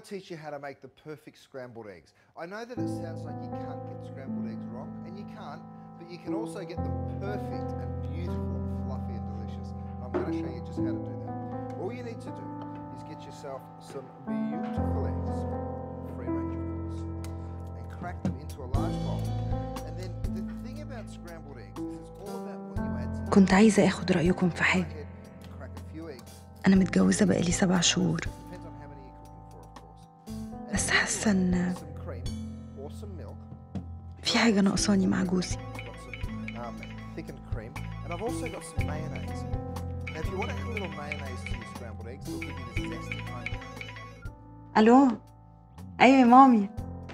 to teach you how to make the perfect scrambled eggs. I know that it sounds like you can't get scrambled eggs wrong, and you can't, but you can also get them perfect and beautiful and fluffy and delicious. I'm going to show you just how to do that. All you need to do is get yourself some beautiful eggs, free range of course, and crack them into a large bowl. And then the thing about scrambled eggs is it's all about when you add some كنت عايزة أخد رأيكم في حاجة head, crack a few eggs. أنا متجوزة بقالي سبع شهور Depends on how many you're cooking for, of course. And بس then حاسة you إن add some cream or some milk. في حاجة ناقصاني مع جوزي Got some um, thickened cream, and I've also got some mayonnaise. Now, if you want to add a little mayonnaise to your scrambled eggs, it'll give you the zesty kind. ألو أيوة يا مامي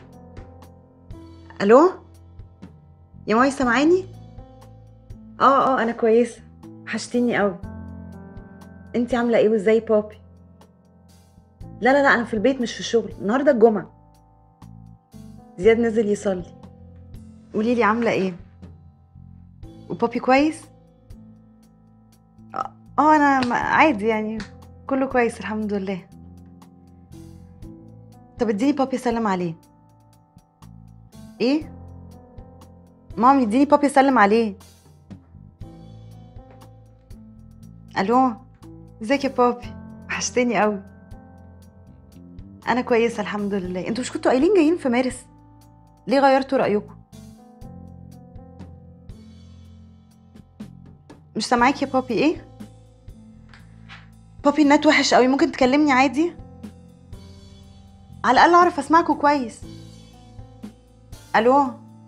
ألو يا مامي سامعاني اه اه أنا كويسة وحشتيني قوي انتي عاملة ايه وازاي بابي لا لا لا أنا في البيت مش في الشغل النهاردة الجمعة زياد نزل يصلي قولي لي عاملة ايه وبابي كويس اه آه، أنا م- عادي يعني كله كويس الحمد لله طب اديني بابي اسلم عليه ايه مامي اديني بابي اسلم عليه الو ازيك يا بابي وحشتني قوي انا كويسه الحمد لله انتوا مش كنتوا قايلين جايين في مارس ليه غيرتوا رايكم مش سامعاك يا بابي ايه بابي النت وحش قوي ممكن تكلمني عادي على الاقل اعرف اسمعكوا كويس الو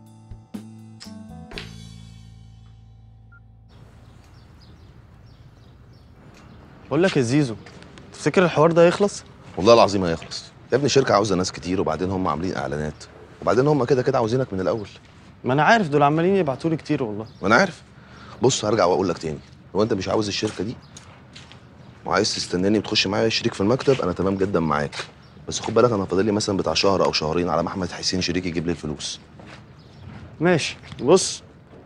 بقول لك يا زيزو تفتكر الحوار ده يخلص والله العظيم هيخلص يا ابني الشركه عاوزه ناس كتير وبعدين هم عاملين اعلانات وبعدين هم كده كده عاوزينك من الاول ما انا عارف دول عمالين يبعتوا لي كتير والله وانا عارف بص هرجع واقول لك تاني لو انت مش عاوز الشركه دي وعايز تستناني وتخش معايا شريك في المكتب انا تمام جدا معاك بس خد بالك انا فاضل لي مثلا بتاع شهر او شهرين على ما احمد حسين شريك يجيب لي الفلوس ماشي بص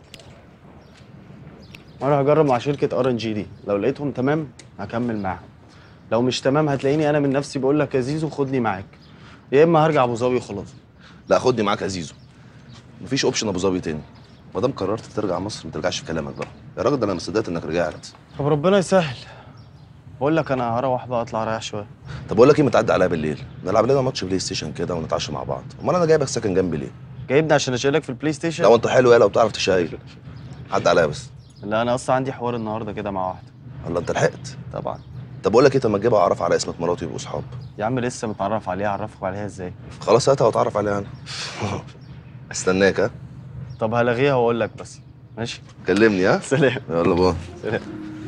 انا هجرب مع شركه ار ان جي دي لو لقيتهم تمام هكمل معاهم لو مش تمام هتلاقيني انا من نفسي بقول لك يا زيزو خدني معاك يا اما هرجع ابو ظبي وخلاص لا خدني معاك يا زيزو مفيش اوبشن ابو ظبي تاني ما دام قررت ترجع مصر ما ترجعش في كلامك بقى يا راجل ده انا ما صدقت انك رجعت طب ربنا يسهل بقول لك انا هروح بقى اطلع اريح شويه طب اقول لك ايه ما تعدي عليا بالليل نلعب لنا ماتش بلاي ستيشن كده ونتعشى مع بعض امال انا جايبك ساكن جنبي ليه جايبني عشان اشيلك في البلاي ستيشن لو انت حلو يالا وبتعرف تشايل عدى عليا بس لا انا اصلا عندي حوار النهارده كده مع واحده الله انت لحقت طبعا طب اقول لك ايه طب ما تجيبها اعرف على اسمة مراتي يبقوا اصحاب يا عم لسه متعرف عليها اعرفكم عليها ازاي خلاص هاتها واتعرف عليها انا استناك ها طب هلغيها واقول لك بس ماشي كلمني ها سلام يلا باي سلام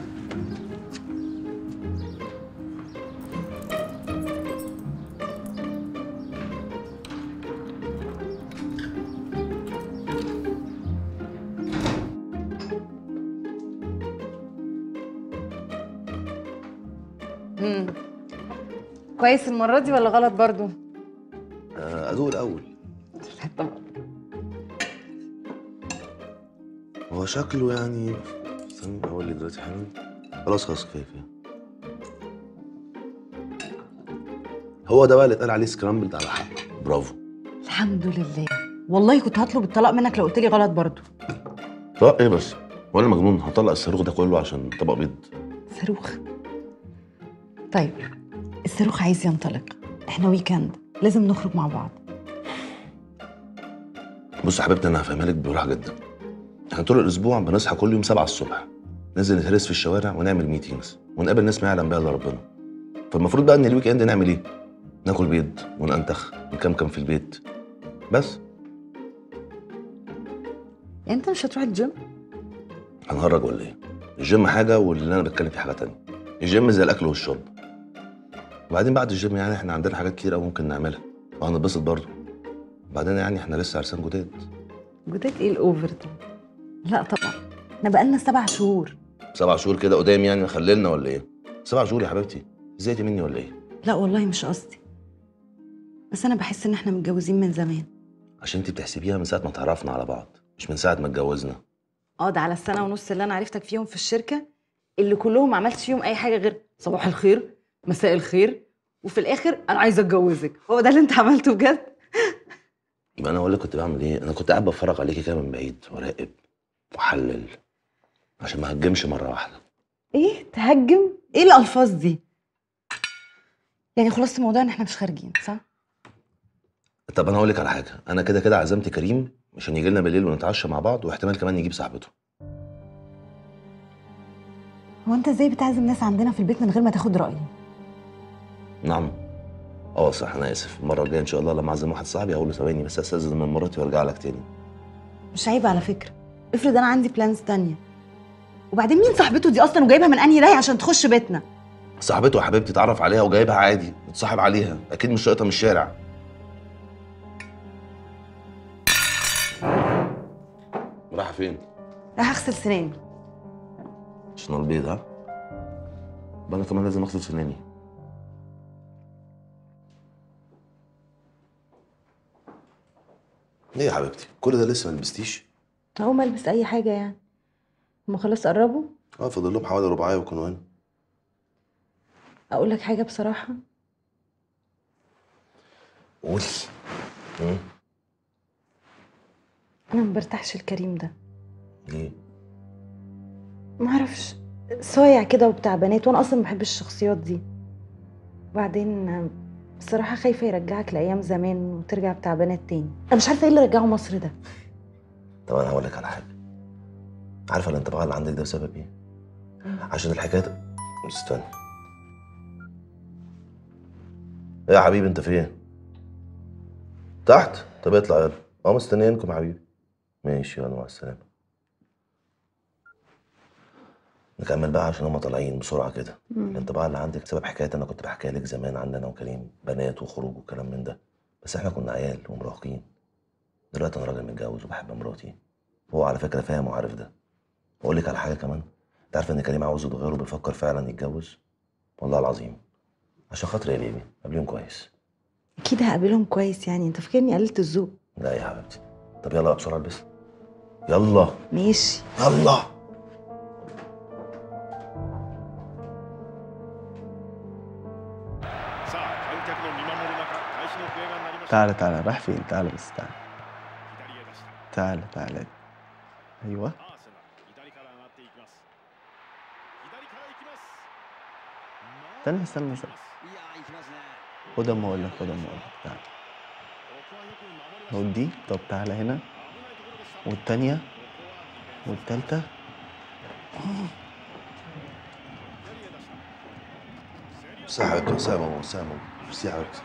مم. كويس المرة دي ولا غلط برضو؟ آه، ادوق الاول طبعا هو شكله يعني استنى اقول لي دلوقتي حلو خلاص خلاص كفايه كفايه هو ده بقى اللي اتقال عليه سكرامبلد على حق برافو الحمد لله والله كنت هطلب الطلاق منك لو قلت لي غلط برضو طب ايه بس وانا مجنون هطلق الصاروخ ده كله عشان طبق بيض صاروخ طيب الصاروخ عايز ينطلق احنا ويكند لازم نخرج مع بعض بص يا حبيبتي انا هفهمها لك بوضوح جدا احنا طول الاسبوع بنصحى كل يوم 7 الصبح ننزل نتهرس في الشوارع ونعمل ميتينجز ونقابل ناس ما يعلم بها الا ربنا فالمفروض بقى ان الويك اند نعمل ايه ناكل بيض وننتخ نكمكم في البيت بس يعني انت مش هتروح الجيم هنهرج ولا ايه الجيم حاجه واللي انا بتكلم فيه حاجه تانية الجيم زي الاكل والشرب وبعدين بعد الجيم يعني احنا عندنا حاجات كتير قوي ممكن نعملها وهنتبسط برضه وبعدين يعني احنا لسه عرسان جداد جداد ايه الاوفر ده لا طبعا احنا بقالنا سبع شهور سبع شهور كده قدام يعني خللنا ولا ايه سبع شهور يا حبيبتي زهقتي مني ولا ايه لا والله مش قصدي بس انا بحس ان احنا متجوزين من زمان عشان انت بتحسبيها من ساعه ما اتعرفنا على بعض مش من ساعه ما اتجوزنا اه ده على السنه ونص اللي انا عرفتك فيهم في الشركه اللي كلهم ما عملتش فيهم اي حاجه غير صباح الخير مساء الخير وفي الاخر انا عايزه اتجوزك هو ده اللي انت عملته بجد يبقى انا اقول لك كنت بعمل ايه انا كنت قاعد بتفرج عليكي كده من بعيد وراقب واحلل عشان ما هجمش مره واحده ايه تهجم ايه الالفاظ دي يعني خلاص الموضوع ان احنا مش خارجين صح طب انا هقول لك على حاجه انا كده كده عزمت كريم عشان يجي لنا بالليل ونتعشى مع بعض واحتمال كمان يجيب صاحبته هو انت ازاي بتعزم ناس عندنا في البيت من غير ما تاخد رايي نعم اه صح انا اسف المره الجايه ان شاء الله لما اعزم واحد صاحبي هقول له ثواني بس استاذن من مراتي وارجع لك تاني مش عيب على فكره افرض انا عندي بلانز تانية وبعدين مين صاحبته دي اصلا وجايبها من انهي راي عشان تخش بيتنا صاحبته يا حبيبتي اتعرف عليها وجايبها عادي اتصاحب عليها اكيد مش شايطه من الشارع رايحه فين راح اغسل سناني عشان البيض ها بقى انا كمان لازم اغسل سناني ليه يا حبيبتي كل ده لسه ما لبستيش اهو ما البس اي حاجه يعني هما خلاص قربوا اه فاضل لهم حوالي رباعيه ويكونوا هنا اقول لك حاجه بصراحه قولي مم. انا ما برتاحش الكريم ده ليه ما اعرفش صايع كده وبتاع بنات وانا اصلا ما بحبش الشخصيات دي وبعدين بصراحه خايفه يرجعك لايام زمان وترجع بتاع بنات تاني انا مش عارفه ايه اللي رجعه مصر ده طب انا هقول لك على حاجه عارفه الانطباع اللي عندك ده بسبب ايه عشان الحكايه استنى ايه يا حبيبي انت فين تحت طب اطلع يلا اه مستنيينكم يا حبيبي ماشي يلا مع السلامه نكمل بقى عشان هما طالعين بسرعه كده الانطباع اللي عندك سبب حكايه انا كنت بحكيها لك زمان عندنا وكريم بنات وخروج وكلام من ده بس احنا كنا عيال ومراهقين دلوقتي انا راجل متجوز وبحب مراتي هو على فكره فاهم وعارف ده واقول لك على حاجه كمان انت عارف ان كريم عاوز يتغير وبيفكر فعلا يتجوز والله العظيم عشان خاطري يا بيبي قابليهم كويس اكيد هقابلهم كويس يعني انت فاكرني قللت الذوق لا يا حبيبتي طب يلا بقى بسرعه البس يلا ماشي يلا تعالى تعالى رايح فين تعالى بس تعالى تعالى تعالى ايوه استنى استنى استنى خد اما اقول لك خد اما اقول لك تعالى خد دي طب تعالى هنا والتانية والتالتة بس يا حبيبتي بس يا ماما بس يا ماما بس يا حبيبتي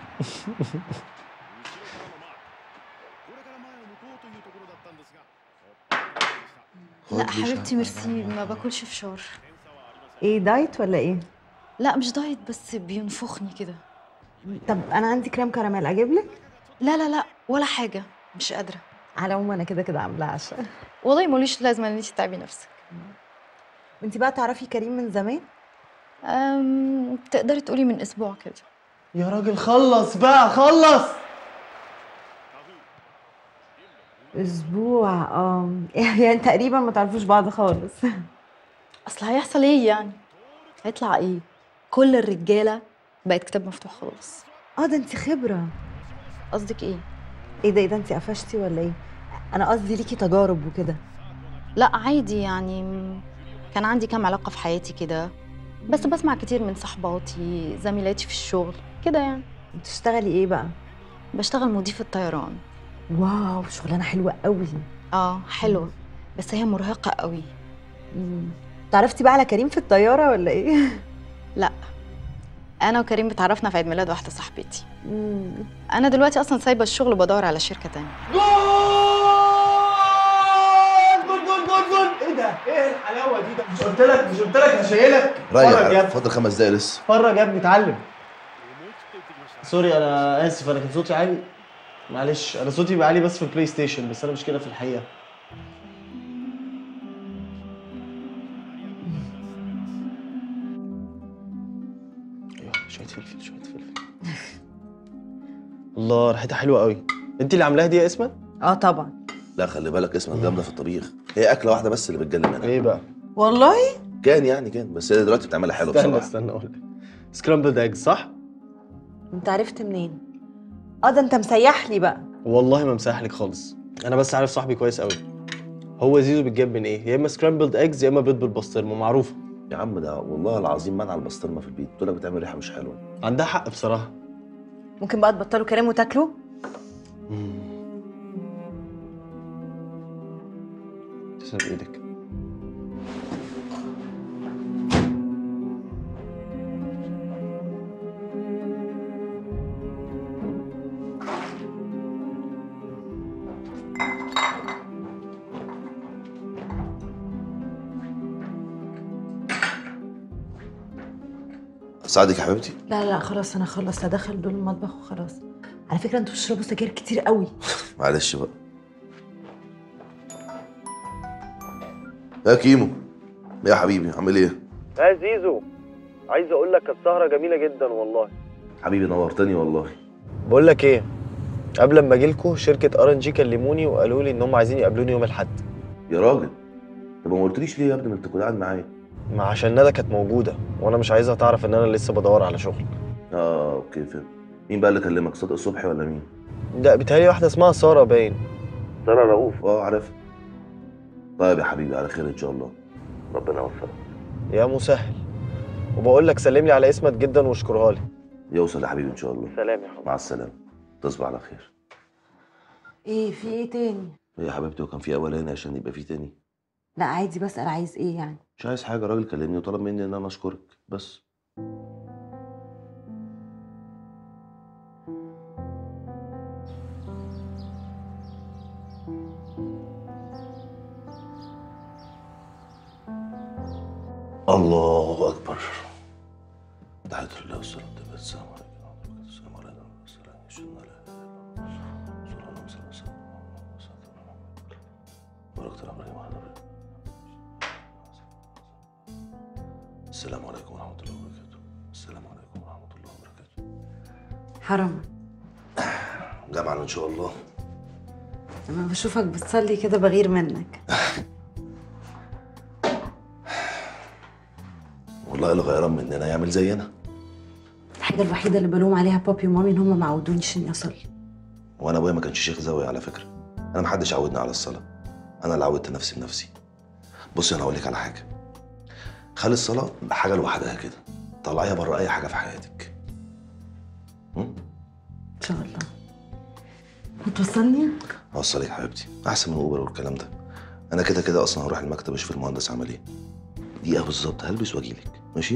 خد لا لي حبيبتي شوية. ميرسي ما باكلش فشار ايه دايت ولا ايه لا مش دايت بس بينفخني كده طب انا عندي كريم كراميل اجيب لك لا لا لا ولا حاجه مش قادره على العموم انا كده كده عامله عشاء والله ملوش لازمه ان انت تتعبي نفسك انت بقى تعرفي كريم من زمان أم... تقدري تقولي من اسبوع كده يا راجل خلص بقى خلص اسبوع اه يعني تقريبا ما تعرفوش بعض خالص اصل هيحصل ايه يعني هيطلع ايه كل الرجاله بقت كتاب مفتوح خلاص اه ده انت خبره قصدك ايه ايه ده ايه ده انت قفشتي ولا ايه انا قصدي ليكي تجارب وكده لا عادي يعني م- كان عندي كام علاقه في حياتي كده بس بسمع كتير من صحباتي زميلاتي في الشغل كده يعني بتشتغلي ايه بقى بشتغل مضيفة طيران واو شغلانه حلوه قوي اه حلوة بس هي مرهقة قوي مم. تعرفتي بقى على كريم في الطياره ولا ايه لا انا وكريم اتعرفنا في عيد ميلاد واحدة صاحبتي مم. انا دلوقتي اصلا سايبة الشغل وبدور على شركة تانية جول جول جول جول ايه ده؟ ايه الحلاوه دي ده؟ مش قلت لك مش قلت لك هشيلك؟ اتفرج يا رايح ابني فاضل خمس دقايق لسه اتفرج يا ابني اتعلم سوري انا اسف انا كان صوتي عالي معلش انا صوتي بيبقى عالي بس في البلاي ستيشن بس انا مش كده في الحقيقه ايوه شويه فلفل شويه فلفل الله ريحتها حلوه قوي انت اللي عاملاها دي يا اسماء اه طبعا لا خلي بالك اسمك جامده في الطبيخ هي اكله واحده بس اللي بتجلي منها ايه بقى والله كان يعني كان بس هي دلوقتي بتعملها حلو استنى بصراحه استنى اقول لك سكرامبلد ايجز صح انت عرفت منين اه ده انت مسيح لي بقى والله ما مساح لك خالص انا بس عارف صاحبي كويس قوي هو زيزو بيتجاب من ايه يا اما سكرامبلد ايجز يا اما بيض بالبسطرمه معروفه يا عم ده والله العظيم منع البسطرمه في البيت تقول لك بتعمل ريحه مش حلوه عندها حق بصراحه ممكن بقى تبطلوا كلام وتاكلوا تسلم ايدك اساعدك يا حبيبتي لا لا خلاص انا خلصت هدخل دول المطبخ وخلاص على فكره انتوا بتشربوا سجاير كتير قوي معلش بقى يا كيمو يا حبيبي عامل ايه يا زيزو عايز اقول لك السهره جميله جدا والله حبيبي نورتني والله بقول لك ايه قبل ما اجي لكم شركه ار ان جي كلموني وقالوا لي ان هم عايزين يقابلوني يوم الاحد يا راجل طب ما قلتليش ليه يا ابني ما انت كنت قاعد معايا ما عشان ندى كانت موجوده وانا مش عايزها تعرف ان انا لسه بدور على شغل اه اوكي فهمت مين بقى اللي كلمك صادق الصبحي ولا مين ده بيتهيألي واحده اسمها ساره باين ساره رؤوف اه عارف طيب يا حبيبي على خير ان شاء الله ربنا يوفقك يا مسهل وبقول لك سلم لي على اسمت جدا واشكرها لي يوصل يا حبيبي ان شاء الله سلام يا حبيبي مع السلامه تصبح على خير ايه في ايه تاني إيه يا حبيبتي وكان في اولاني عشان يبقى في تاني لا عادي بسأل عايز ايه يعني مش عايز حاجه راجل كلمني وطلب مني ان انا اشكرك بس الله اكبر تحية الله والصلاة والسلام عليكم السلام عليكم السلام عليكم صلى الله عليه وسلم بارك الله ابراهيم وعلى ابراهيم السلام عليكم ورحمة الله وبركاته السلام عليكم ورحمة الله وبركاته حرام جمعا إن شاء الله لما بشوفك بتصلي كده بغير منك والله اللي غيران مننا يعمل زينا الحاجة الوحيدة اللي بلوم عليها بابي ومامي ان هم ما عودونيش اني اصلي وأنا أبويا ما كانش شيخ زاوية على فكرة أنا محدش عودني على الصلاة أنا اللي عودت نفسي بنفسي بصي أنا هقول لك على حاجة خلي الصلاة حاجة لوحدها كده طلعيها بره أي حاجة في حياتك م? ان شاء الله هتوصلني أوصلك يا حبيبتي أحسن من أوبر والكلام ده أنا كده كده أصلا هروح المكتب أشوف المهندس عمل إيه دقيقة بالظبط هلبس وأجيلك ماشي؟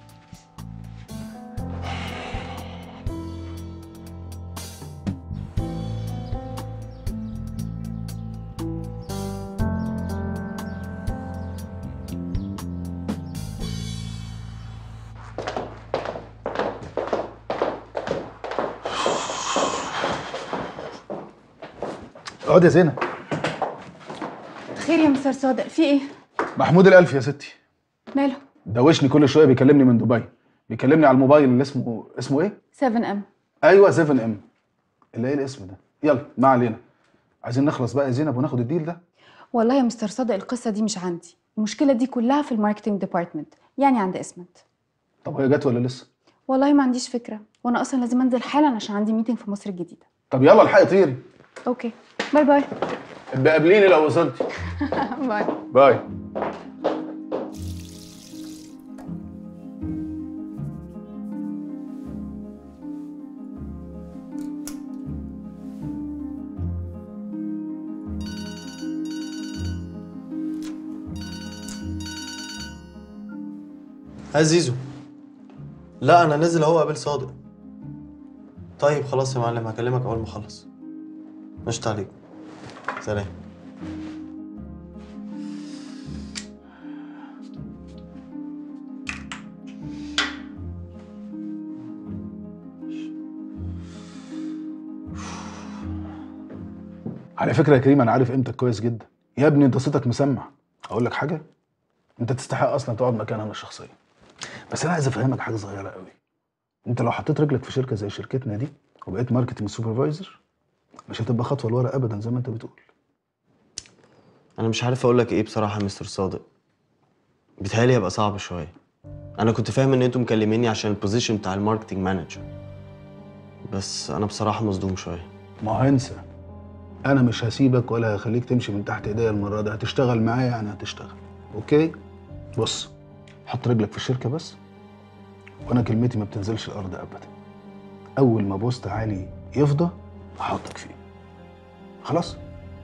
اقعد يا زينب خير يا مستر صادق في ايه؟ محمود الالف يا ستي ماله؟ دوشني كل شويه بيكلمني من دبي بيكلمني على الموبايل اللي اسمه اسمه ايه 7 ام ايوه 7 ام اللي ايه الاسم ده يلا ما علينا عايزين نخلص بقى يا زينب وناخد الديل ده والله يا مستر صادق القصه دي مش عندي المشكله دي كلها في الماركتنج ديبارتمنت يعني عند اسمت طب هي جت ولا لسه والله ما عنديش فكره وانا اصلا لازم انزل حالا عشان عندي ميتنج في مصر الجديده طب يلا الحقي طيري اوكي باي باي ابقى قابليني لو وصلتي باي باي ها زيزو لا انا نازل اهو قابل صادق طيب خلاص يا معلم هكلمك اول ما اخلص مشت عليك سلام على فكره يا كريم انا عارف قيمتك كويس جدا يا ابني انت صوتك مسمع اقول لك حاجه انت تستحق اصلا تقعد مكان انا الشخصيه بس انا عايز افهمك حاجه صغيره قوي انت لو حطيت رجلك في شركه زي شركتنا دي وبقيت ماركتنج سوبرفايزر مش هتبقى خطوه لورا ابدا زي ما انت بتقول انا مش عارف اقول لك ايه بصراحه يا مستر صادق بيتهيألي هيبقى صعب شويه انا كنت فاهم ان انتوا مكلميني عشان البوزيشن بتاع الماركتنج مانجر بس انا بصراحه مصدوم شويه ما هو انسى انا مش هسيبك ولا هخليك تمشي من تحت ايديا المره دي هتشتغل معايا يعني هتشتغل اوكي بص حط رجلك في الشركه بس وانا كلمتي ما بتنزلش الارض ابدا اول ما بوست عالي يفضى هحطك فيه خلاص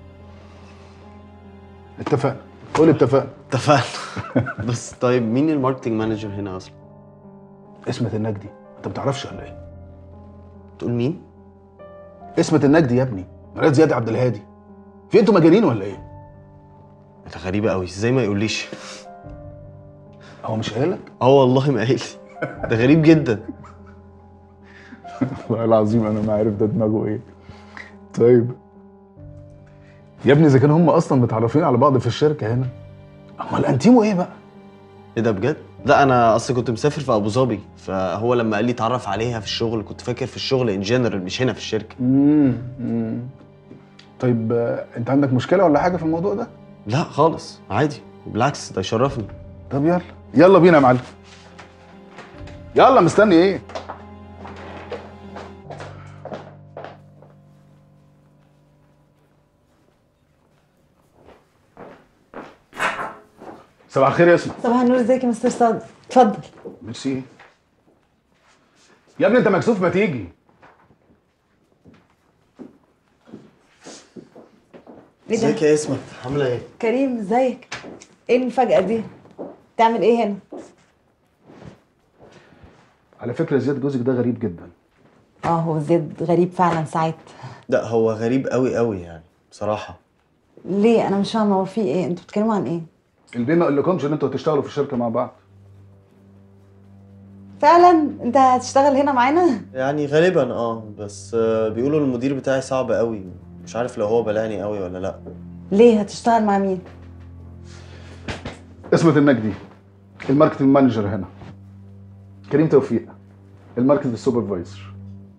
اتفقنا قول اتفقنا اتفقنا بس طيب مين الماركتنج مانجر هنا اصلا اسمة النجدي انت ما بتعرفش ولا ايه تقول مين اسمة النجدي يا ابني مراد زياد عبد الهادي في انتوا مجانين ولا ايه ده غريبه قوي ازاي ما يقوليش هو مش قايل لك اه والله ما قايل لي. ده غريب جدا والله العظيم انا ما عارف ده دماغه ايه طيب يا ابني اذا كانوا هم اصلا متعرفين على بعض في الشركه هنا امال انتيمو ايه بقى ايه ده بجد لا انا اصلا كنت مسافر في ابو ظبي فهو لما قال لي اتعرف عليها في الشغل كنت فاكر في الشغل ان جنرال مش هنا في الشركه امم طيب آه، انت عندك مشكله ولا حاجه في الموضوع ده لا خالص عادي بالعكس ده يشرفني طب يلا يلا بينا يا معلم يلا مستني ايه صباح الخير يا اسماء صباح النور ازيك يا مستر صادق اتفضل ميرسي يا ابني انت مكسوف ما تيجي ايه ده ازيك يا اسمت عامله ايه كريم ازيك ايه المفاجاه دي تعمل ايه هنا على فكره زياد جوزك ده غريب جدا اه هو زياد غريب فعلا ساعات لا هو غريب قوي قوي يعني بصراحه ليه انا مش فاهمه هو في ايه انتوا بتتكلموا عن ايه البيه ما قالكمش ان انتوا هتشتغلوا في الشركه مع بعض فعلا انت هتشتغل هنا معانا يعني غالبا اه بس آه، بيقولوا المدير بتاعي صعب قوي مش عارف لو هو بلعني قوي ولا لا ليه هتشتغل مع مين اسمة النجدي الماركتنج مانجر هنا كريم توفيق الماركتنج سوبرفايزر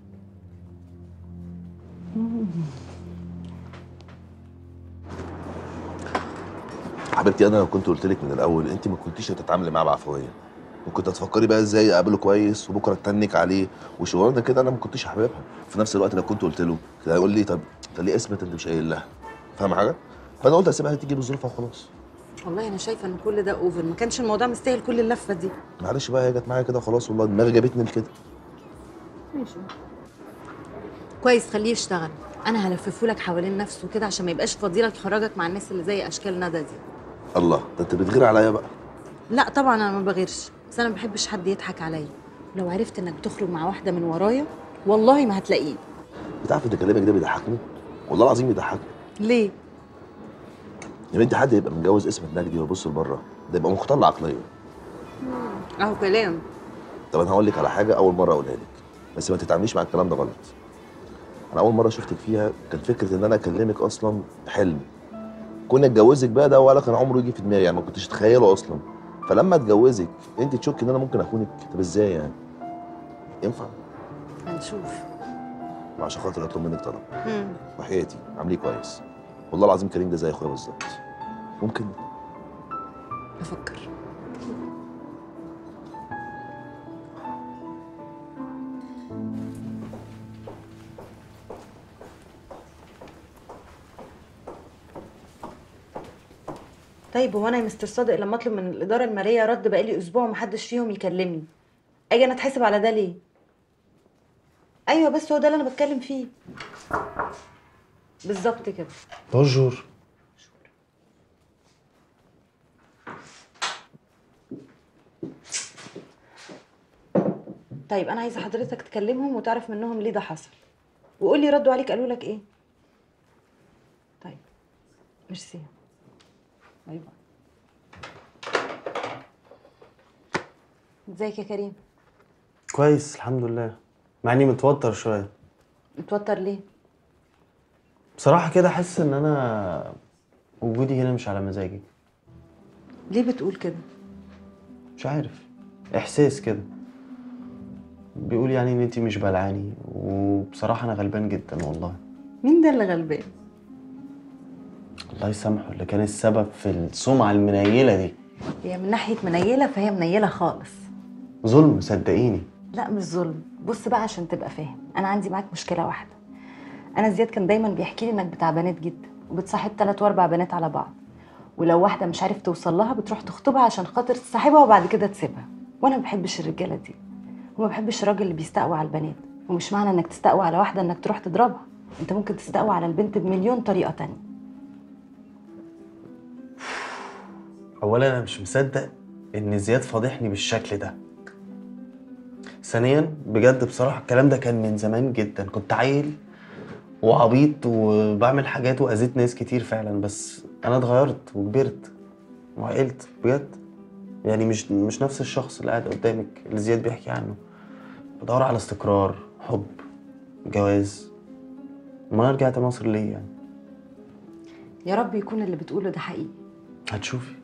حبيبتي انا لو كنت قلت لك من الاول انت ما كنتيش هتتعاملي معاه بعفويه وكنت هتفكري بقى ازاي اقابله كويس وبكره اتنك عليه وشغلانه كده انا ما كنتش حاببها في نفس الوقت لو كنت قلت له كان هيقول لي طب طب ليه اثبت انت مش قايل لها فاهم حاجه فانا قلت اسيبها تيجي بظروفها وخلاص والله انا شايفه ان كل ده اوفر ما كانش الموضوع مستاهل كل اللفه دي معلش بقى هي جت معايا كده خلاص والله دماغي جابتني لكده ماشي كويس خليه يشتغل انا هلففه لك حوالين نفسه كده عشان ما يبقاش فاضيلك يخرجك مع الناس اللي زي اشكال ندى دي الله ده انت بتغير عليا بقى لا طبعا انا ما بغيرش بس انا ما بحبش حد يضحك عليا لو عرفت انك بتخرج مع واحده من ورايا والله ما هتلاقيه بتعرف ان كلامك ده بيضحكني والله العظيم بيضحكني ليه يا بنتي حد يبقى متجوز اسم النجدي ويبص لبره ده يبقى مختل عقليا اهو كلام طب انا هقول لك على حاجه اول مره اقولها لك بس ما تتعامليش مع الكلام ده غلط انا اول مره شفتك فيها كان فكره ان انا اكلمك اصلا حلم كنا اتجوزك بقى ده ولا كان عمره يجي في دماغي يعني ما كنتش اتخيله اصلا فلما اتجوزك انت تشك ان انا ممكن اخونك طب ازاي يعني ينفع هنشوف وعشان خاطر اطلب منك طلب مم. وحياتي عامليه كويس والله العظيم كريم ده زي اخويا بالظبط ممكن افكر طيب هو انا يا مستر صادق لما اطلب من الاداره الماليه رد بقالي اسبوع ومحدش فيهم يكلمني اجي انا اتحاسب على ده ليه ايوه بس هو ده اللي انا بتكلم فيه بالظبط كده بونجور طيب انا عايزه حضرتك تكلمهم وتعرف منهم ليه ده حصل وقول لي ردوا عليك قالوا لك ايه طيب ميرسي باي باي ازيك يا كريم كويس الحمد لله مع اني متوتر شويه متوتر ليه بصراحه كده حاسس ان انا وجودي هنا مش على مزاجي ليه بتقول كده مش عارف احساس كده بيقول يعني ان انتي مش بلعاني وبصراحه انا غلبان جدا والله مين ده اللي غلبان الله يسامحه اللي كان السبب في السمعه المنيله دي هي من ناحيه منيله فهي منيله خالص ظلم صدقيني لا مش ظلم بص بقى عشان تبقى فاهم انا عندي معاك مشكله واحده انا زياد كان دايما بيحكي لي انك بتاع بنات جدا وبتصاحب ثلاث واربع بنات على بعض ولو واحده مش عارف توصل لها بتروح تخطبها عشان خاطر تصاحبها وبعد كده تسيبها وانا ما بحبش الرجاله دي وما بحبش الراجل اللي بيستقوى على البنات ومش معنى انك تستقوى على واحده انك تروح تضربها انت ممكن تستقوى على البنت بمليون طريقه تانية اولا انا مش مصدق ان زياد فاضحني بالشكل ده ثانيا بجد بصراحه الكلام ده كان من زمان جدا كنت عيل وعبيط وبعمل حاجات واذيت ناس كتير فعلا بس انا اتغيرت وكبرت وعقلت بجد يعني مش مش نفس الشخص اللي قاعد قدامك اللي زياد بيحكي عنه بدور على استقرار حب جواز ما انا رجعت مصر ليه يعني يا رب يكون اللي بتقوله ده حقيقي هتشوفي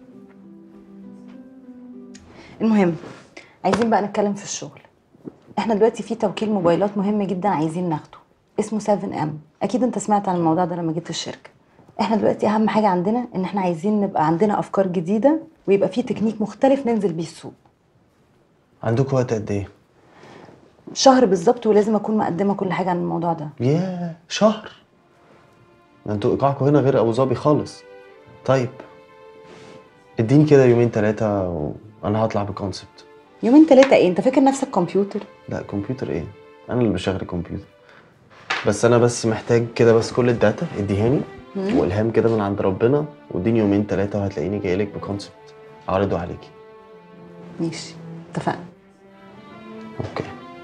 المهم عايزين بقى نتكلم في الشغل احنا دلوقتي في توكيل موبايلات مهم جدا عايزين ناخده اسمه 7 ام اكيد انت سمعت عن الموضوع ده لما جيت الشركه احنا دلوقتي اهم حاجه عندنا ان احنا عايزين نبقى عندنا افكار جديده ويبقى في تكنيك مختلف ننزل بيه السوق عندكم وقت قد ايه شهر بالظبط ولازم اكون مقدمه كل حاجه عن الموضوع ده ياه شهر ده انتوا ايقاعكم هنا غير ابو ظبي خالص طيب اديني كده يومين ثلاثة وانا هطلع بكونسبت يومين ثلاثه ايه انت فاكر نفسك كمبيوتر لا كمبيوتر ايه انا اللي بشغل الكمبيوتر بس انا بس محتاج كده بس كل الداتا اديهاني والهام كده من عند ربنا واديني يومين ثلاثة وهتلاقيني جاي لك بكونسبت اعرضه عليكي ماشي اتفقنا اوكي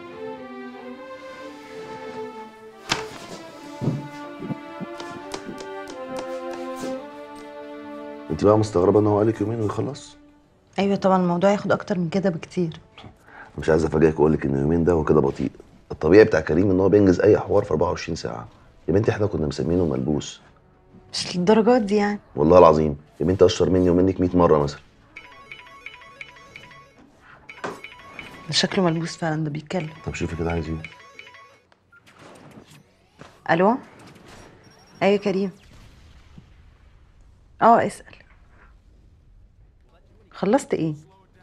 انت بقى مستغربه ان هو قالك يومين ويخلص ايوه طبعا الموضوع ياخد اكتر من كده بكتير مش عايز افاجئك واقول لك ان يومين ده هو كده بطيء الطبيعي بتاع كريم ان هو بينجز اي حوار في 24 ساعه يا بنتي احنا كنا مسمينه ملبوس مش للدرجات دي يعني والله العظيم يا بنتي اشطر مني ومنك 100 مره مثلا ده شكله ملبوس فعلا ده بيتكلم طب شوفي كده عايز ايه الو ايوه كريم اه اسال خلصت ايه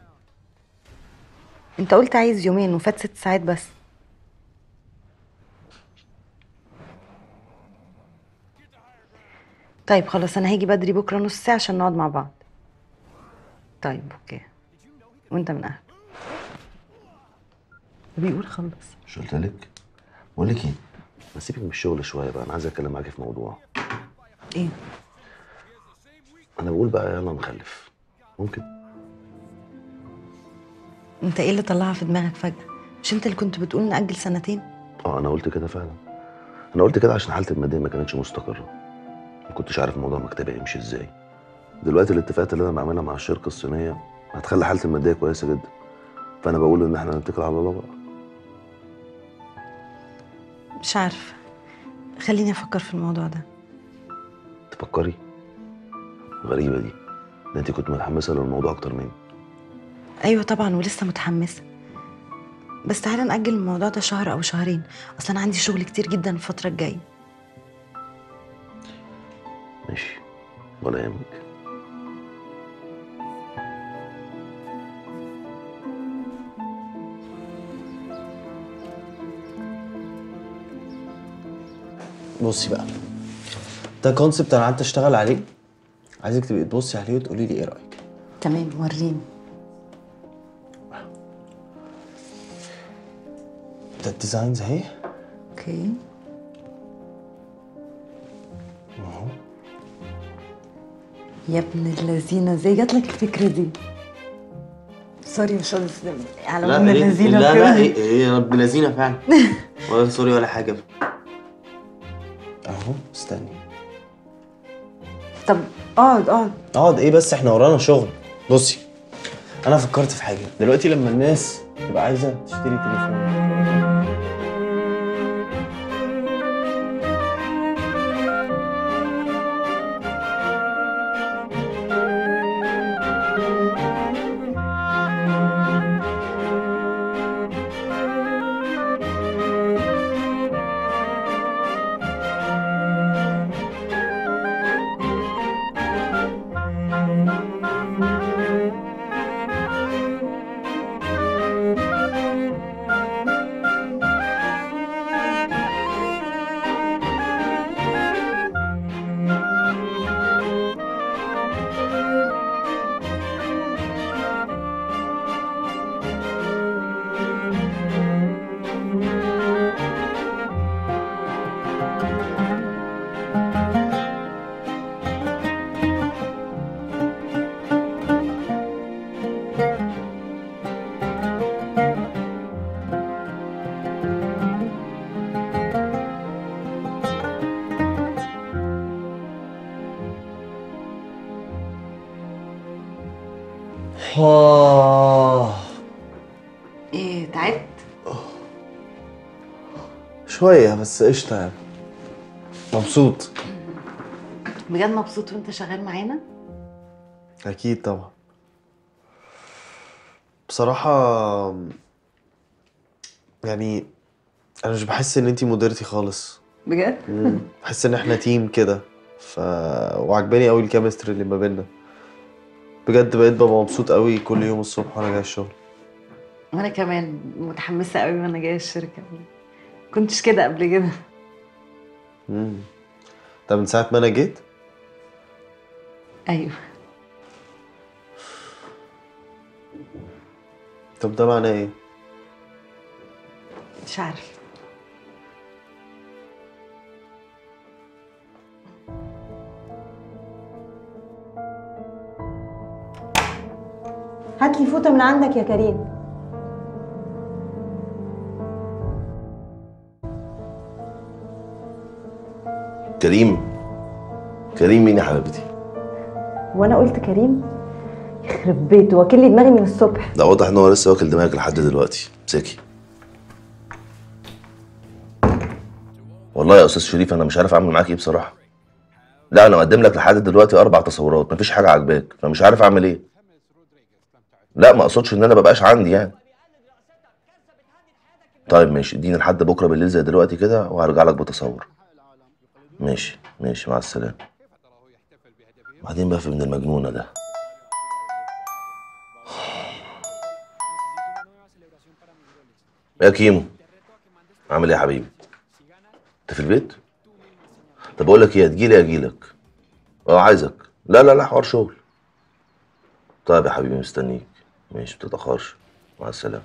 انت قلت عايز يومين وفات ست ساعات بس طيب خلاص انا هاجي بدري بكره نص ساعه عشان نقعد مع بعض طيب اوكي وانت من اهل بيقول خلص مش قلت لك بقول لك ايه ما سيبك من الشغل شويه بقى انا عايز اتكلم معاكي في موضوع ايه انا بقول بقى يلا نخلف ممكن انت ايه اللي طلعها في دماغك فجاه مش انت اللي كنت بتقول نأجل سنتين اه انا قلت كده فعلا انا قلت كده عشان حالتي الماديه ما كانتش مستقره ما كنتش عارف موضوع مكتبي هيمشي ازاي دلوقتي الاتفاقات اللي انا بعملها مع الشركه الصينيه هتخلي حالتي الماديه كويسه جدا فانا بقول ان احنا نتكل على الله بقى مش عارفه خليني افكر في الموضوع ده تفكري غريبه دي ده انت كنت متحمسه للموضوع اكتر مني ايوه طبعا ولسه متحمسه بس تعالى نأجل الموضوع ده شهر او شهرين اصل انا عندي شغل كتير جدا الفتره الجايه ماشي ولا يهمك بصي بقى ده كونسبت انا قعدت اشتغل عليه عايزك تبقي تبصي عليه وتقولي لي ايه رايك تمام وريني ده الديزاينز اهي اوكي اهو يا ابن اللذينه ازاي جات لك الفكره دي سوري مش قصدي على ابن إيه؟ اللذينه لا كده. لا ايه ايه يا ابن لذينه فعلا ولا سوري ولا حاجه اهو استني طب اقعد اقعد اقعد ايه بس احنا ورانا شغل بصي انا فكرت في حاجه دلوقتي لما الناس تبقى عايزه تشتري تليفون آه ايه تعبت شوية بس قشطة يعني مبسوط بجد مبسوط وانت شغال معانا أكيد طبعا بصراحة يعني أنا مش بحس إن أنتي مديرتي خالص بجد مم. بحس إن إحنا تيم كده ف وعجباني أوي الكيمستري اللي ما بينا بجد بقيت ببقى مبسوط أوي كل يوم الصبح وأنا جاي الشغل وانا كمان متحمسه قوي وانا جايه الشركه كنتش كده قبل كده مم. ده من ساعة ما أنا جيت ايوه طب ده معناه إيه؟ مش عارف هات لي فوطه من عندك يا كريم كريم كريم مين يا حبيبتي؟ وانا قلت كريم يخرب بيته واكل لي دماغي من الصبح ده واضح ان هو لسه واكل دماغك لحد دلوقتي امسكي والله يا استاذ شريف انا مش عارف اعمل معاك ايه بصراحه لا انا مقدم لك لحد دلوقتي اربع تصورات مفيش حاجه عاجباك فمش عارف اعمل ايه لا ما اقصدش ان انا مبقاش عندي يعني طيب ماشي اديني لحد بكره بالليل زي دلوقتي كده وهرجع لك بتصور ماشي ماشي مع السلامه بعدين بقى في ابن المجنونه ده يا كيمو عامل ايه يا حبيبي انت في البيت طب اقول لك ايه هتجيلي اجيلك اه عايزك لا لا لا حوار شغل طيب يا حبيبي مستنيك ماشي متتاخرش مع السلامه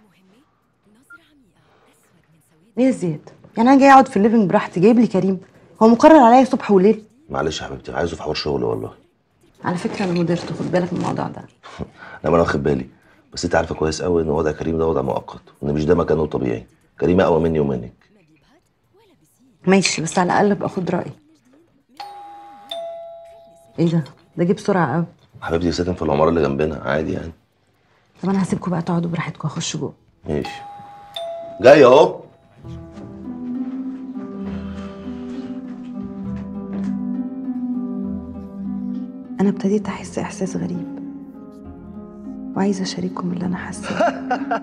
ليه يا زياد يعني انا جاي اقعد في الليفنج براحتي جايب لي كريم هو مقرر عليا صبح وليل معلش يا حبيبتي عايزه في حوار شغل والله على فكره انا مديرته خد بالك من الموضوع ده لا ما انا واخد بالي بس انت عارفه كويس قوي ان وضع كريم ده وضع مؤقت وان مش ده مكانه الطبيعي كريم اقوى مني ومنك ماشي بس على الاقل ابقى خد رايي ايه ده ده جه بسرعه قوي حبيبتي ساكن في العماره اللي جنبنا عادي يعني طب انا هسيبكم بقى تقعدوا براحتكم اخش جوه ماشي جاي اهو انا ابتديت احس احساس غريب وعايزه اشارككم اللي انا حاساه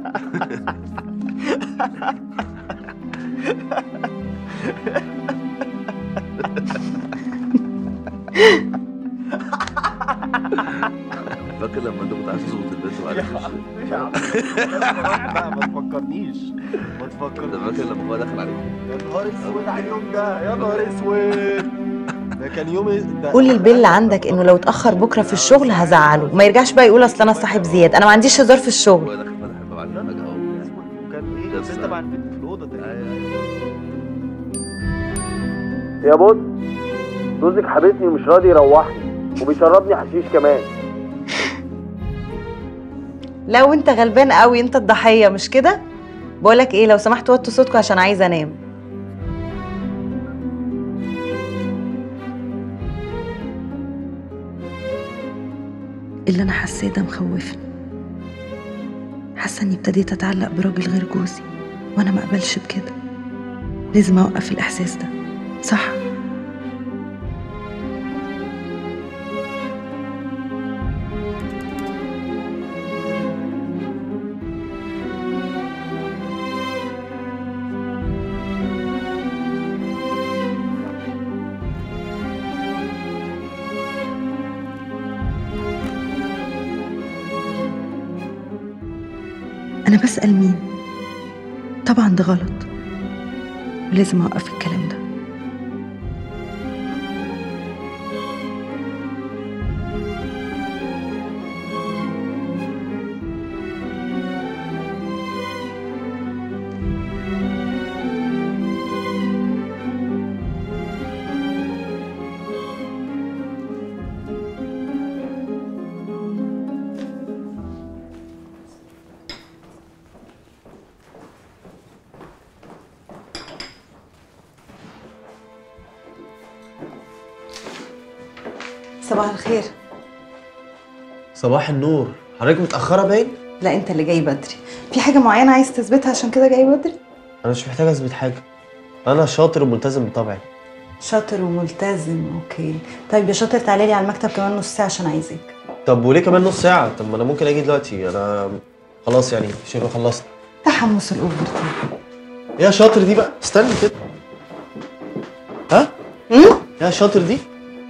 فاكر لما انت كنت عايز تظبط البنت وعارف ما تفكرنيش ما تفكرنيش فاكر لما هو دخل عليك يا نهار اسود على اليوم ده يا نهار اسود ده كان يوم ده قول للبيل اللي عندك انه لو اتاخر بكره في الشغل هزعله ما يرجعش بقى يقول اصل انا صاحب زياد انا ما عنديش هزار في الشغل هو داخل فتح الباب عليك فجاه اهو وكان ايه يا بس انت سلام. مع البنت في الاوضه تقريبا يا بص جوزك حابسني ومش راضي يروحني وبيشربني حشيش كمان لو انت غلبان قوي انت الضحيه مش كده بقولك ايه لو سمحتوا وطوا صوتكم عشان عايزه انام اللي انا حاساه ده مخوفني حاسه اني ابتديت اتعلق براجل غير جوزي وانا ما اقبلش بكده لازم اوقف الاحساس ده صح أنا بسأل مين؟ طبعا ده غلط ولازم أوقف الكلام ده صباح الخير صباح النور حضرتك متاخره باين لا انت اللي جاي بدري في حاجه معينه عايز تثبتها عشان كده جاي بدري انا مش محتاج اثبت حاجه انا شاطر وملتزم بطبعي شاطر وملتزم اوكي طيب يا شاطر تعالى لي على المكتب كمان نص ساعه عشان عايزك طب وليه كمان نص ساعه طب ما انا ممكن اجي دلوقتي انا خلاص يعني شبه خلصت تحمس الاوفر تايم ايه يا شاطر دي بقى استني كده ها يا شاطر دي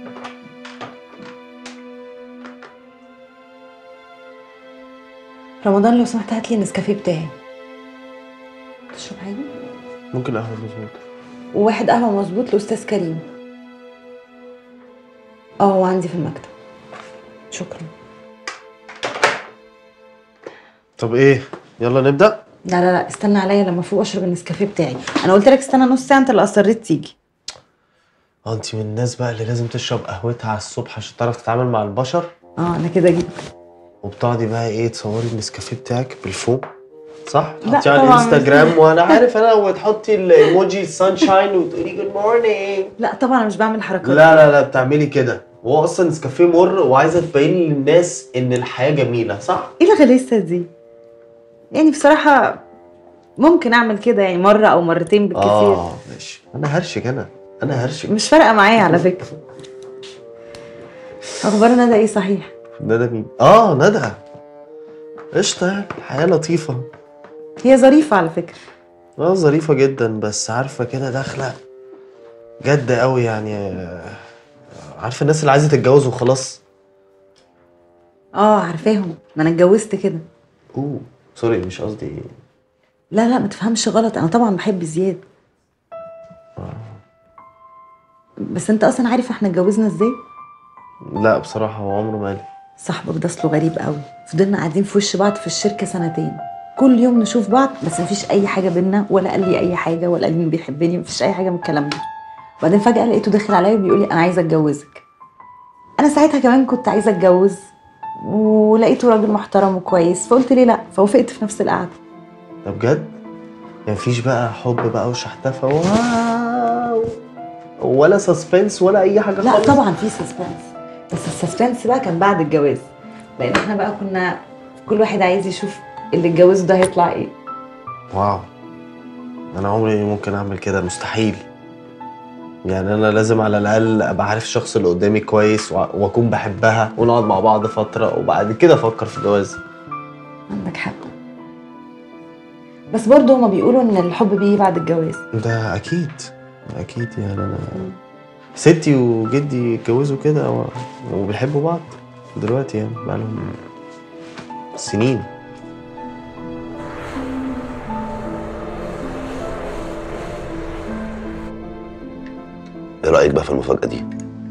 رمضان لو سمحت هات لي النسكافيه بتاعي تشرب حاجه ممكن قهوه مظبوط وواحد قهوه مظبوط لاستاذ كريم اه هو عندي في المكتب شكرا طب ايه يلا نبدا لا لا لا استنى عليا لما فوق اشرب النسكافيه بتاعي انا قلت لك استنى نص ساعه انت اللي اصريت تيجي اه انت من الناس بقى اللي لازم تشرب قهوتها على الصبح عشان تعرف تتعامل مع البشر اه انا كده جيت وبتقعدي بقى ايه تصوري النسكافيه بتاعك بالفوم صح؟ لا تحطيه على طبعاً. الانستجرام وانا عارف انا وتحطي الايموجي السانشاين وتقولي جود مورنينج لا طبعا انا مش بعمل حركات لا لا لا بتعملي كده وهو اصلا نسكافيه مر وعايزه تبين للناس ان الحياه جميله صح؟ ايه الغلاسه دي يعني بصراحه ممكن اعمل كده يعني مره او مرتين بالكثير اه ماشي انا هرشك انا انا هرشك مش فارقه معايا على فكره اخبار ندى ايه صحيح ندى مين؟ اه ندى قشطه يعني الحياه لطيفه هي ظريفه على فكره اه ظريفه جدا بس عارفه كده داخله جد قوي يعني آه، عارفه الناس اللي عايزه تتجوز وخلاص اه عارفاهم ما انا اتجوزت كده اوه سوري مش قصدي لا لا ما تفهمش غلط انا طبعا بحب زياد بس انت اصلا عارف احنا اتجوزنا ازاي لا بصراحه هو عمره ما قال صاحبك ده اصله غريب قوي فضلنا قاعدين في وش بعض في الشركه سنتين كل يوم نشوف بعض بس مفيش اي حاجه بينا ولا قال لي اي حاجه ولا قال لي انه بيحبني مفيش اي حاجه من الكلام ده وبعدين فجاه لقيته داخل عليا وبيقول لي انا عايزه اتجوزك انا ساعتها كمان كنت عايزه اتجوز ولقيته راجل محترم وكويس فقلت ليه لا فوافقت في نفس القعده ده بجد يعني مفيش بقى حب بقى وشحتفه واو ولا سسبنس ولا اي حاجه لا خالص طبعا في سسبنس بس السسبنس بقى كان بعد الجواز لان احنا بقى كنا كل واحد عايز يشوف اللي اتجوزه ده هيطلع ايه واو انا عمري ممكن اعمل كده مستحيل يعني انا لازم على الاقل ابقى عارف الشخص اللي قدامي كويس وع- واكون بحبها ونقعد مع بعض فتره وبعد كده افكر في الجواز عندك حق بس برضه هما بيقولوا ان الحب بيجي بعد الجواز ده اكيد اكيد يعني انا ستي وجدي اتجوزوا كده و- وبيحبوا بعض دلوقتي يعني بقالهم سنين ايه رايك بقى في المفاجاه دي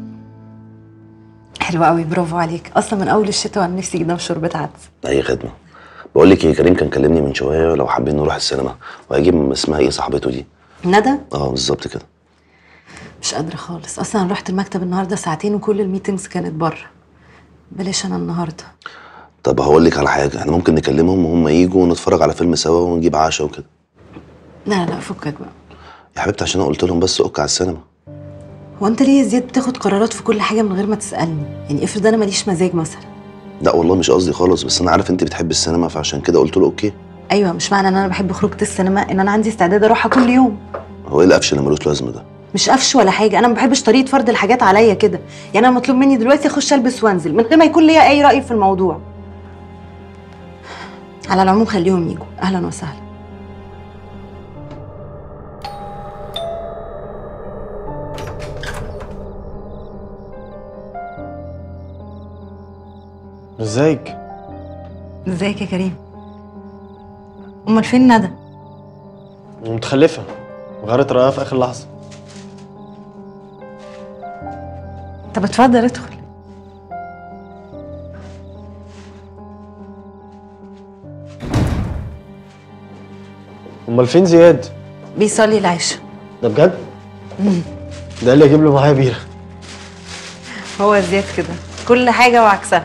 حلوة قوي برافو عليك اصلا من اول الشتاء وانا نفسي جدا في شوربه عدس اي خدمه بقول لك ايه كريم كان كلمني من شويه لو حابين نروح السينما وهيجيب اسمها ايه صاحبته دي ندى اه بالظبط كده مش قادره خالص اصلا أنا رحت المكتب النهارده ساعتين وكل الميتنجز كانت بره بلاش انا النهارده طب هقول لك على حاجه احنا ممكن نكلمهم وهم يجوا ونتفرج على فيلم سوا ونجيب عشاء وكده لا لا فكك بقى يا حبيبتي عشان انا قلت لهم بس اوكي على السينما هو انت ليه يا زياد بتاخد قرارات في كل حاجه من غير ما تسالني يعني افرض انا ماليش مزاج مثلا لا والله مش قصدي خالص بس انا عارف انت بتحب السينما فعشان كده قلت له اوكي ايوه مش معنى ان انا بحب خروجه السينما ان انا عندي استعداد اروحها كل يوم هو ايه القفش اللي ملوش لازمه ده مش قفش ولا حاجه انا ما بحبش طريقه فرض الحاجات عليا كده يعني انا مطلوب مني دلوقتي اخش البس وانزل من غير ما يكون ليا اي راي في الموضوع على العموم خليهم يجوا اهلا وسهلا ازيك ازيك يا كريم امال فين ندى متخلفه غيرت رايها في اخر لحظه طب اتفضل ادخل امال فين زياد بيصلي العشاء ده بجد ده اللي اجيب له معايا بيره هو زياد كده كل حاجه وعكسها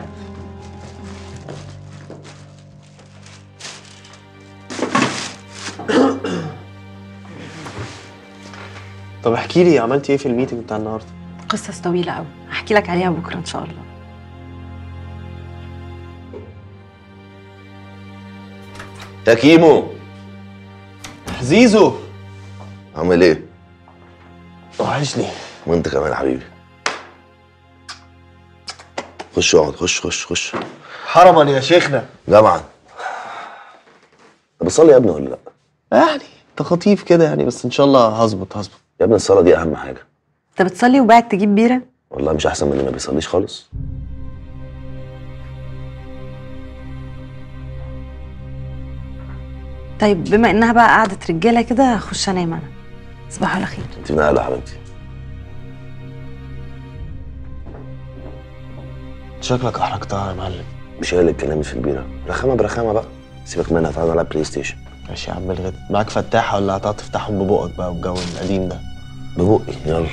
طب احكي لي عملتي ايه في الميتنج بتاع النهارده قصص طويله قوي هحكي لك عليها بكره ان شاء الله يا كيمو زيزو عامل ايه؟ وحشني وانت كمان يا حبيبي خش اقعد خش خش خش حرما يا شيخنا جمعا طب بتصلي يا ابني ولا لا؟ يعني تخطيف كده يعني بس ان شاء الله هظبط هظبط يا ابني الصلاة دي أهم حاجة انت بتصلي وبعد تجيب بيره والله مش أحسن من اللي ما بيصليش خالص طيب بما انها بقى قعده رجاله كده هخش انام انا صباح على خير انت من أهل يا حبيبتي شكلك احرجتها يا معلم مش هي اللي اتكلمت في البيرة رخامة برخامة بقى سيبك منها تعالى نلعب بلاي ستيشن ماشي يا عم الغد معاك فتاحة ولا هتقعد تفتحهم ببقك بقى والجو القديم ده ببقي يلا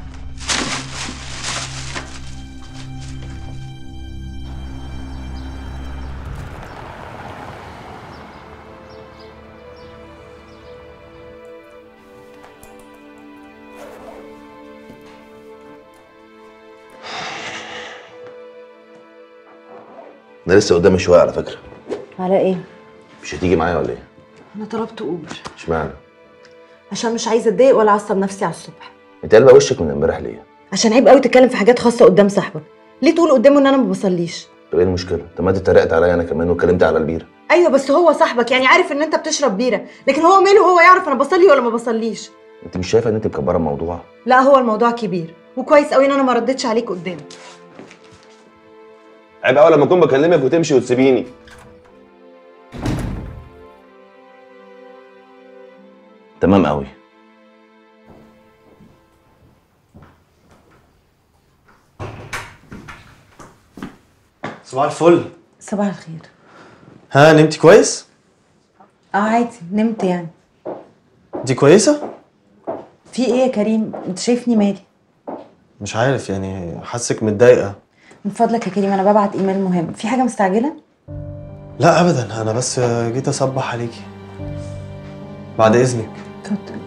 انا لسه قدامي شويه على فكره على ايه مش هتيجي معايا ولا ايه انا طلبت اوبر اشمعنى عشان مش عايزه اتضايق ولا اعصب نفسي على الصبح انت قلبه وشك من امبارح ليه عشان عيب قوي تتكلم في حاجات خاصه قدام صاحبك ليه تقول قدامه ان انا ما بصليش طب ايه المشكله طب ما انت اتريقت عليا انا كمان واتكلمت على البيره ايوه بس هو صاحبك يعني عارف ان انت بتشرب بيره لكن هو ماله هو يعرف انا بصلي ولا ما بصليش انت مش شايفه ان انت مكبره الموضوع لا هو الموضوع كبير وكويس قوي ان انا ما ردتش عليك قدامه عيب قوي لما اكون بكلمك وتمشي وتسيبيني تمام قوي صباح الفل صباح الخير ها نمتي كويس؟ اه عادي نمت يعني دي كويسة؟ في ايه يا كريم انت شايفني مالي مش عارف يعني حاسك متضايقة من فضلك يا كريم انا ببعت ايميل مهم في حاجه مستعجله لا أبدا أنا بس جيت أصبح عليكي بعد إذنك اتفضل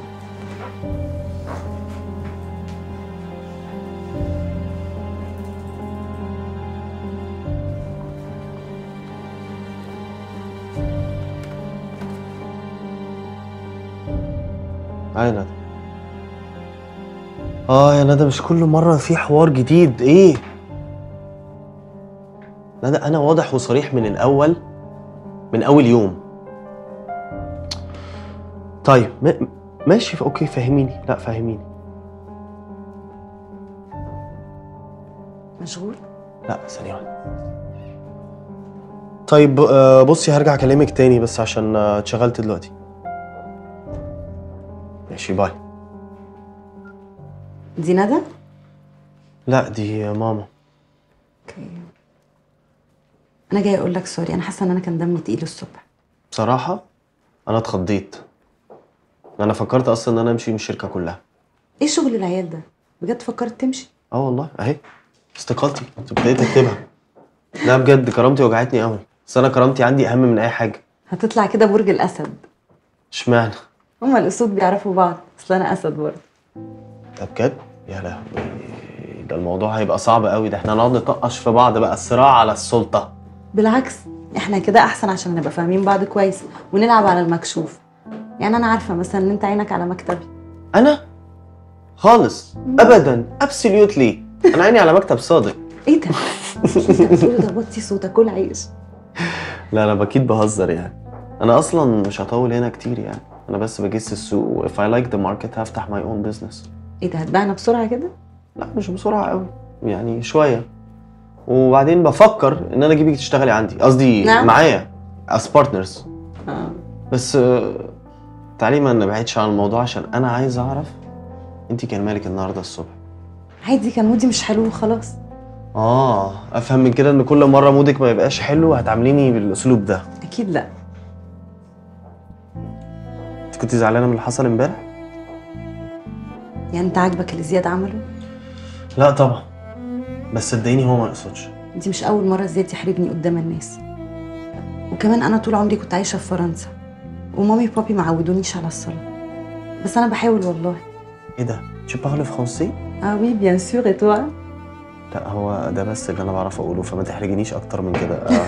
هاي ندى اه يا ندى مش كل مرة في حوار جديد ايه ندى انا واضح وصريح من الاول من اول يوم طيب م- ماشي اوكي فهميني لا فهميني مشغول لا ثانية واحدة طيب آه، بصي هرجع اكلمك تاني بس عشان آه، اتشغلت دلوقتي ماشي باي دي ندى لا دي ماما اوكي انا جايه اقول لك سوري انا حاسه ان انا كان دمي تقيل الصبح بصراحة أنا اتخضيت أنا فكرت أصلا إن أنا أمشي من الشركة كلها ايه شغل العيال ده بجد فكرت تمشي أه والله أهي استقالتي ابتديت أكتبها لا بجد كرامتي وجعتني قوي بس أنا كرامتي عندي أهم من أي حاجة هتطلع كده برج الاسد اشمعنى هما الاسود بيعرفوا بعض اصل انا اسد برضه ده بجد يا لهوي ده الموضوع هيبقى صعب قوي ده احنا هنقعد نطقش في بعض بقى الصراع على السلطة بالعكس احنا كده احسن عشان نبقى فاهمين بعض كويس ونلعب على المكشوف يعني انا عارفه مثلا ان انت عينك على مكتبي أنا خالص أبدا أبسوليوتلي أنا عيني على مكتب صادق ايه ده انت بتقول ده وطي صوتك كل عيش لا انا اكيد بهزر يعني انا اصلا مش هطول هنا كتير يعني انا بس بجس السوق و if I like the market هفتح my own business ايه ده هتبيعنا بسرعه كده لا مش بسرعه قوي يعني شويه وبعدين بفكر ان انا اجيبك تشتغلي عندي قصدي نعم. معايا as partners اه بس آه، تعالي ما نبعدش عن الموضوع عشان انا عايز اعرف انت كان مالك النهارده الصبح عادي كان مودي مش حلو وخلاص اه افهم من كده ان كل مره مودك ما يبقاش حلو هتعامليني بالاسلوب ده اكيد لا انت كنت زعلانه من اللي حصل امبارح يعني انت عاجبك اللي زياد عمله لا طبعا بس صدقيني هو ما يقصدش دي مش اول مره زياد يحرجني قدام الناس وكمان انا طول عمري كنت عايشه في فرنسا ومامي وبابي ما عودونيش على الصلاه بس انا بحاول والله ايه ده؟ Tu parles français؟ اه وي بيان سور et toi لا هو ده بس اللي انا بعرف اقوله فما تحرجنيش اكتر من كده آه.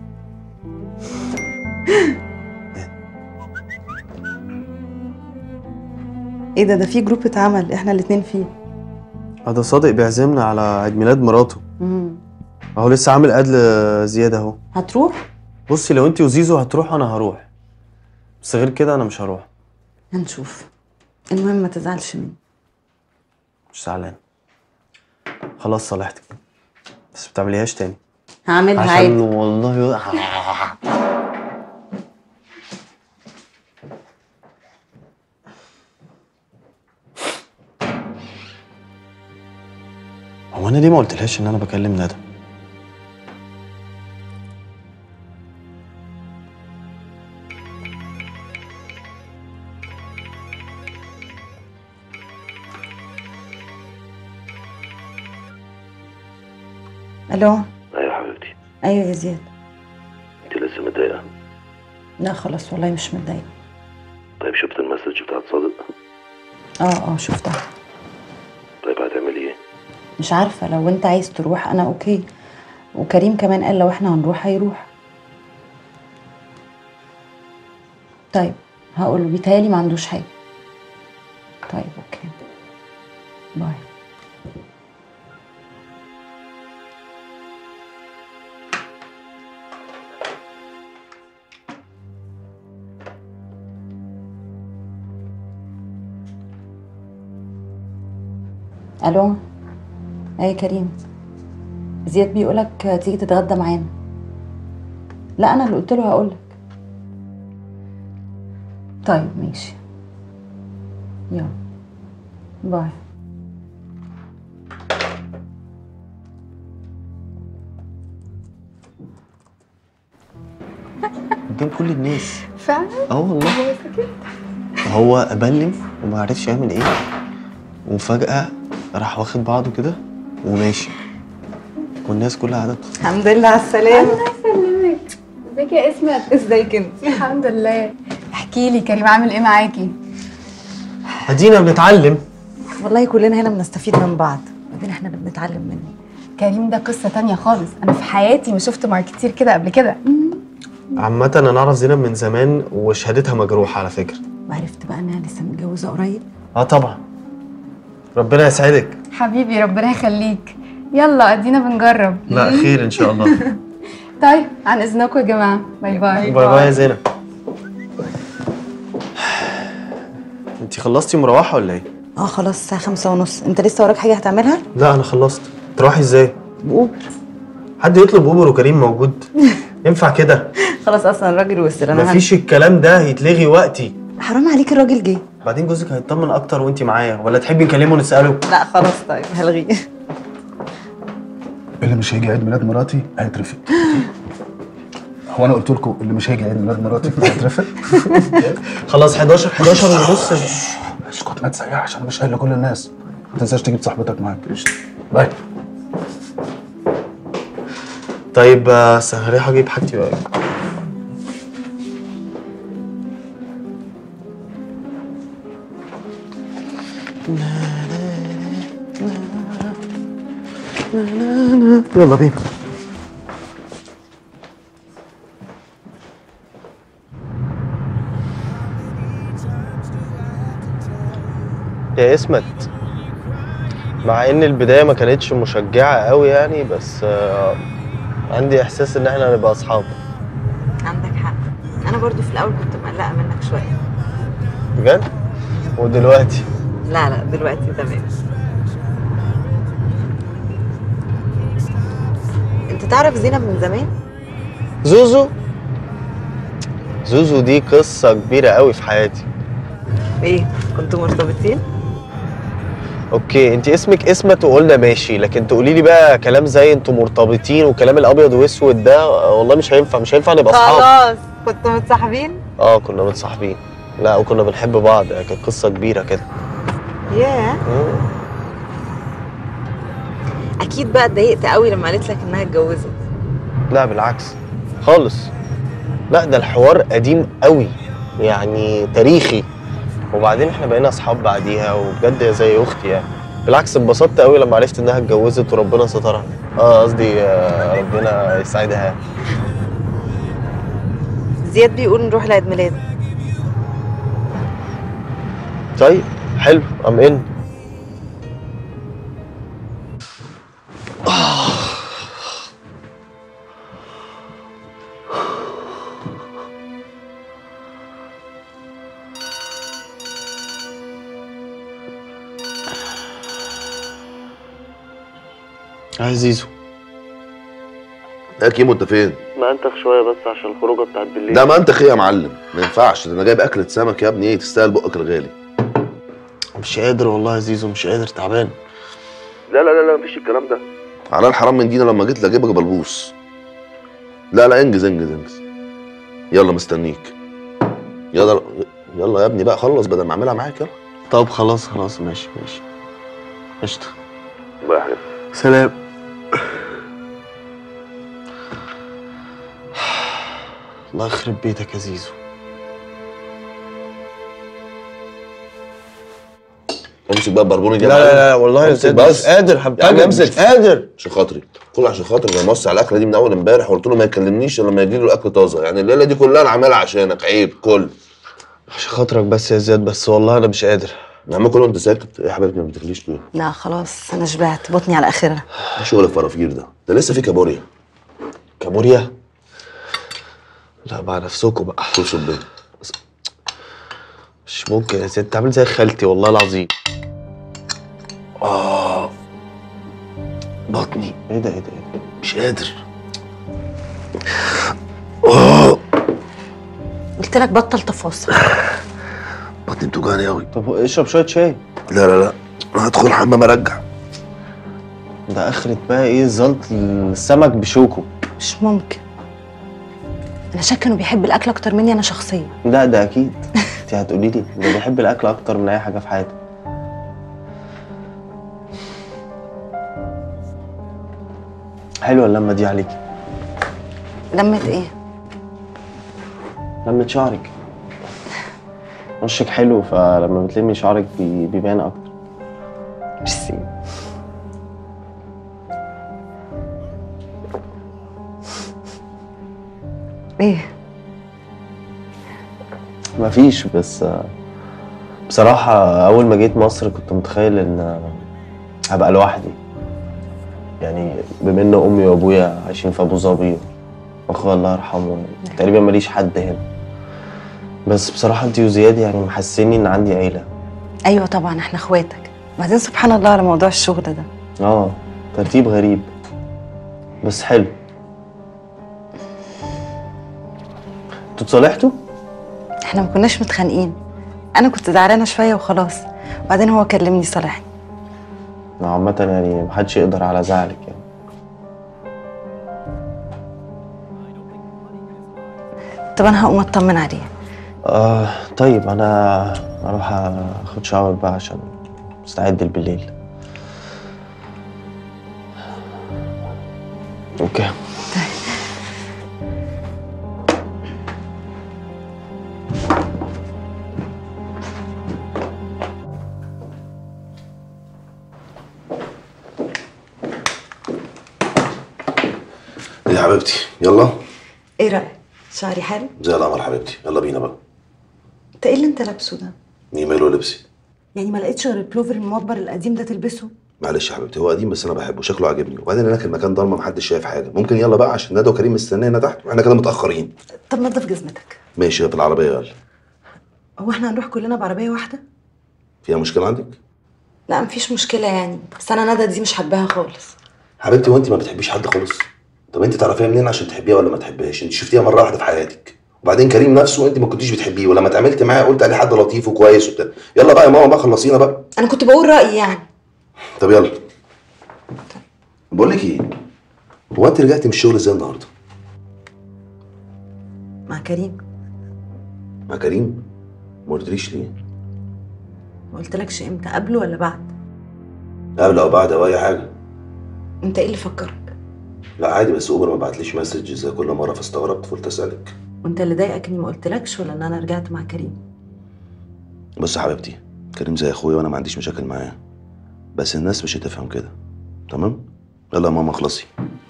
ايه ده ده في جروب اتعمل احنا الاتنين فيه آه، ده صادق بيعزمنا على عيد ميلاد مراته مم. اهو لسه عامل ادل زياده اهو هتروح بصي لو انت وزيزو هتروح انا هروح بس غير كده انا مش هروح هنشوف المهم ما تزعلش مني مش زعلان خلاص صالحتك بس ما بتعمليهاش تاني هعملها عشان عادي والله هو انا ليه ما قلتلهاش ان انا بكلم ندى الو ايوه يا حبيبتي ايوه يا زياد انت لسه متضايقه لا خلاص والله مش متضايقه طيب شفت المسج بتاعت صادق اه اه شفتها طيب هتعملي ايه مش عارفه لو انت عايز تروح انا اوكي وكريم كمان قال لو احنا هنروح هيروح طيب هقوله بيتهيألي ما عندوش حاجه طيب اوكي باي الو اي كريم زياد بيقولك تيجي تتغدى معانا لا انا اللي قلت له هقولك طيب ماشي يلا باي قدام كل الناس فعلا اه والله هو بلم وما عرفش يعمل ايه وفجأة راح واخد بعضه كده وماشي والناس كلها قاعدة الحمد لله على السلامه سلمك ازيك يا اسمت ازيك انت الحمد لله احكي لي كريم عامل ايه معاكي ادينا بنتعلم والله كلنا هنا بنستفيد من بعض بعدين احنا اللي بنتعلم منه كريم ده قصه تانية خالص انا في حياتي ما شفت ماركتير كده قبل كده عامة انا اعرف زينب من زمان وشهادتها مجروحة على فكرة وعرفت بقى انها لسه متجوزه قريب اه طبعا ربنا يسعدك حبيبي ربنا يخليك يلا ادينا بنجرب لا خير ان شاء الله طيب عن اذنكم يا جماعه باي باي باي باي يا زينب انت خلصتي مروحة ولا ايه؟ اه خلاص الساعه خمسة ونص انت لسه وراك حاجه هتعملها لا انا خلصت تروحي ازاي؟ بأوبر حد يطلب اوبر وكريم موجود ينفع كده خلاص اصلا الراجل وصل انا مفيش الكلام ده هيتلغي وقتي هم- حرام عليك الراجل جه بعدين جوزك هيطمن اكتر وانت معايا ولا تحبي نكلمه ونساله لا خلاص طيب هلغيه اللي مش هيجي عيد ميلاد مراتي هيترفد هو انا قلت لكم اللي مش هيجي عيد ميلاد مراتي هيترفد خلاص 11 11 ونص اسكت ما تسيح عشان مش قايل لكل الناس ما تنساش تجيب صاحبتك معاك باي طيب بس انا هروح اجيب حاجتي بقى يلا بينا يا اسمت مع ان البدايه ما كانتش مشجعه قوي يعني بس آه، عندي احساس ان احنا هنبقى اصحاب عندك حق انا برضو في الاول كنت مقلقه منك شويه بجد ودلوقتي لا لا دلوقتي تمام انت تعرف زينب من زمان زوزو زوزو دي قصه كبيره قوي في حياتي ايه كنتوا مرتبطين اوكي انت اسمك اسمت وقلنا ماشي لكن تقولي لي بقى كلام زي انتوا مرتبطين وكلام الابيض واسود ده آه، والله مش هينفع مش هينفع نبقى اصحاب خلاص كنتوا متصاحبين اه كنا متصاحبين لا وكنا بنحب بعض يعني كانت قصه كبيره كده ياه مم. اكيد بقى اتضايقت قوي لما قالت لك انها اتجوزت لا بالعكس خالص لا ده الحوار قديم قوي يعني تاريخي وبعدين احنا بقينا اصحاب بعديها وبجد هي زي اختي يعني بالعكس اتبسطت قوي لما عرفت انها اتجوزت وربنا سترها اه قصدي آه، ربنا يسعدها يعني. زياد بيقول نروح لعيد ميلاد طيب حلو ام ان يا زيزو يا كيمو انت فين؟ ما انتخ شويه بس عشان الخروجه بتاعت بالليل ده ما انت ايه يا معلم ما ينفعش ده انا جايب اكله سمك يا ابني ايه تستاهل بقك الغالي مش قادر والله يا زيزو مش قادر تعبان لا لا لا لا مفيش الكلام ده على الحرام من دينا لما جيت لاجيبك بلبوس لا لا انجز انجز انجز يلا مستنيك يلا يلا يا ابني بقى خلص بدل ما اعملها معاك يلا طب خلاص خلاص ماشي ماشي قشطه بقى يا حبيبي سلام الله يخرب بيتك يا زيزو امسك بقى البربوني دي لا يا لا معلم. لا والله يا امسك زياد بس مش قادر حبيبي يا عم مش امسك. قادر عشان خاطري كل عشان خاطري انا موسع على الاكله دي من اول امبارح وقلت له ما يكلمنيش الا لما يجي له الاكل طازه يعني الليله دي كلها انا عاملها عشانك عيب كل عشان خاطرك بس يا زياد بس والله انا مش قادر يا عم كله انت ساكت ايه يا حبيبتي ما بتاكليش ليه؟ لا خلاص انا شبعت بطني على اخرها ايه شغل الفرافير ده؟ ده لسه في كابوريا كابوريا لا مع نفسكم بقى كل شبيه مش ممكن يا زياد انت عامل زي خالتي والله العظيم اه بطني ايه ده ايه ده ايه ده مش قادر اه قلت لك بطل تفاصيل بطني بتوجعني قوي طب اشرب شويه شاي لا لا لا انا هدخل الحمام ارجع ده اخرة بقى ايه زلط السمك بشوكه مش ممكن انا شاكه انه بيحب الاكل اكتر مني انا شخصيا ده ده اكيد انت هتقولي لي ده بيحب الاكل اكتر من اي حاجه في حياته حلوه اللمه دي عليكي لمت ايه لمة شعرك وشك حلو فلما بتلمي شعرك بي- بيبان اكتر ميرسي ايه مفيش بس آه، بصراحة أول ما جيت مصر كنت متخيل إن آه، هبقى لوحدي يعني بما إن أمي وأبويا عايشين في أبو ظبي وأخويا الله يرحمه تقريبا ماليش حد هنا بس بصراحة أنتي وزياد يعني محسيني إن عندي عيلة ايوه طبعا احنا اخواتك بعدين سبحان الله على موضوع الشغل ده آه ترتيب غريب بس حلو انتوا اتصالحتوا؟ احنا ما كناش متخانقين انا كنت زعلانه شويه وخلاص وبعدين هو كلمني صالحني عامة يعني محدش يقدر على زعلك يعني طب انا هقوم اطمن عليه آه طيب أنا أروح أخد شاور بقى عشان مستعد بالليل أوكي ايه يا حبيبتي يلا ايه رايك شعري حلو زي القمر حبيبتي يلا بينا بقى انت ايه اللي انت لابسه ده مين ماله لبسي يعني ما لقيتش غير البلوفر الموبر القديم ده تلبسه معلش يا حبيبتي هو قديم بس انا بحبه شكله عاجبني وبعدين هناك المكان ضلمه محدش شايف حاجه ممكن يلا بقى عشان ندى وكريم مستنينا تحت واحنا كده متاخرين طب نضف جزمتك ماشي في العربيه يلا هو احنا هنروح كلنا بعربيه واحده فيها مشكله عندك لا مفيش مشكله يعني بس انا ندى دي مش حباها خالص حبيبتي وانت ما بتحبيش حد خالص طب انت تعرفيها منين عشان تحبيها ولا ما تحبيهاش انت شفتيها مره واحده في حياتك وبعدين كريم نفسه انت ما كنتيش بتحبيه ولما اتعاملت معاه قلت عليه حد لطيف وكويس وبتاع يلا بقى يا ماما بقى خلصينا بقى انا كنت بقول رايي يعني طب يلا بقول لك ايه هو انت رجعتي من الشغل ازاي النهارده مع كريم مع كريم ما قلتليش ليه ما قلتلكش امتى قبله ولا بعد قبل او بعد او اي حاجه انت ايه اللي فكرك لا عادي بس اوبر ما بعتليش مسج زي كل مره فاستغربت فقلت اسالك وانت اللي ضايقك اني ما قلتلكش ولا ان انا رجعت مع كريم بص يا حبيبتي كريم زي اخويا وانا ما عنديش مشاكل معاه بس الناس مش هتفهم كده تمام يلا يا ماما اخلصي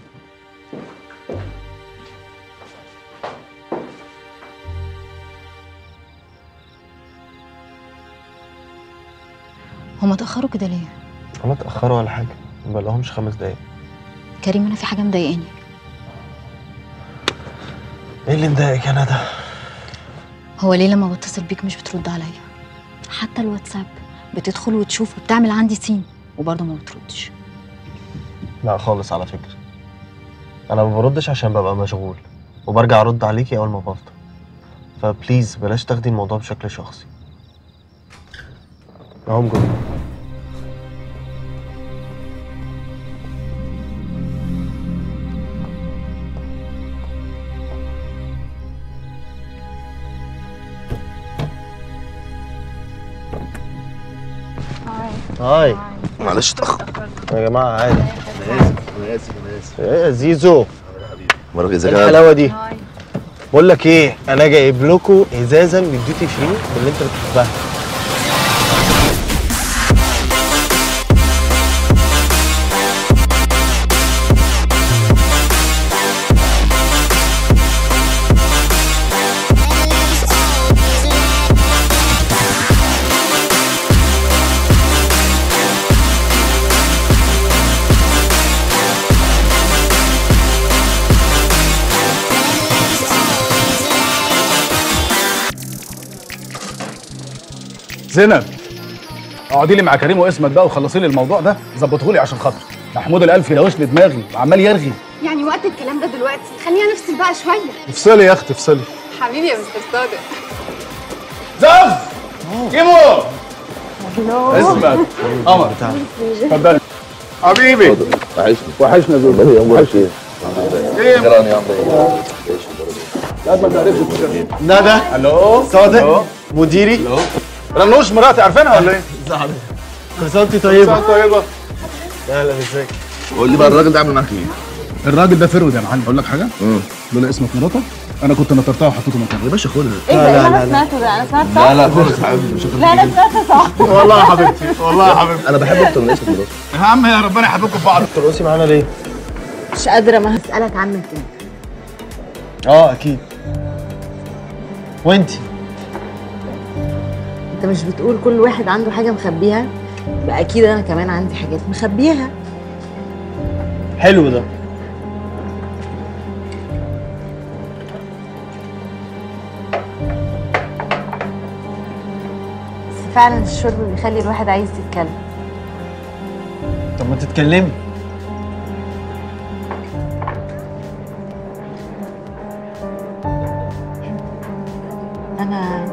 هما اتأخروا كده ليه؟ ولا اتأخروا ولا حاجة ما بقالهمش خمس دقايق كريم أنا في حاجة مضايقاني ايه اللي مضايقك يا ندى؟ هو ليه لما بتصل بيك مش بترد عليا؟ حتى الواتساب بتدخل وتشوف وبتعمل عندي سين وبرضه ما بتردش لا خالص على فكرة أنا ما بردش عشان ببقى مشغول وبرجع أرد عليكي أول ما بفضى فبليز بلاش تاخدي الموضوع بشكل شخصي أهم جوه هاي معلش اتاخر يا جماعة عادي انا اسف انا اسف ايه يا زيزو مرة ايه اذا كان الحلاوة دي بقول لك ايه انا جايب لكم ازازة من الديوتي فري اللي انت بتحبها زينب اقعدي لي مع كريم واسمك بقى وخلصي لي الموضوع ده ظبطه لي عشان خاطري محمود الالف يلوش لي دماغي وعمال يرغي يعني وقت الكلام ده دلوقتي خلينا نفصل بقى شويه افصلي يا اختي افصلي حبيبي يا مستر صادق زوز كيمو اسمك قمر اتفضل حبيبي وحشني وحشنا زوز وحشني ايه جيران يا عمرو لا ما تعرفش الكلام. ندى الو صادق ألو؟ مديري رنوش مراتي عارفينها ولا ايه؟ كل سنة وانت طيبة سنة طيبة اهلا ازيك قول لي بقى الراجل ده عامل معاك ايه؟ الراجل ده فرود يا معلم اقول لك حاجه امم لولا اسمك مراتك انا كنت نطرتها وحطيته مكانها يا باشا خدها ايه ده لا، اللي لا، انا لا. سمعته ده انا سمعت لا صح؟ لا خالص يا حبيبي مش لا انا سمعت صح والله يا حبيبتي والله يا حبيبتي انا بحب اكتر من اسمك مراتي يا عم يا ربنا يحبكم في بعض ترقصي معانا ليه؟ مش قادره ما هسالك عنك انت اه اكيد وانتي انت مش بتقول كل واحد عنده حاجه مخبيها بقى اكيد انا كمان عندي حاجات مخبيها حلو ده بس فعلا الشرب بيخلي الواحد عايز يتكلم طب ما تتكلمي انا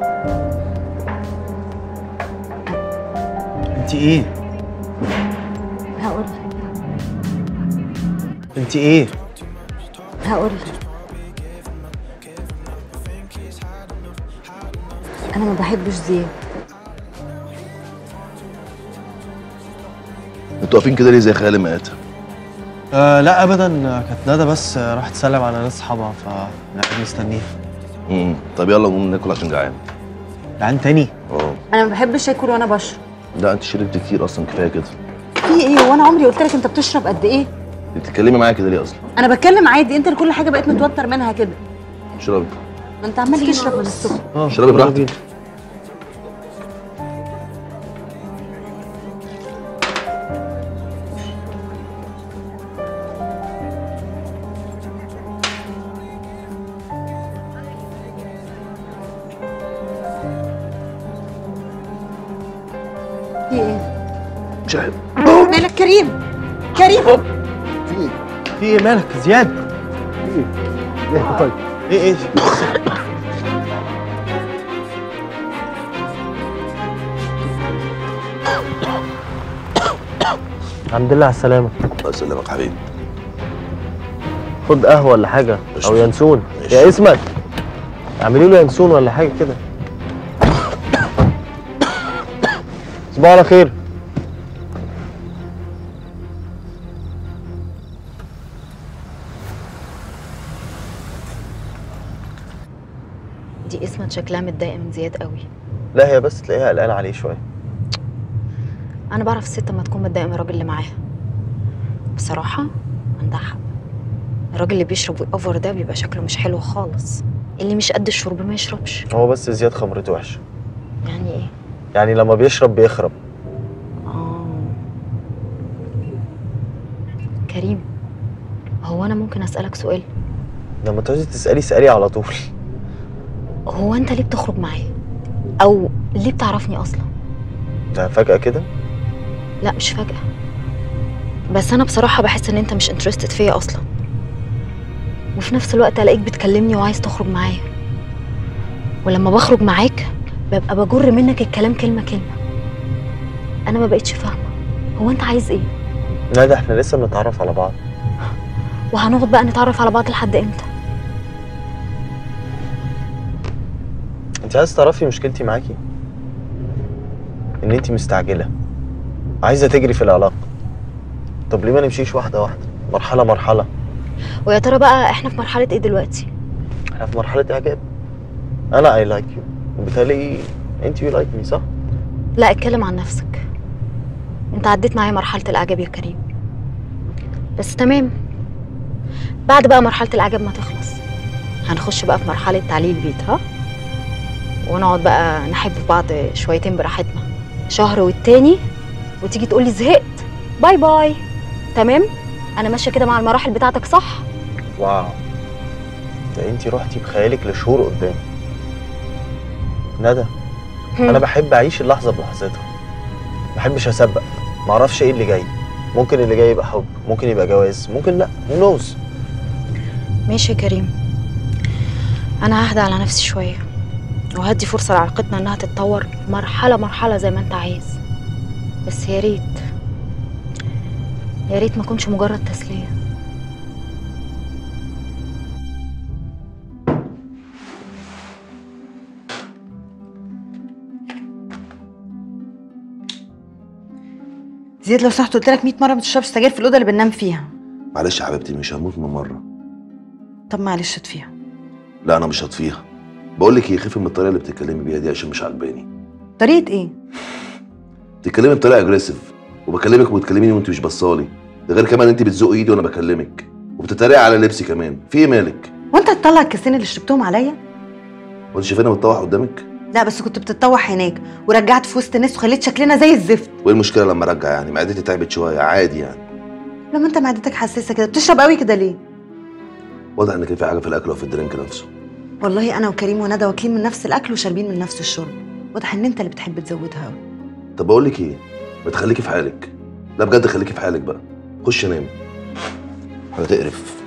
انت ايه؟ هقول لك انت ايه؟ هقول لك انا ما بحبش زياد انتوا واقفين كده ليه زي خيال مآتة؟ آه لا ابدا كانت ندى بس راحت تسلم على ناس صحابها فقاعد مستنيها امم طب يلا نقوم ناكل عشان جعان جعان تاني اه انا ما بحبش اكل وانا بشرب لا انت شربت كتير اصلا كفايه كده في ايه وانا عمري قلت لك انت بتشرب قد ايه انت بتتكلمي معايا كده ليه اصلا؟ انا بتكلم عادي انت كل حاجه بقيت متوتر منها كده اشربي ما انت عمال تشرب من الصبح اه اشربي براحتك في ايه مش عارف مالك كريم كريم في ايه مالك زياد؟ ايه طيب ايه ايه؟ الحمد لله على السلامة الله يسلمك حبيبي خد قهوة ولا حاجة أو قشطة. ينسون ماشي. يا اسمك اعملي له ينسون ولا حاجة كده صباح على خير دي اسمها شكلها متضايقه من زياد قوي لا هي بس تلاقيها قلقانة عليه شوية انا بعرف الست لما تكون متضايقه من الراجل اللي معاها بصراحه عندها حق الراجل اللي بيشرب ويأوفر ده بيبقى شكله مش حلو خالص اللي مش قد الشرب ما يشربش هو بس زياد خمرته وحشه يعني ايه يعني لما بيشرب بيخرب اه كريم هو انا ممكن اسالك سؤال لما تعوزي تسالي اسالي على طول هو انت ليه بتخرج معايا او ليه بتعرفني اصلا ده فجاه كده لا مش فجأة بس أنا بصراحة بحس إن أنت مش انترستد فيا أصلا وفي نفس الوقت ألاقيك بتكلمني وعايز تخرج معايا ولما بخرج معاك ببقى بجر منك الكلام كلمة كلمة أنا ما بقتش فاهمة هو أنت عايز إيه؟ لا ده احنا لسه بنتعرف على بعض وهنقعد بقى نتعرف على بعض لحد إمتى؟ انت عايز تعرفي مشكلتي معاكي ان انت مستعجله عايزه تجري في العلاقه طب ليه ما نمشيش واحده واحده مرحله مرحله ويا ترى بقى إحنا في مرحلة إيه دلوقتي؟ احنا في مرحله اعجاب انا اي لايك يو وبالتالي انت يو لايك مي صح لا اتكلم عن نفسك انت عديت معايا مرحلة الإعجاب يا كريم بس تمام بعد بقى مرحلة الإعجاب ما تخلص هنخش بقى في مرحلة تعليل البيت ها ونقعد بقى نحب في بعض شويتين براحتنا شهر والتاني وتيجي تقولي زهقت باي باي تمام انا ماشيه كده مع المراحل بتاعتك صح واو ده انت رحتي بخيالك لشهور قدام ندى انا بحب اعيش اللحظه بلحظتها ما بحبش اسبق ما اعرفش ايه اللي جاي ممكن اللي جاي يبقى حب ممكن يبقى جواز ممكن لا who knows ماشي يا كريم انا ههدى على نفسي شويه وهدي فرصه لعلاقتنا انها تتطور مرحله مرحله زي ما انت عايز بس يا ريت يا ريت ما اكونش مجرد تسليه زياد لو سمحت قلت لك 100 مره ما تشربش سجاير في الاوضه اللي بننام فيها معلش يا حبيبتي مش هموت من مره طب معلش اطفيها لا انا مش هطفيها بقول لك ايه خفي من الطريقه اللي بتتكلمي بيها دي عشان مش عاجباني طريقه ايه بتتكلمي بطريقه اجريسيف وبكلمك وبتكلميني وانت مش بصالي ده غير كمان انت بتزقي ايدي وانا بكلمك وبتتريقي على لبسي كمان في ايه مالك وانت هتطلع الكاسين اللي شربتهم عليا وانت شايفاني بتطوح قدامك لا بس كنت بتتطوح هناك ورجعت في وسط الناس وخليت شكلنا زي الزفت وايه المشكله لما ارجع يعني معدتي تعبت شويه عادي يعني لما انت معدتك حساسه كده بتشرب قوي كده ليه واضح ان كان في حاجه في الاكل وفي الدرينك نفسه والله انا وكريم وندى واكلين من نفس الاكل وشاربين من نفس الشرب واضح ان انت اللي بتحب تزودها قوي طب بقول لك ايه ما تخليكي في حالك لا بجد خليكي في حالك بقى خش نام حاجه تقرف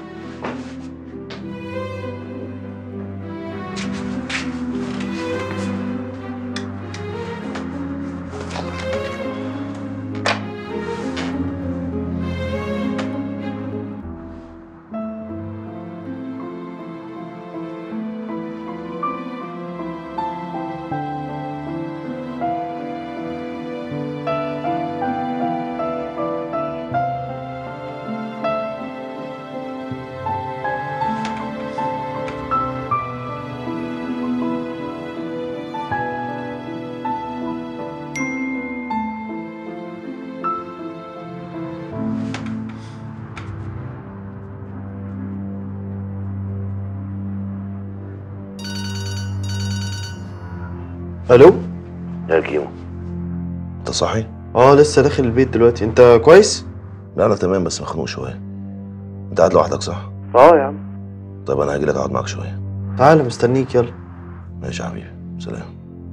الو يا كيمو انت صاحي؟ اه لسه داخل البيت دلوقتي انت كويس لا انا تمام بس مخنوق شويه انت قاعد لوحدك صح؟ اه يا عم طيب انا هاجي لك اقعد معاك شويه تعال مستنيك يلا ماشي يا حبيبي سلام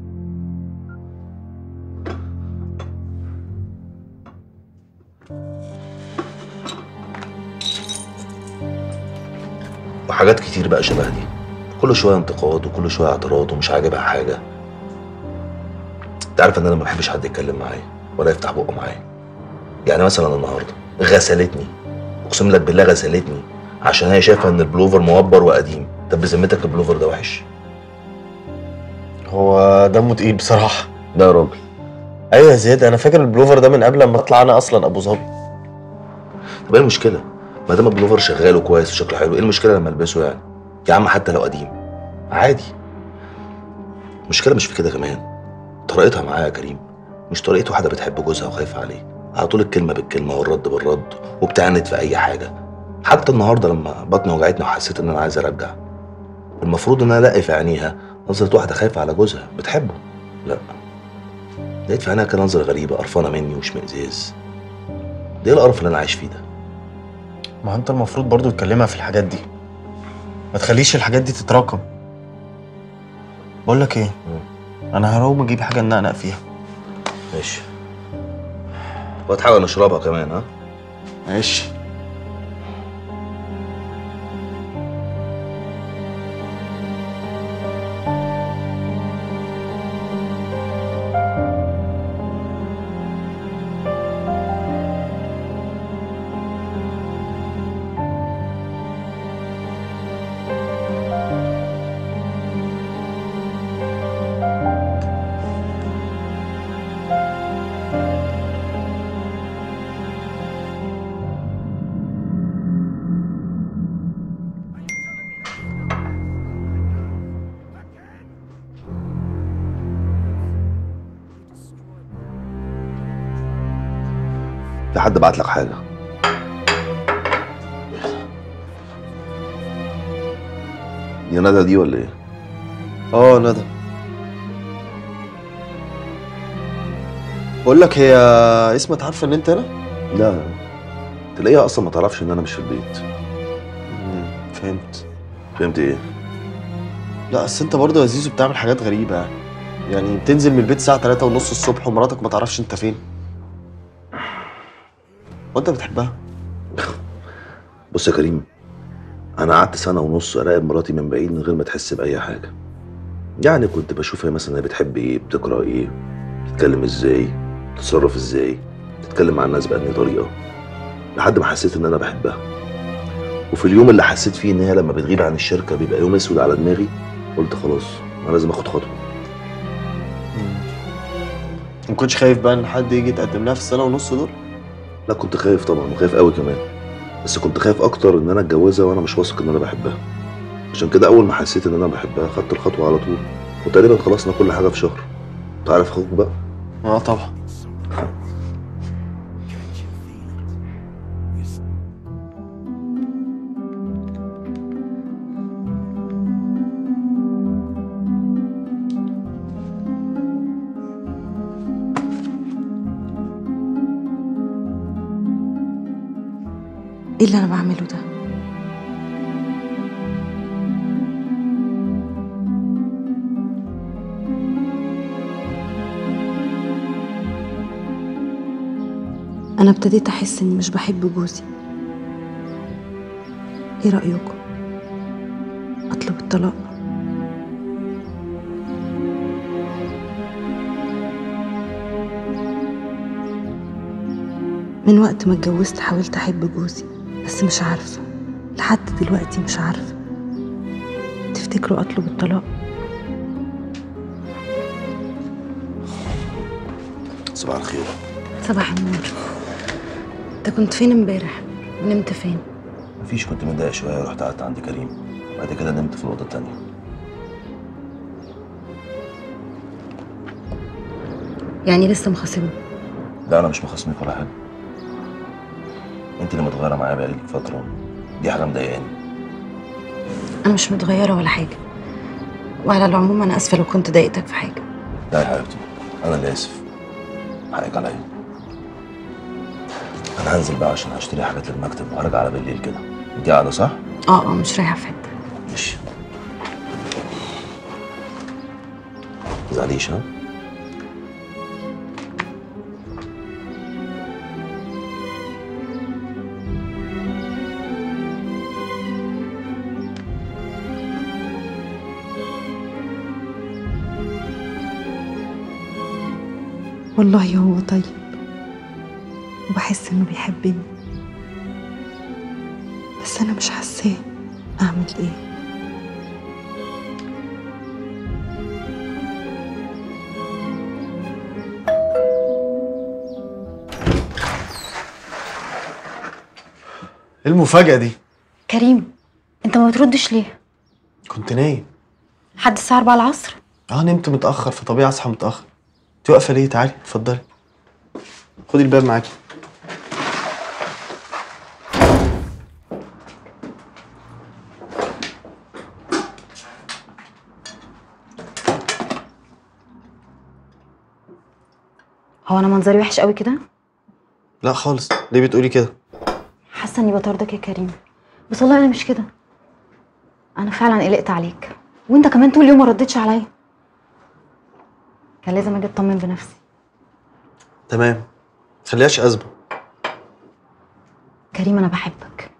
وحاجات كتير بقى شبه دي كل شويه انتقاد وكل شويه اعتراض ومش عاجبها حاجه انت عارف ان انا ما بحبش حد يتكلم معايا ولا يفتح بقه معايا يعني مثلا النهارده غسلتني اقسم لك بالله غسلتني عشان هي شايفه ان البلوفر موبر وقديم طب بذمتك البلوفر ده وحش هو دمه تقيل بصراحه لا يا راجل ايوه يا زياد انا فاكر البلوفر ده من قبل ما اطلع انا اصلا ابو ظبي طب ايه المشكله ما دام البلوفر شغال وكويس وشكله حلو ايه المشكله لما البسه يعني يا عم حتى لو قديم عادي المشكله مش في كده كمان طريقتها معايا يا كريم مش طريقة واحدة بتحب جوزها وخايفة عليه على طول الكلمة بالكلمة والرد بالرد وبتعند في أي حاجة حتى النهاردة لما بطني وجعتني وحسيت إن أنا عايز أرجع المفروض إن أنا ألاقي في عينيها نظرة واحدة خايفة على جوزها بتحبه لا لقيت في عينيها كده نظرة غريبة قرفانة مني واشمئزاز ده إيه القرف اللي أنا عايش فيه ده ما انت المفروض برضو تكلمها في الحاجات دي ما تخليش الحاجات دي تتراكم بقول لك ايه انا هروح اجيب حاجه ننقنق فيها ماشي وهتحاول نشربها كمان ها ماشي في حد بعت لك حاجة دي ندى دي ولا ايه؟ اه ندى بقول لك هي اسمت عارفه ان انت هنا لا تلاقيها اصلا ما تعرفش ان انا مش في البيت مم، فهمت فهمت ايه؟ لا اصل انت برضه يا زيزو بتعمل حاجات غريبه يعني يعني بتنزل من البيت الساعه 3 ونص الصبح ومراتك ما تعرفش انت فين وانت بتحبها بص يا كريم انا قعدت سنه ونص اراقب مراتي من بعيد من غير ما تحس باي حاجه يعني كنت بشوف هي مثلا هي بتحب ايه بتقرا ايه بتتكلم ازاي بتتصرف ازاي بتتكلم مع الناس بأنهي طريقه لحد ما حسيت ان انا بحبها وفي اليوم اللي حسيت فيه ان هي لما بتغيب عن الشركه بيبقى يوم اسود على دماغي قلت خلاص انا لازم اخد خطوه ما كنتش خايف بقى ان حد يجي يتقدم لها في السنه ونص دول لا كنت خايف طبعا وخايف قوي كمان بس كنت خايف اكتر ان انا اتجوزها وانا مش واثق ان انا بحبها عشان كده اول ما حسيت ان انا بحبها خدت الخطوه على طول وتقريبا خلصنا كل حاجه في شهر تعرف اخوك بقى اه طبعا ايه اللي انا بعمله ده انا ابتديت احس اني مش بحب جوزي ايه رايكم اطلب الطلاق من وقت ما اتجوزت حاولت احب جوزي بس مش عارفه لحد دلوقتي مش عارفه تفتكروا اطلب الطلاق صباح الخير صباح النور انت كنت فين امبارح ونمت فين مفيش كنت متضايق شويه رحت قعدت عند كريم بعد كده نمت في الاوضه التانيه يعني لسه مخاصمه لا انا مش مخاصمك ولا حاجه انت اللي متغيره معايا بقالك فتره دي حاجه مضايقاني انا مش متغيره ولا حاجه وعلى العموم انا اسفه لو كنت ضايقتك في حاجه لا يا حبيبتي انا اللي اسف حقك عليا انا هنزل بقى عشان هشتري حاجات للمكتب وهرجع على بالليل كده انت قاعده صح اه اه مش رايحه في حته ماشي تزعليش ها والله هو طيب وبحس انه بيحبني بس انا مش حاساه اعمل ايه ايه المفاجاه دي كريم انت ما بتردش ليه كنت نايم لحد الساعه 4 العصر اه نمت متاخر فطبيعي اصحى متاخر انت واقفه ليه تعالي اتفضلي خدي الباب معاكي هو انا منظري وحش قوي كده لا خالص ليه بتقولي كده حاسه اني بطاردك يا كريم بس والله انا مش كده انا فعلا قلقت عليك وانت كمان طول اليوم ما ردتش عليا كان لازم اجي اطمن بنفسي تمام خليهاش ازمه كريم انا بحبك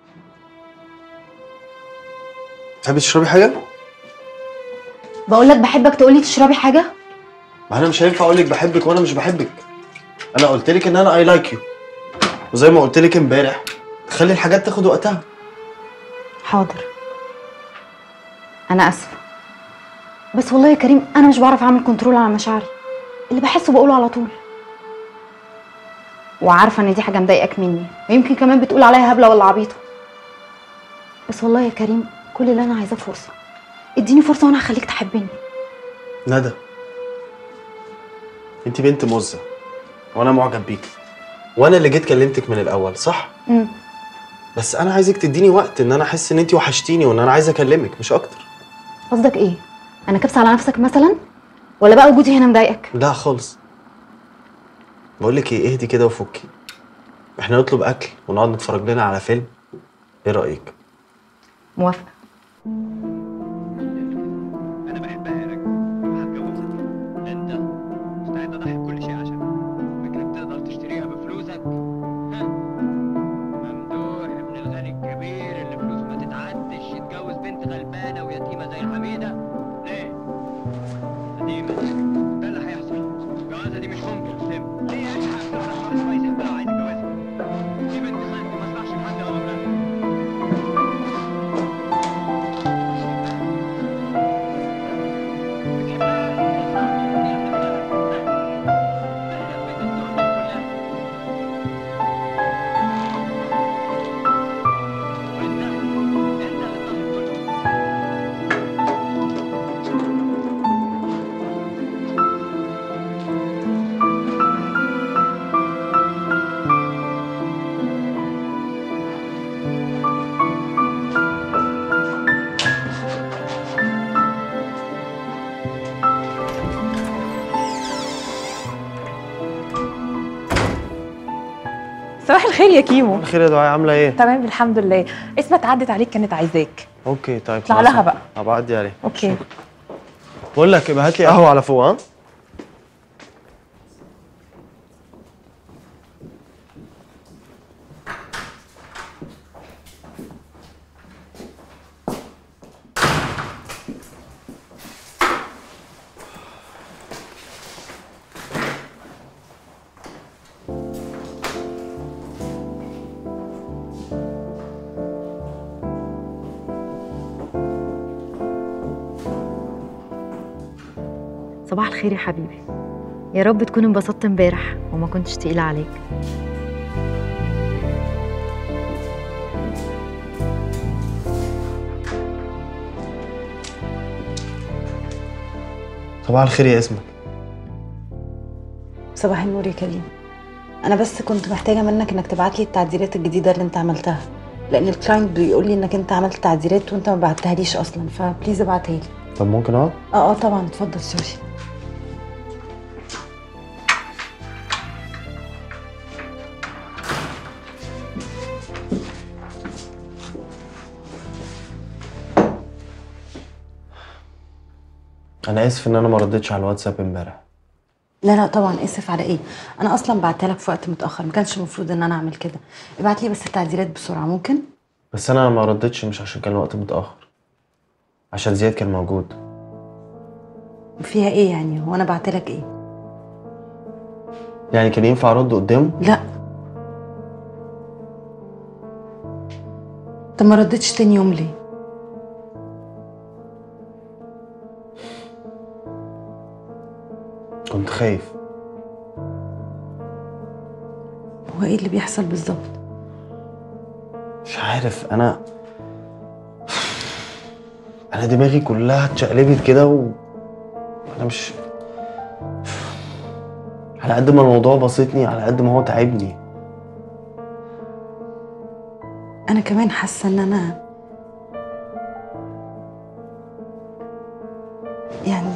تحبي تشربي حاجه بقول لك بحبك تقولي تشربي حاجه ما انا مش هينفع اقول لك بحبك وانا مش بحبك انا قلت لك ان انا اي لايك يو وزي ما قلت لك امبارح خلي الحاجات تاخد وقتها حاضر انا اسفه بس والله يا كريم انا مش بعرف اعمل كنترول على مشاعري اللي بحسه بقوله على طول وعارفه ان دي حاجه مضايقاك مني ويمكن كمان بتقول عليا هبله ولا عبيطه بس والله يا كريم كل اللي انا عايزاه فرصه اديني فرصه وانا هخليك تحبني ندى انت بنت مزه وانا معجب بيكي وانا اللي جيت كلمتك من الاول صح امم بس انا عايزك تديني وقت ان انا احس ان انت وحشتيني وان انا عايز اكلمك مش اكتر قصدك ايه انا كبسه على نفسك مثلا ولا بقى وجودي هنا مضايقك لا خالص بقول لك ايه اهدي كده وفكي احنا نطلب اكل ونقعد نتفرج لنا على فيلم ايه رايك موافقه انا بحبها يا راجل وهتجوزها ده انت مستعد اضحي بكل شيء عشان فكرك تقدر تشتريها بفلوسك ها ممدوح ابن الغني الكبير اللي فلوسه ما تتعدش يتجوز بنت غلبانه ويتيمه زي الحميده ليه؟ قديمه ده اللي هيحصل الجوازه دي مش ممكن تتم ليه يا اخي هتفتح واحد كويس انت لو عايز تتجوزها دي بنت خالتي ما اسمعش لحد غلبان صباح الخير يا كيمو الخير يا دعاء عامله ايه تمام الحمد لله اسمها عدت عليك كانت عايزاك اوكي طيب اطلع خلاص. لها بقى. هبقى اعدي عليه اوكي بقول لك ابقى هات لي قهوه على فوق ها صباح الخير يا حبيبي يا رب تكون انبسطت امبارح وما كنتش تقيلة عليك صباح الخير يا اسمك صباح النور يا كريم انا بس كنت محتاجه منك انك تبعت لي التعديلات الجديده اللي انت عملتها لان الكلاينت بيقول لي انك انت عملت تعديلات وانت ما بعتهاليش اصلا فبليز ابعتها لي طب ممكن اقعد اه اه طبعا اتفضل سوري انا اسف ان انا ما ردتش على الواتساب امبارح لا لا طبعا اسف على ايه انا اصلا بعتها لك في وقت متاخر ما كانش المفروض ان انا اعمل كده ابعت لي بس التعديلات بسرعه ممكن بس انا ما ردتش مش عشان كان الوقت متاخر عشان زياد كان موجود فيها ايه يعني هو انا بعت لك ايه يعني كان ينفع ارد قدامه لا طب ما ردتش تاني يوم ليه كنت خايف هو ايه اللي بيحصل بالظبط مش عارف انا انا دماغي كلها اتشقلبت كده و انا مش على قد ما الموضوع بسطني على قد ما هو تعبني انا كمان حاسه ان انا يعني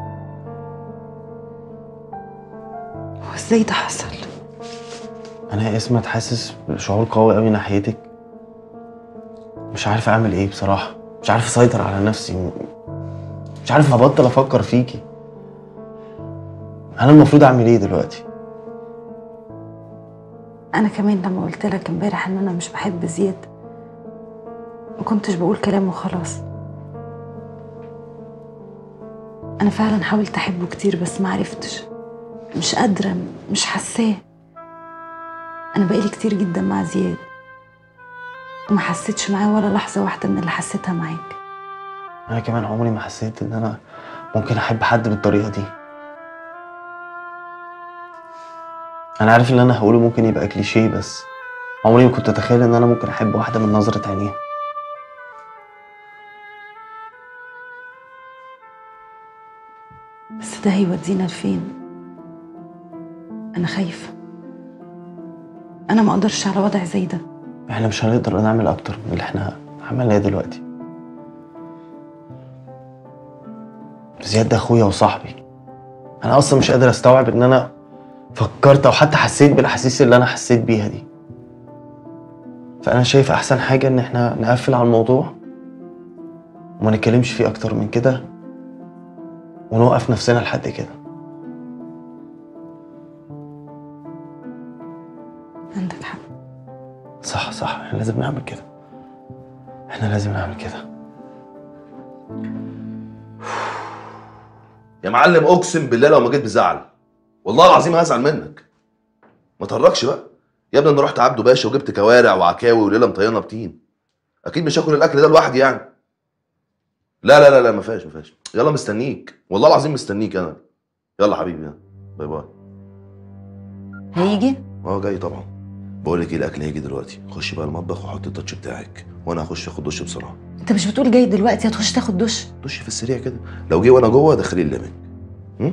هو ازاي ده حصل انا يا اسمت حاسس بشعور قوي قوي ناحيتك مش عارف اعمل ايه بصراحه مش عارف اسيطر على نفسي مش عارف ابطل افكر فيكي انا المفروض اعمل ايه دلوقتي انا كمان لما قلت لك امبارح ان انا مش بحب زياد ما كنتش بقول كلام وخلاص انا فعلا حاولت احبه كتير بس ما عرفتش مش قادره مش حاساه انا بقالي كتير جدا مع زياد وما حسيتش معاه ولا لحظه واحده من اللي حسيتها معاك انا كمان عمري ما حسيت ان انا ممكن احب حد بالطريقه دي انا عارف اللي انا هقوله ممكن يبقى كليشيه بس عمري ما كنت اتخيل ان انا ممكن احب واحده من نظره عينيها بس ده هيودينا لفين انا خايفه انا ما اقدرش على وضع زي ده احنا مش هنقدر نعمل اكتر من اللي احنا عملناه دلوقتي زياد ده اخويا وصاحبي انا اصلا مش قادر استوعب ان انا فكرت او حتى حسيت بالاحاسيس اللي انا حسيت بيها دي فانا شايف احسن حاجه ان احنا نقفل على الموضوع وما نتكلمش فيه اكتر من كده ونوقف نفسنا لحد كده عندك حق صح صح احنا لازم نعمل كده احنا لازم نعمل كده يا معلم اقسم بالله لو ما جيت بزعل والله العظيم هزعل منك ما تهرجش بقى يا ابني انا رحت عبده باشا وجبت كوارع وعكاوي وليله مطينه بتين اكيد مش هاكل الاكل ده لوحدي يعني لا لا لا لا ما فيهاش ما فيهاش يلا مستنيك والله العظيم مستنيك انا يلا حبيبي يلا باي باي هيجي اه جاي طبعا بقول لك ايه الاكل هيجي دلوقتي خش بقى المطبخ وحط التاتش بتاعك وانا هخش اخد دش بسرعه انت مش بتقول جاي دلوقتي هتخش تاخد دش دش في السريع كده لو جه وانا جوه دخلي الليمون هم؟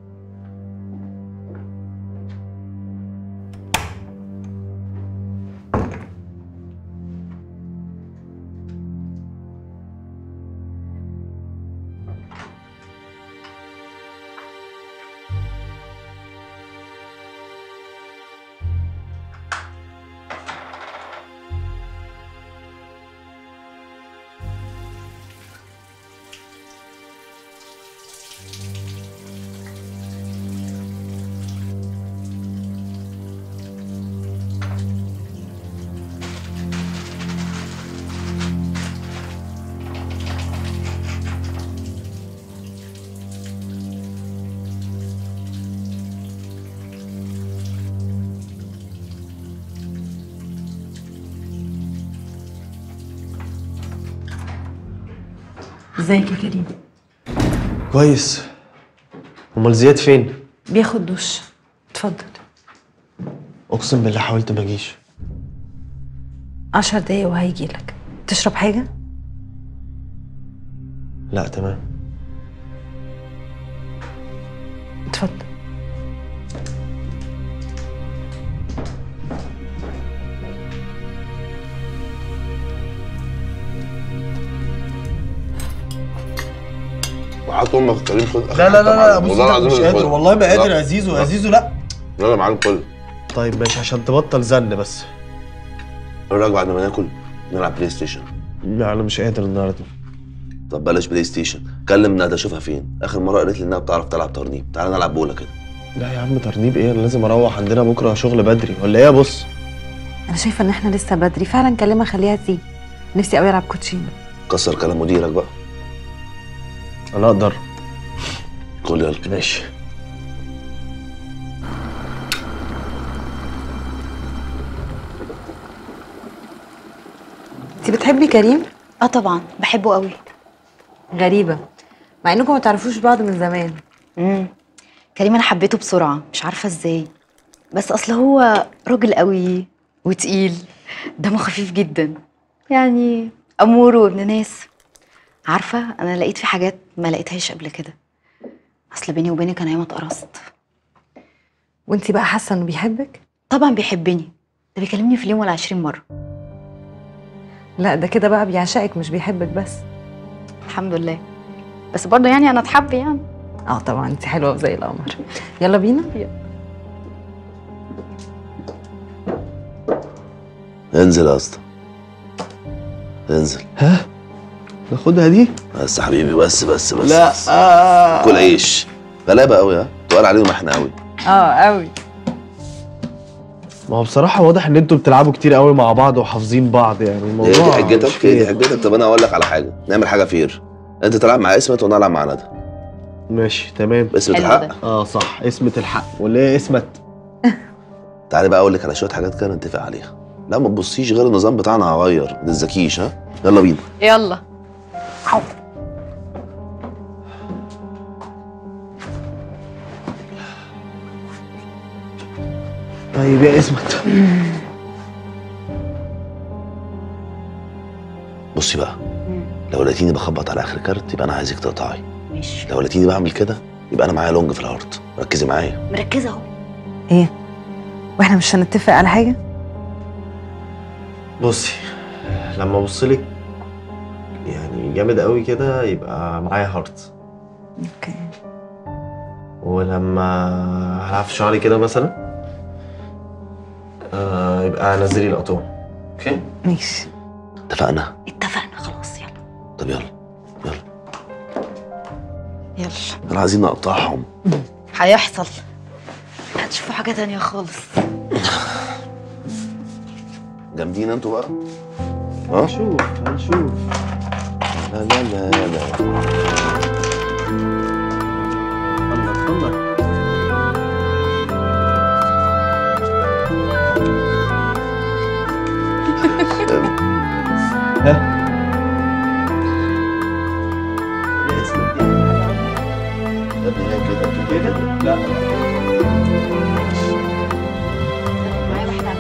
ازيك يا كريم كويس امال زياد فين بياخد دش اتفضل اقسم بالله حاولت ما اجيش عشر دقايق وهيجي لك تشرب حاجه لا تمام اتفضل وحط امك كريم خد لا لا لا لا بص والله أنت العظيم مش خد. قادر والله ما قادر لا. يا زيزو يا لا. زيزو لا يلا يا معلم كل طيب ماشي عشان تبطل زن بس نراجع بعد ما ناكل نلعب بلاي ستيشن لا انا مش قادر النهارده طب بلاش بلاي ستيشن كلم ندى اشوفها فين اخر مره قالت لي انها بتعرف تلعب ترنيب تعالى نلعب بوله كده لا يا عم ترنيب ايه انا لازم اروح عندنا بكره شغل بدري ولا ايه يا بص انا شايفه ان احنا لسه بدري فعلا كلمها خليها تيجي نفسي قوي العب كوتشينه كسر كلام مديرك بقى انا اقدر كل يلا ماشي انت بتحبي كريم اه طبعا بحبه قوي غريبه مع انكم ما تعرفوش بعض من زمان امم كريم انا حبيته بسرعه مش عارفه ازاي بس اصل هو راجل قوي وتقيل دمه خفيف جدا يعني امور وابن ناس عارفه انا لقيت في حاجات ما لقيتهاش قبل كده اصل بيني وبينك انا ياما اتقرصت وانتي بقى حاسه انه بيحبك طبعا بيحبني ده بيكلمني في اليوم ولا عشرين مرة لا ده كده بقى بيعشقك مش بيحبك بس الحمد لله بس برضه يعني انا اتحب يعني اه طبعا انتي حلوه زي القمر يلا بينا انزل يا اسطى انزل ناخدها دي بس يا حبيبي بس بس بس لا بس. آه. كل عيش غلابه قوي ها تقال عليهم احنا قوي اه قوي ما هو بصراحة واضح إن أنتوا بتلعبوا كتير قوي مع بعض وحافظين بعض يعني هي الموضوع دي مش حجتك هي دي فير. حجتك طب انا اقول لك على حاجه نعمل حاجه فير انت تلعب مع اسمت وانا العب مع ندى ماشي تمام اسمة حلو الحق ده. اه صح اسمة الحق ولا ايه اسمة تعالى بقى اقول لك على شويه حاجات كده نتفق عليها لا ما تبصيش غير النظام بتاعنا هغير ما تتذكيش ها يلا بينا يلا طيب يا اسمت بصي بقى لو لقيتيني بخبط على اخر كارت يبقى انا عايزك تقطعي ماشي لو لقيتيني بعمل كده يبقى انا معايا لونج في الارض ركزي معايا مركزة اهو ايه واحنا مش هنتفق على حاجه بصي لما ابص لك يعني جامد قوي كده يبقى معايا هارت اوكي ولما هلعب في شعري كده مثلا آه يبقى نزلي القطوع اوكي ماشي اتفقنا اتفقنا خلاص يلا طب يلا يلا يلا انا عايزين نقطعهم هيحصل هتشوفوا حاجة تانية خالص جامدين انتوا بقى ها هنشوف هنشوف لا لا لا لا اتفضل اتفضل ها يا اسمك دي يا ابني هي كده كده كده لا معايا واحدة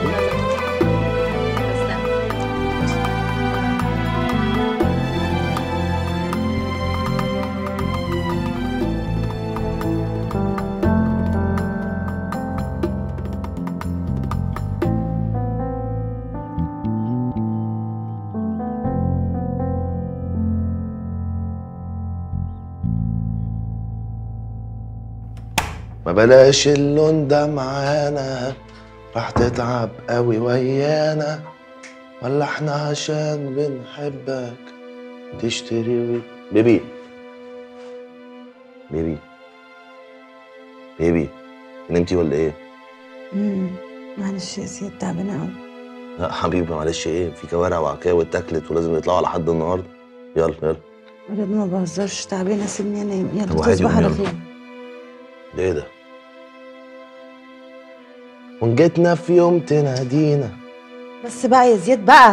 ما بلاش اللون ده معانا راح تتعب قوي ويانا ولا احنا عشان بنحبك تشتري وي- بيبي بيبي بيبي نمتي ولا ايه؟ امم معلش يا سياد تعبانه قوي لا حبيبي معلش ايه في كوارع وعكاوي اتاكلت ولازم يطلعوا لحد النهارده يلا يلا بجد ما بهزرش تعبانه سيبني انام طب يلا وعادي تصبح قوم على يلا. خير ده ايه ده؟ ونجيتنا في يوم تنادينا بس بقى يا زياد بقى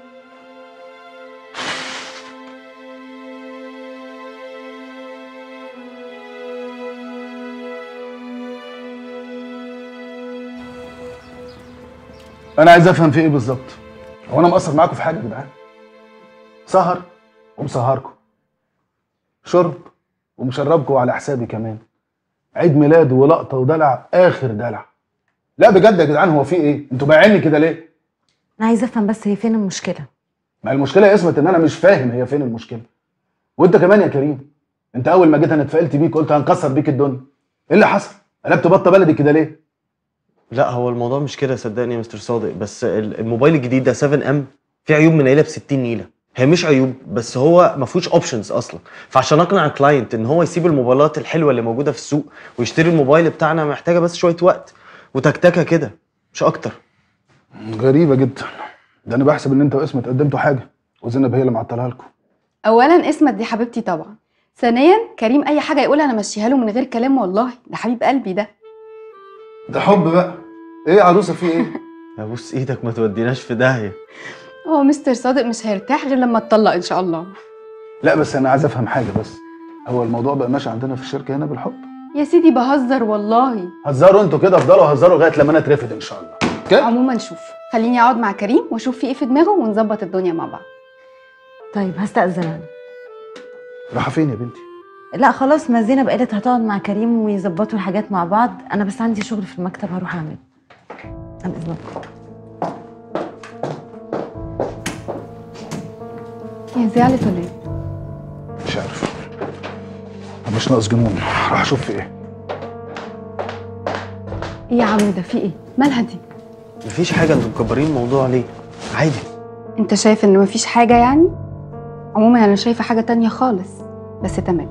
انا عايز افهم في ايه بالظبط هو انا مقصر معاكم في حاجه يا جدعان سهر ومسهركم شرب ومشربكم على حسابي كمان عيد ميلاد ولقطه ودلع اخر دلع لا بجد يا جدعان هو في ايه انتوا بايعيني كده ليه انا عايزه افهم بس هي فين المشكله ما المشكله يا اسمت ان انا مش فاهم هي فين المشكله وانت كمان يا كريم انت اول ما جيت انا اتفائلت بيك قلت هنكسر بيك الدنيا ايه اللي حصل قلبت بطه بلدي كده ليه لا هو الموضوع مش كده صدقني يا مستر صادق بس ال- الموبايل الجديد ده 7 ام فيه عيوب منيله ب 60 نيله هي مش عيوب بس هو ما فيهوش اوبشنز اصلا فعشان اقنع الكلاينت ان هو يسيب الموبايلات الحلوه اللي موجوده في السوق ويشتري الموبايل بتاعنا محتاجه بس شويه وقت وتكتكه كده مش اكتر غريبه جدا ده انا بحسب ان انت واسمت قدمتوا حاجه وزينب هي اللي معطلها لكم اولا اسمت دي حبيبتي طبعا ثانيا كريم اي حاجه يقولها انا ماشيها له من غير كلام والله ده حبيب قلبي ده ده حب بقى ايه يا عروسه في ايه ابوس ايدك ما توديناش في داهيه هو مستر صادق مش هيرتاح غير لما اتطلق ان شاء الله لا بس انا عايز افهم حاجه بس هو الموضوع بقى ماشي عندنا في الشركه هنا بالحب يا سيدي بهزر والله هزروا انتوا كده افضلوا هزروا لغايه لما انا اترفد ان شاء الله اوكي عموما شوف خليني اقعد مع كريم واشوف في ايه في دماغه ونظبط الدنيا مع بعض طيب هستأذن انا رايحه فين يا بنتي لا خلاص ما زينب قالت هتقعد مع كريم ويظبطوا الحاجات مع بعض انا بس عندي شغل في المكتب هروح اعمل عن اذنكم هي زعلت ولا ايه؟ مش عارف أنا مش ناقص جنون راح اشوف في ايه ايه يا عم ده في ايه؟ مالها دي؟ مفيش حاجه انتوا مكبرين الموضوع ليه عادي انت شايف ان مفيش حاجة يعني؟ عموما انا شايفة حاجة تانية خالص بس تمام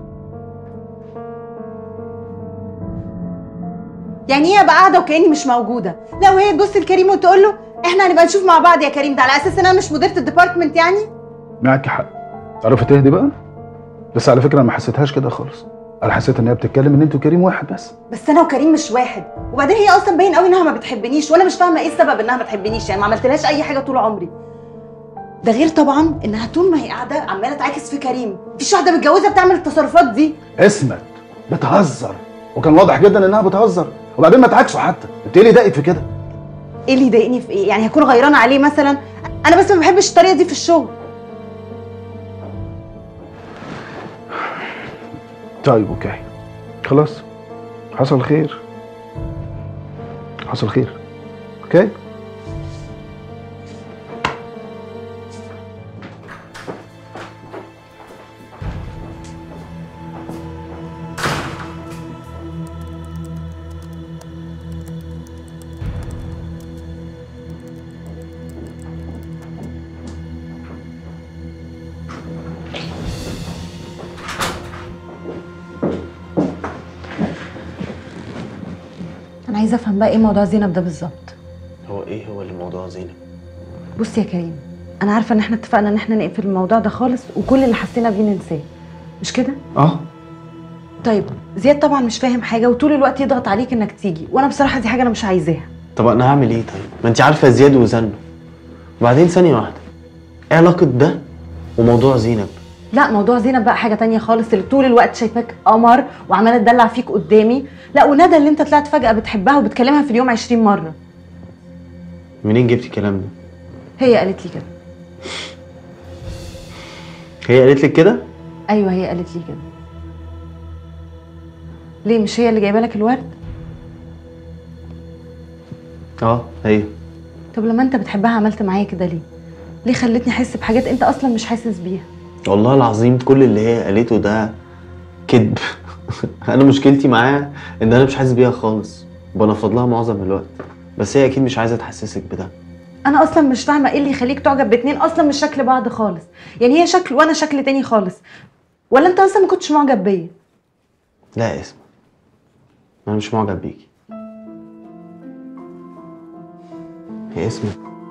يعني ايه ابقى قاعده وكاني مش موجوده لا وهي تبص لكريم وتقول له احنا هنبقى نشوف مع بعض يا كريم ده على اساس ان انا مش مديره الديبارتمنت يعني معاك حق عرفت تهدي بقى بس على فكره انا ما حسيتهاش كده خالص انا حسيت ان هي بتتكلم ان انت وكريم واحد بس بس انا وكريم مش واحد وبعدين هي اصلا باين قوي انها ما بتحبنيش وانا مش فاهمه ايه السبب انها ما بتحبنيش يعني ما عملتلهاش اي حاجه طول عمري ده غير طبعا انها طول ما هي قاعده عماله تعاكس في كريم مفيش واحده متجوزه بتعمل التصرفات دي اسمت بتهزر وكان واضح جدا انها بتهزر وبعدين ما تعاكسوا حتى انت ايه اللي ضايقك في كده ايه اللي يضايقني في ايه يعني هكون غيرانه عليه مثلا انا بس ما بحبش الطريقه دي في الشغل طيب اوكي خلاص حصل خير حصل خير اوكي انا عايزه افهم بقى ايه موضوع زينب ده بالظبط هو ايه هو اللي موضوع زينب بص يا كريم انا عارفه ان احنا اتفقنا ان احنا نقفل الموضوع ده خالص وكل اللي حسينا بيه ننساه مش كده اه طيب زياد طبعا مش فاهم حاجه وطول الوقت يضغط عليك انك تيجي وانا بصراحه دي حاجه انا مش عايزاها طب انا هعمل ايه طيب ما انت عارفه زياد وزنه وبعدين ثانيه واحده ايه علاقه ده وموضوع زينب لا موضوع زينب بقى حاجه تانية خالص اللي طول الوقت شايفاك قمر وعماله تدلع فيك قدامي لا وندى اللي انت طلعت فجاه بتحبها وبتكلمها في اليوم 20 مره منين جبتي الكلام ده هي قالت لي كده هي قالت لك كده ايوه هي قالت لي كده ليه مش هي اللي جايبه لك الورد اه هي طب لما انت بتحبها عملت معايا كده ليه ليه خلتني احس بحاجات انت اصلا مش حاسس بيها والله العظيم كل اللي هي قالته ده كذب انا مشكلتي معاها ان انا مش حاسس بيها خالص بنفض لها معظم الوقت بس هي اكيد مش عايزه تحسسك بده انا اصلا مش فاهمه ايه اللي يخليك تعجب باتنين اصلا مش شكل بعض خالص يعني هي شكل وانا شكل تاني خالص ولا انت اصلا ما كنتش معجب بيا لا يا اسم انا مش معجب بيكي يا اسم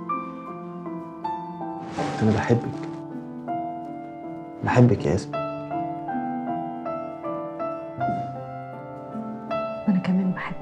انا بحبك بحبك يا اسم وانا كمان بحبك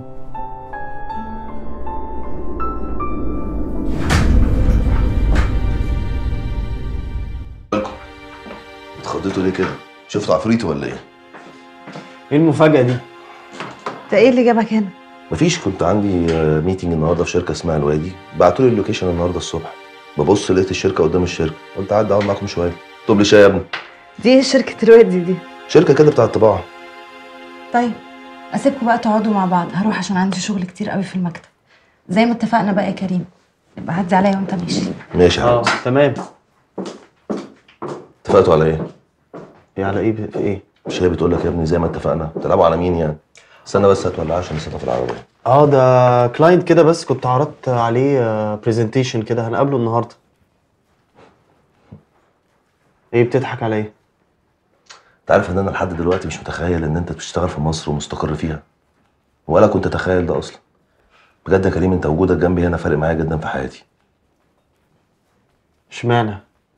اتخضيتوا ليه كده؟ شفتوا عفريتي ولا ايه؟ ايه المفاجاه دي ده ايه اللي جابك هنا مفيش كنت عندي آه، ميتنج النهارده في شركه اسمها الوادي بعتوا لي اللوكيشن النهارده الصبح ببص لقيت الشركه قدام الشركه قلت اعدي اقعد معاكم شويه طب لي شاي يا ابني دي ايه شركه الوادي دي شركه كده بتاعت طباعه طيب اسيبكم بقى تقعدوا مع بعض هروح عشان عندي شغل كتير قوي في المكتب زي ما اتفقنا بقى يا كريم يبقى عدي عليا وانت ماشي ماشي يا اه حبيبي تمام اتفقتوا على ايه؟ ايه على ايه في ايه مش هي بتقول لك يا ابني زي ما اتفقنا تلعبوا على مين يعني؟ استنى بس هتولعها عشان نسيبها في العربيه اه ده كلاينت كده بس كنت عرضت عليه برزنتيشن كده هنقابله النهارده ايه بتضحك على ايه انت عارف ان انا لحد دلوقتي مش متخيل ان انت بتشتغل في مصر ومستقر فيها ولا كنت اتخيل ده اصلا بجد يا كريم انت وجودك جنبي هنا فارق معايا جدا في حياتي اشمعنى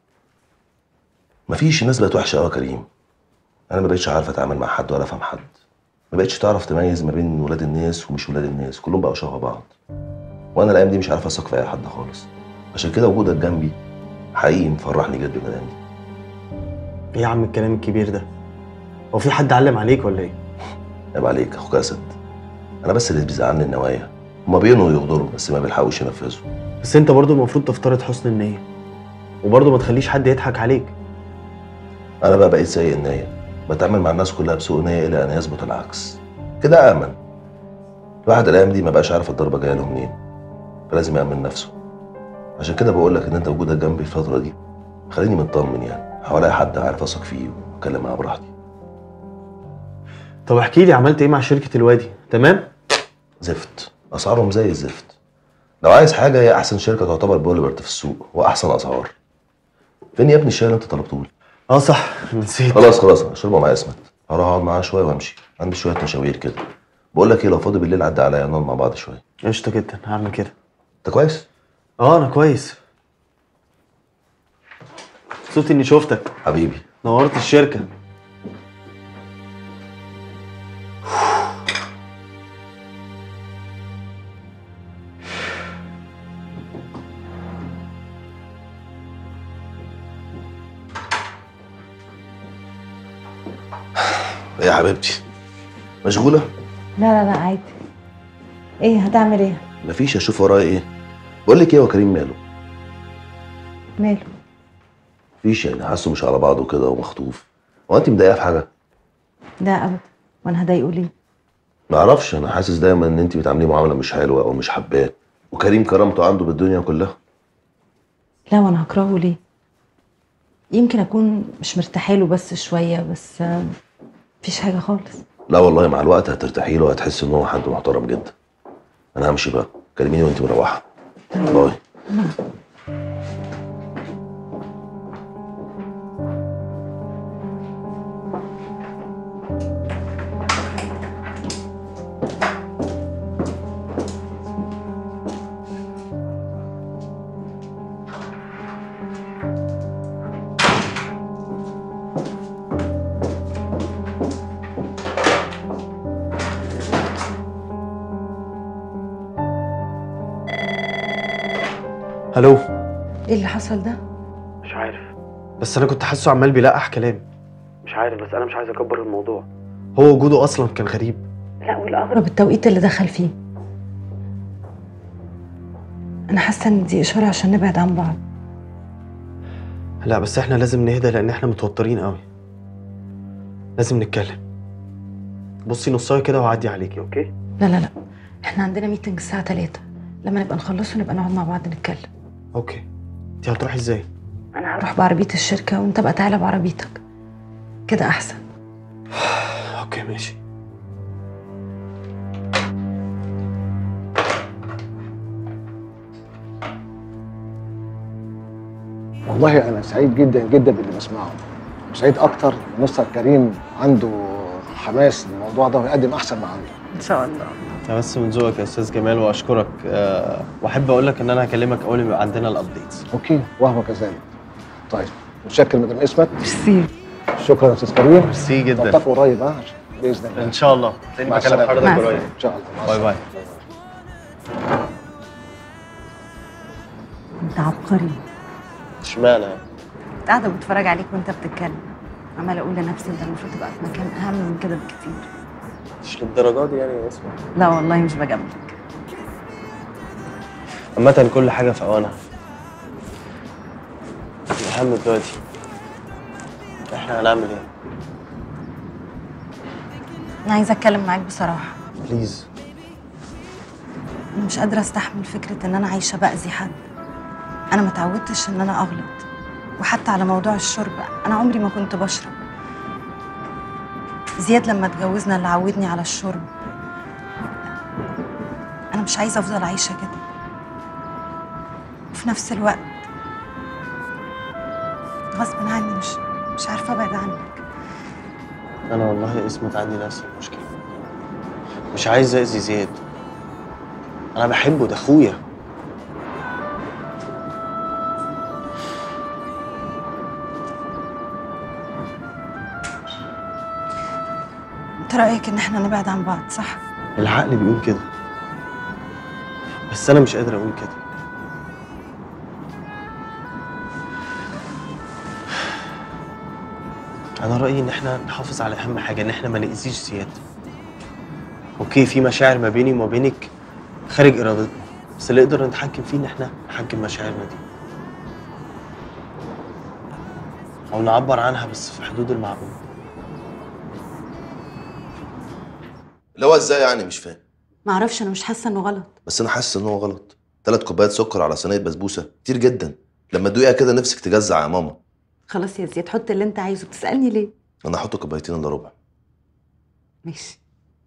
مفيش الناس بقت وحشه قوي يا كريم انا ما بقتش عارف اتعامل مع حد ولا افهم حد ما بقتش تعرف تميز ما بين ولاد الناس ومش ولاد الناس كلهم بقوا شبه بعض وانا الايام دي مش عارف اثق في اي حد خالص عشان كده وجودك جنبي حقيقي مفرحني جدا مدامي ايه يا عم الكلام الكبير ده هو في حد علم عليك ولا ايه عيب عليك اخوك اسد انا بس اللي بيزعلني النوايا هما بينوا يغدروا بس ما بيلحقوش ينفذوا بس انت برضو المفروض تفترض حسن النية وبرضو ما تخليش حد يضحك عليك انا بقى بقيت زي النايه بتعامل مع الناس كلها بسوء نيه الى ان يثبت العكس كده امن الواحد الايام دي ما بقاش عارف الضربه جايه له منين فلازم يامن نفسه عشان كده بقول لك ان انت وجودك جنبي الفتره دي خليني مطمن يعني حواليا حد عارف اثق فيه واتكلم معاه براحتي طب احكي لي عملت ايه مع شركه الوادي تمام زفت اسعارهم زي الزفت لو عايز حاجه هي احسن شركه تعتبر بوليبرت في السوق واحسن اسعار فين يا ابني الشاي اللي انت طلبته لي اه صح نسيت خلاص خلاص اشربها مع اسمت هروح اقعد معاه شويه وامشي عندي شويه مشاوير كده بقول لك ايه لو فاضي بالليل عدى عليا نقعد مع بعض شويه قشطه جدا هعمل كده انت كويس اه انا كويس مبسوط اني شفتك حبيبي نورت الشركه ايه يا حبيبتي مشغوله لا لا لا عادي ايه هتعمل ايه مفيش اشوف ورايا ايه بقول لك ايه هو كريم ماله ماله مفيش يعني حاسه مش على بعضه كده ومخطوف هو انت مضايقه في حاجه لا ابدا وانا هضايقه ليه ما اعرفش انا حاسس دايما ان انت بتعامليه معامله مش حلوه او مش حباه وكريم كرامته عنده بالدنيا كلها لا وانا هكرهه ليه يمكن اكون مش مرتاحه له بس شويه بس آه، مفيش حاجه خالص لا والله مع الوقت هترتاحي له وهتحس ان هو حد محترم جدا انا همشي بقى كلميني وانت مروحه باي الو ايه اللي حصل ده مش عارف بس انا كنت حاسه عمال بيلقح كلام مش عارف بس انا مش عايز اكبر الموضوع هو وجوده اصلا كان غريب لا والاغرب التوقيت اللي دخل فيه انا حاسه ان دي اشاره عشان نبعد عن بعض لا بس احنا لازم نهدى لان احنا متوترين قوي لازم نتكلم بصي نصايه كده وهعدي عليكي اوكي لا لا لا احنا عندنا ميتنج الساعه 3 لما نبقى نخلصه نبقى نقعد مع بعض نتكلم اوكي انت هتروحي ازاي انا هروح بعربيه الشركه وانت بقى تعالى بعربيتك كده احسن اوكي ماشي والله انا سعيد جدا جدا باللي بسمعه وسعيد اكتر ان مستر كريم عنده حماس للموضوع ده ويقدم احسن ما عنده ان شاء الله انت بس من ذوقك يا استاذ جمال واشكرك أه واحب اقول لك ان انا هكلمك اول ما يبقى عندنا الابديتس اوكي وهو كذلك طيب متشكر مدام اسمت ميرسي شكرا يا استاذ كريم ميرسي جدا نلتقي قريب ها باذن الله ان شاء الله تاني مع بكلم السلامة. حضرتك مع قريب ان شاء الله مع باي باي انت عبقري اشمعنى كنت قاعده بتفرج عليك وانت بتتكلم عماله اقول لنفسي انت المفروض تبقى في مكان اهم من كده بكتير مش للدرجه دي يعني يا اسمع لا والله مش بجاملك عامة كل حاجة في أوانها الأهم دلوقتي إحنا هنعمل إيه؟ انا عايزه اتكلم معاك بصراحه بليز انا مش قادره استحمل فكره ان انا عايشه باذي حد انا ما اتعودتش ان انا اغلط وحتى على موضوع الشرب انا عمري ما كنت بشرب زياد لما اتجوزنا اللي عودني على الشرب انا مش عايزه افضل عايشه كده وفي نفس الوقت غصب عني مش مش عارفه ابعد عنك أنا والله اسمت عندي نفس المشكلة مش عايز أذي زياد أنا بحبه ده أخويا انت رايك ان احنا نبعد عن بعض صح العقل بيقول كده بس أنا مش قادر أقول كده أنا رأيي إن إحنا نحافظ على أهم حاجة إن إحنا ما نأذيش زياد أوكي في مشاعر ما بيني وما بينك خارج إرادتنا بس اللي نقدر نتحكم فيه إن إحنا نحكم مشاعرنا دي أو نعبر عنها بس في حدود المعقول اللي هو ازاي يعني مش فاهم معرفش انا مش حاسه انه غلط بس انا حاسس ان هو غلط ثلاث كوبايات سكر على صينيه بسبوسه كتير جدا لما تدوقيها كده نفسك تجزع يا ماما خلاص يا زياد حط اللي انت عايزه بتسالني ليه انا هحط كوبايتين الا ربع ماشي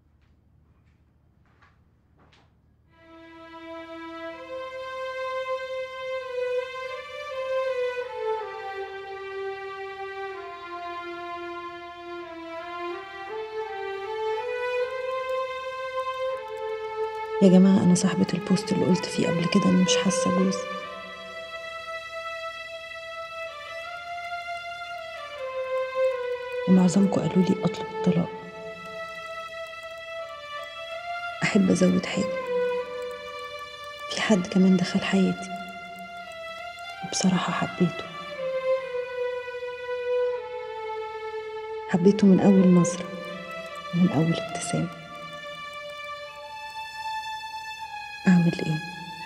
يا جماعة أنا صاحبة البوست اللي قلت فيه قبل كده إني مش حاسة جوزي ومعظمكم قالوا لي أطلب الطلاق أحب أزود حاجة في حد كمان دخل حياتي وبصراحة حبيته حبيته من أول نظرة ومن أول ابتسامة أعمل إيه؟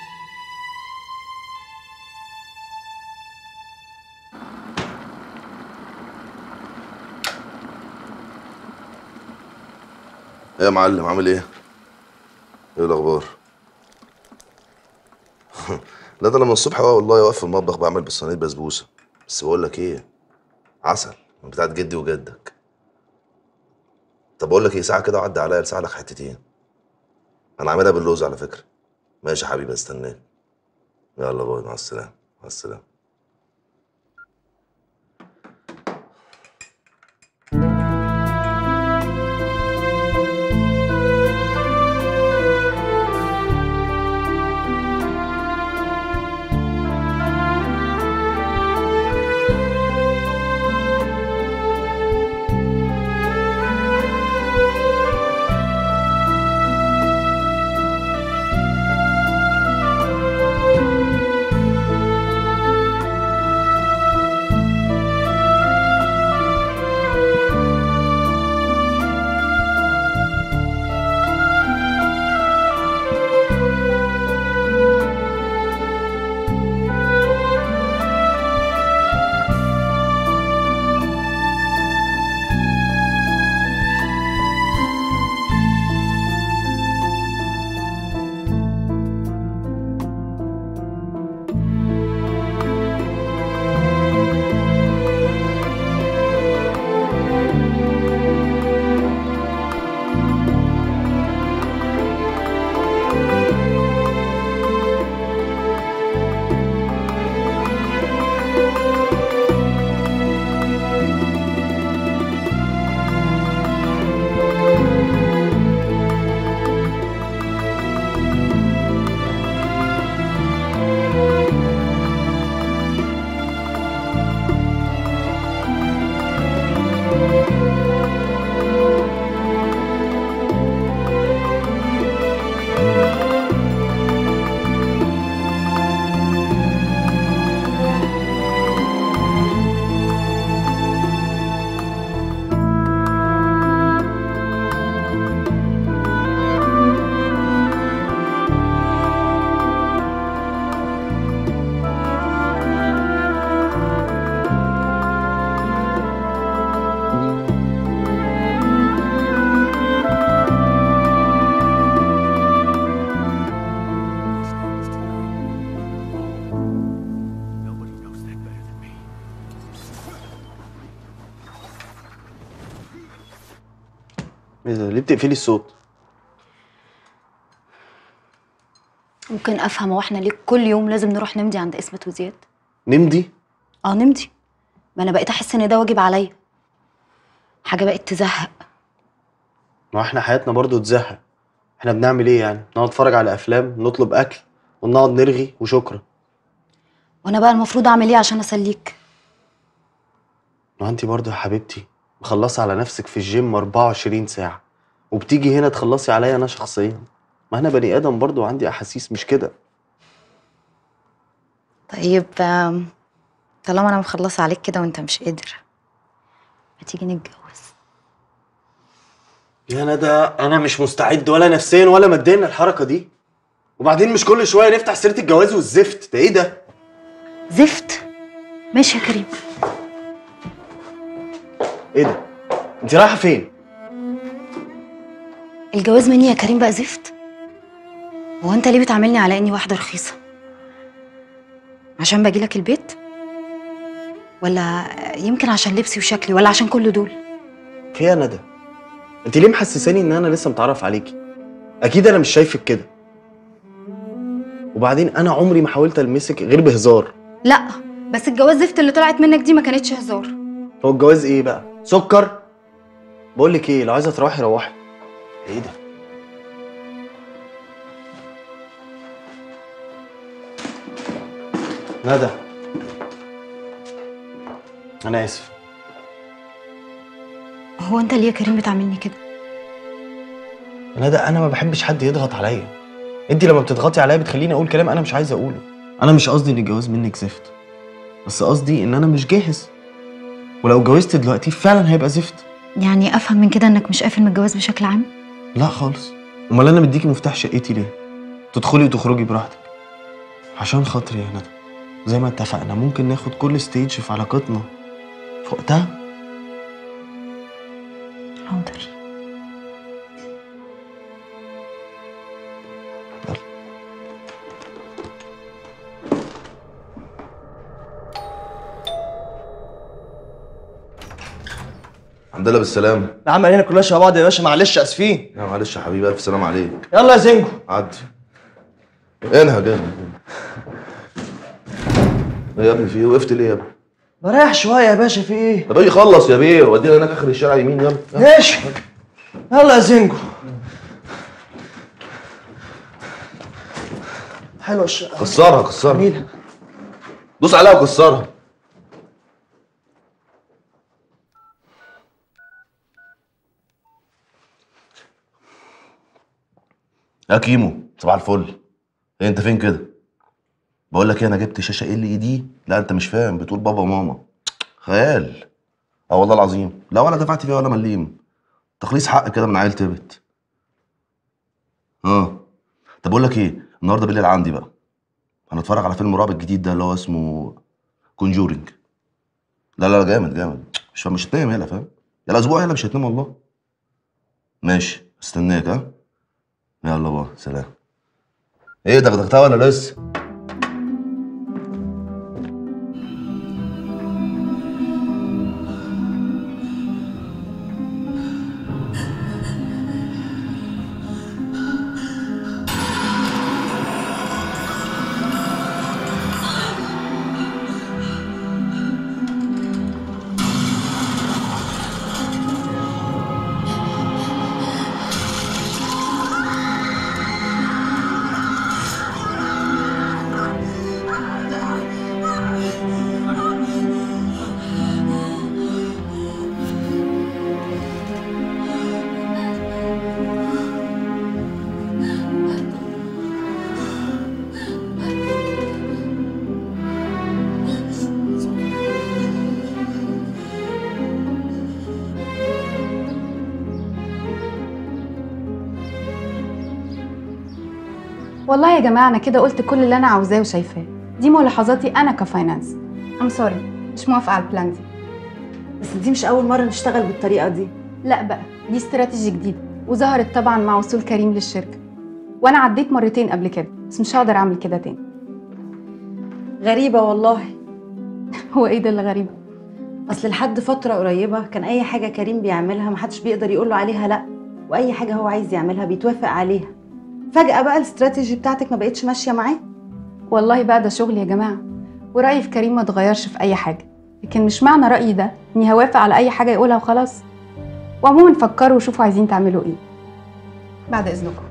ايه يا معلم عامل ايه؟ ايه الاخبار؟ لا ده انا من الصبح اه والله واقف في المطبخ بعمل بالصينيه بسبوسه بس بقول لك ايه عسل من بتاعت جدي وجدك طب بقول لك ايه ساعه كده وعدي عليا لساعه لك حتتين انا عاملها باللوز على فكره ماشي يا حبيبي استناك يلا باي مع السلامه مع السلامه ايه ده ليه بتقفلي الصوت ممكن افهم هو احنا ليه كل يوم لازم نروح نمضي عند اسمة وزياد نمضي اه نمضي ما انا بقيت احس ان ده واجب عليا حاجه بقت تزهق ما احنا حياتنا برضو تزهق احنا بنعمل ايه يعني نقعد نتفرج على افلام نطلب اكل ونقعد نرغي وشكرا وانا بقى المفروض اعمل ايه عشان اسليك ما انت برضو يا حبيبتي مخلصة على نفسك في الجيم 24 ساعة وبتيجي هنا تخلصي عليا انا شخصيا ما انا بني ادم برضو عندي احاسيس مش كده طيب آم، طالما انا مخلصه عليك كده وانت مش قادر ما تيجي نتجوز يا ندى انا مش مستعد ولا نفسيا ولا ماديا للحركة دي وبعدين مش كل شوية نفتح سيرة الجواز والزفت ده ايه ده زفت ماشي يا كريم ايه ده انت رايحة فين الجواز مني يا كريم بقى زفت هو انت ليه بتعاملني على اني واحده رخيصه عشان باجي لك البيت ولا يمكن عشان لبسي وشكلي ولا عشان كل دول في إيه يا ندى انت ليه محسساني ان انا لسه متعرف عليكي اكيد انا مش شايفك كده وبعدين انا عمري ما حاولت المسك غير بهزار لا بس الجواز زفت اللي طلعت منك دي ما كانتش هزار هو الجواز ايه بقى سكر بقول لك ايه لو عايزه تروحي روحي ايه ده ندى انا اسف هو انت ليه يا كريم بتعاملني كده ندى انا ما بحبش حد يضغط عليا انت لما بتضغطي عليا بتخليني اقول كلام انا مش عايز اقوله انا مش قصدي ان الجواز منك زفت بس قصدي ان انا مش جاهز ولو اتجوزت دلوقتي فعلا هيبقى زفت يعني افهم من كده انك مش قافل من الجواز بشكل عام لا خالص امال انا مديكي مفتاح شقتي ليه تدخلي وتخرجي براحتك عشان خاطري يا ندى زي ما اتفقنا ممكن ناخد كل ستيج في علاقتنا في وقتها حاضر الحمد لله بالسلامة يا عم علينا كلنا شبه بعض يا باشا معلش اسفين يا معلش يا حبيبي ألف سلام عليك يلا يا زنجو عدي انهج انهج ايه يا ابني في ايه وقفت ليه يا ابني؟ بريح شويه يا باشا في ايه طب ايه خلص يا بيه ودينا هناك اخر الشارع يمين يلا يلا. ماشي يلا يا زنجو حلوه الشقه كسرها كسرها جميله دوس عليها وكسرها يا كيمو صباح الفل ايه انت فين كده بقول لك ايه انا جبت شاشه ال اي دي لا انت مش فاهم بتقول بابا وماما خيال اه والله العظيم لا ولا دفعت فيها ولا مليم تخليص حق كده من عيل تبت اه طب بقول لك ايه النهارده بالليل عندي بقى هنتفرج على فيلم رعب الجديد ده اللي هو اسمه كونجورينج لا لا لا جامد جامد مش مش هتنام يلا فاهم يلا اسبوع يلا مش هتنام والله ماشي استناك ها يلا بقى سلام ايه دغدغتها ولا لسه والله يا جماعه انا كده قلت كل اللي انا عاوزاه وشايفاه دي ملاحظاتي انا كفاينانس ام سوري مش موافقه على البلان دي بس دي مش اول مره نشتغل بالطريقه دي لا بقى دي استراتيجي جديده وظهرت طبعا مع وصول كريم للشركه وانا عديت مرتين قبل كده بس مش هقدر اعمل كده تاني غريبه والله هو ايه ده اللي غريب اصل لحد فتره قريبه كان اي حاجه كريم بيعملها محدش بيقدر يقول له عليها لا واي حاجه هو عايز يعملها بيتوافق عليها فجاه بقى الاستراتيجي بتاعتك ما بقتش ماشيه معاه والله بقى ده شغل يا جماعه ورايي في كريم ما اتغيرش في اي حاجه لكن مش معنى رايي ده اني هوافق على اي حاجه يقولها وخلاص وعموما فكروا وشوفوا عايزين تعملوا ايه بعد اذنكم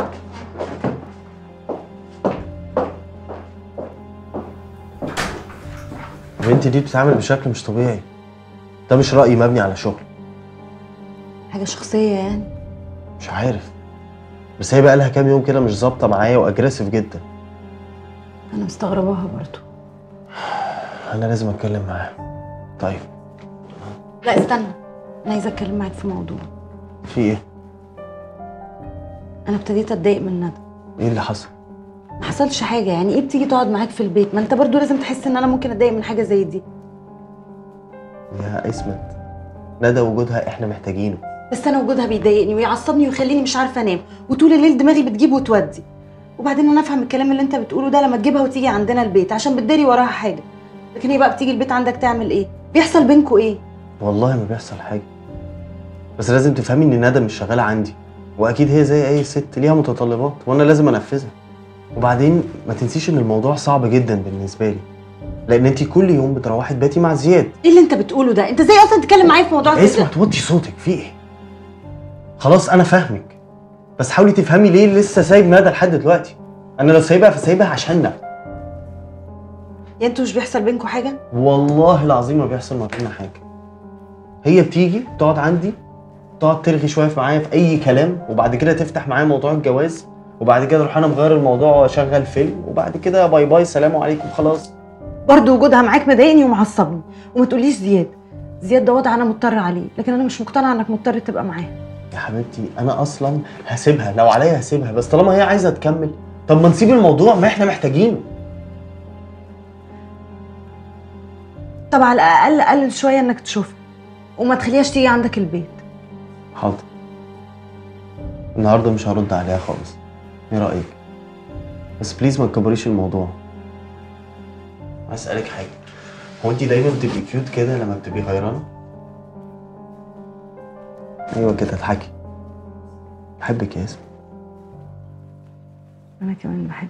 البنت دي بتتعامل بشكل مش طبيعي ده مش رأي مبني على شغل حاجه شخصيه يعني مش عارف بس هي بقى لها كام يوم كده مش ظابطه معايا واجريسيف جدا انا مستغرباها برضو انا لازم اتكلم معاها طيب لا استنى انا عايزه اتكلم معاك في موضوع في ايه انا ابتديت اتضايق من ندى ايه اللي حصل ما حصلش حاجه يعني ايه بتيجي تقعد معاك في البيت ما انت برضو لازم تحس ان انا ممكن اتضايق من حاجه زي دي يا اسمت ندى وجودها احنا محتاجينه بس انا وجودها بيضايقني ويعصبني ويخليني مش عارفه انام وطول الليل دماغي بتجيب وتودي وبعدين انا افهم الكلام اللي انت بتقوله ده لما تجيبها وتيجي عندنا البيت عشان بتداري وراها حاجه لكن هي بقى بتيجي البيت عندك تعمل ايه بيحصل بينكوا ايه والله ما بيحصل حاجه بس لازم تفهمي ان ندى مش شغاله عندي واكيد هي زي اي ست ليها متطلبات وانا لازم انفذها وبعدين ما تنسيش ان الموضوع صعب جدا بالنسبه لي لان انت كل يوم بتروحي تباتي مع زياد ايه اللي انت بتقوله ده انت ازاي اصلا تتكلم معايا في موضوع زي اسمع ده توطي صوتك في ايه خلاص انا فاهمك بس حاولي تفهمي ليه لسه سايب ندى لحد دلوقتي انا لو سايبها فسايبها عشاننا يا انتوا مش بيحصل بينكوا حاجه والله العظيم ما بيحصل ما بينا حاجه هي بتيجي تقعد عندي تقعد ترغي شويه في معايا في اي كلام وبعد كده تفتح معايا موضوع الجواز وبعد كده اروح انا مغير الموضوع واشغل فيلم وبعد كده باي باي سلام عليكم خلاص برضه وجودها معاك مضايقني ومعصبني وما تقوليش زياد زياد ده وضع انا مضطر عليه لكن انا مش مقتنعه انك مضطر تبقى معاه يا حبيبتي انا اصلا هسيبها لو عليا هسيبها بس طالما هي عايزه تكمل طب ما نسيب الموضوع ما احنا محتاجينه طب على الاقل قلل شويه انك تشوفها وما تخليهاش تيجي عندك البيت حاضر النهارده مش هرد عليها خالص ايه رايك بس بليز ما تكبريش الموضوع عايز اسالك حاجه هو انت دايما بتبقي كيوت كده لما بتبقي غيرانه ايوه كده اضحكي بحبك يا اسم انا كمان بحبك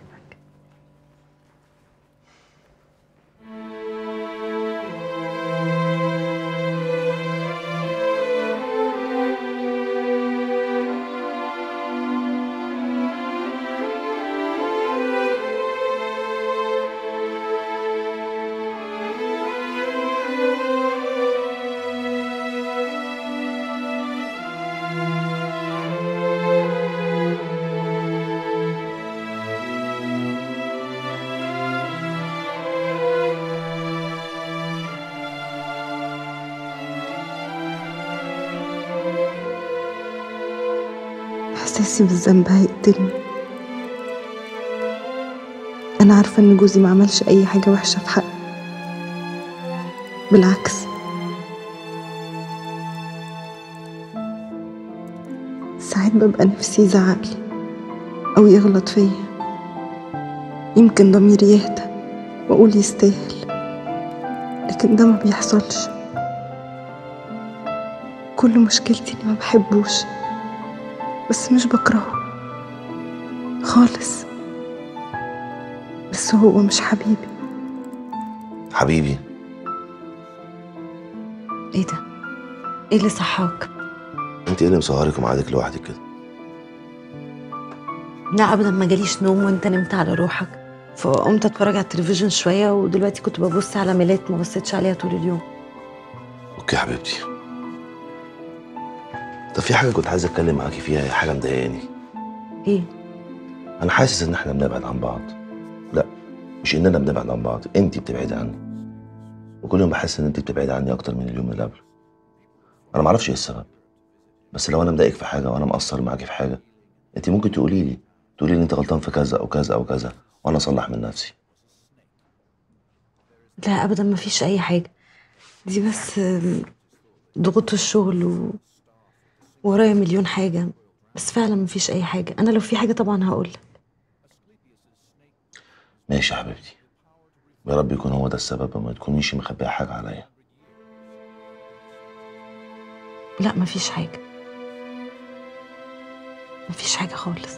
إحساسي بالذنب هيقتلني أنا عارفة إن جوزي ما عملش أي حاجة وحشة في حقي بالعكس ساعات ببقى نفسي يزعقلي أو يغلط فيا يمكن ضميري يهدى وأقول يستاهل لكن ده ما بيحصلش كل مشكلتي إني ما بحبوش بس مش بكرهه خالص بس هو مش حبيبي حبيبي ايه ده ايه اللي صحاك انت ايه اللي مسهرك ومقعدك لوحدك كده لا ابدا ما جاليش نوم وانت نمت على روحك فقمت اتفرج على التلفزيون شويه ودلوقتي كنت ببص على ميلات ما بصيتش عليها طول اليوم اوكي يا حبيبتي طب في حاجه كنت عايز اتكلم معاكي فيها هي حاجه مضايقاني ايه انا حاسس ان احنا بنبعد عن بعض لا مش اننا بنبعد عن بعض انت بتبعدي عني وكل يوم بحس ان انت بتبعدي عني اكتر من اليوم اللي قبله انا معرفش ايه السبب بس لو انا مضايقك في حاجه وانا مقصر معاكي في حاجه انت ممكن تقولي لي تقولي لي انت غلطان في كذا او كذا او كذا وانا اصلح من نفسي لا ابدا ما فيش اي حاجه دي بس آم، ضغوط الشغل و... ورايا مليون حاجه بس فعلا ما فيش اي حاجه انا لو في حاجه طبعا هقول لك ماشي يا حبيبتي يا رب يكون هو ده السبب وما تكونيش مخبيه حاجه عليا لا ما فيش حاجه ما فيش حاجه خالص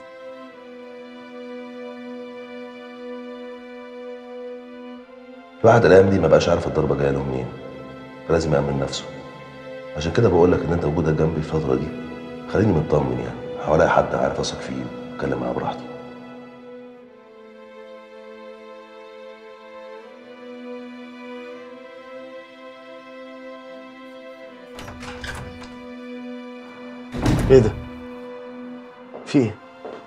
الواحد الايام دي ما بقاش عارف الضربه جايه له منين فلازم يامن نفسه عشان كده بقول لك ان انت وجودك جنبي الفتره دي خليني مطمن يعني حوالي حد عارف اثق فيه واتكلم معاه براحتي ايه ده في ايه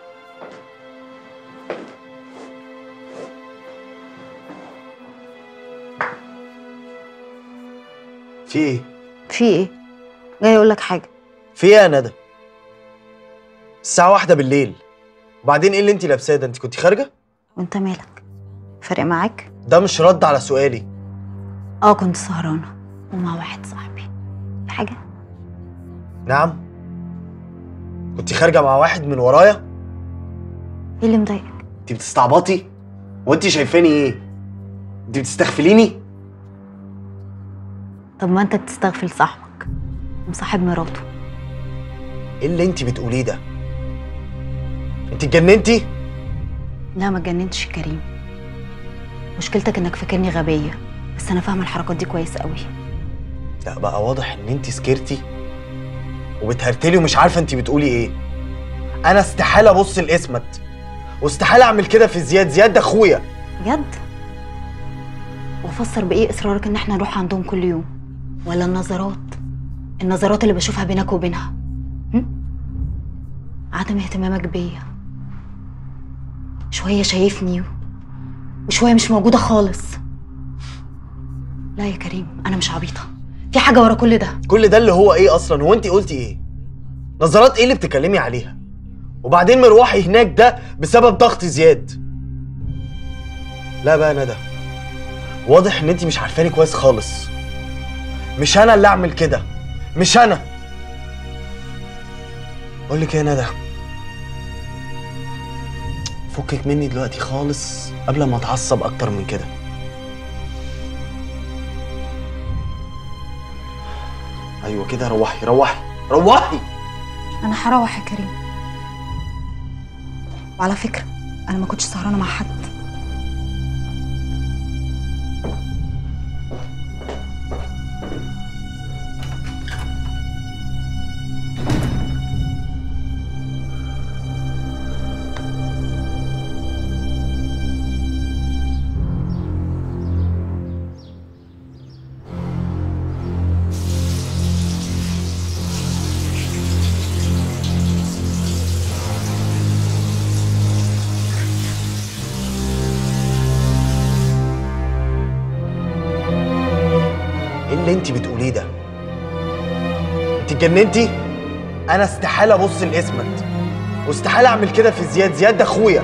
في ايه في ايه جاي اقول لك حاجه في ايه يا ندى الساعة واحدة بالليل وبعدين ايه اللي انت لابساه ده انت كنت خارجة وانت مالك فارق معاك ده مش رد على سؤالي اه كنت سهرانه ومع واحد صاحبي في حاجه نعم كنت خارجه مع واحد من ورايا ايه اللي مضايقك انت بتستعبطي وانت شايفاني ايه انت بتستغفليني طب ما انت بتستغفل صاحبك ومصاحب مراته ايه اللي انت بتقوليه ده انت اتجننتي لا ما اتجننتش يا كريم مشكلتك انك فاكرني غبيه بس انا فاهمه الحركات دي كويس قوي لا بقى واضح ان انت سكرتي وبتهرتلي ومش عارفه انت بتقولي ايه انا استحاله ابص لاسمت واستحاله اعمل كده في زياد زياد ده اخويا بجد وافسر بايه اصرارك ان احنا نروح عندهم كل يوم ولا النظرات النظرات اللي بشوفها بينك وبينها هم؟ عدم اهتمامك بيا شويه شايفني وشويه مش موجوده خالص لا يا كريم انا مش عبيطه في حاجه ورا كل ده كل ده اللي هو ايه اصلا هو انت قلتي ايه نظرات ايه اللي بتتكلمي عليها وبعدين مروحي هناك ده بسبب ضغط زياد لا بقى ندى واضح ان انت مش عارفاني كويس خالص مش انا اللي اعمل كده مش انا اقول لك ايه يا ندى فكك مني دلوقتي خالص قبل ما اتعصب اكتر من كده ايوه كده روحي روحي روحي انا هروح يا كريم وعلى فكره انا ما كنتش سهرانه مع حد ايه اللي انت بتقوليه ده انت اتجننتي انا استحاله ابص لاسمت واستحاله اعمل كده في زياد زياد ده اخويا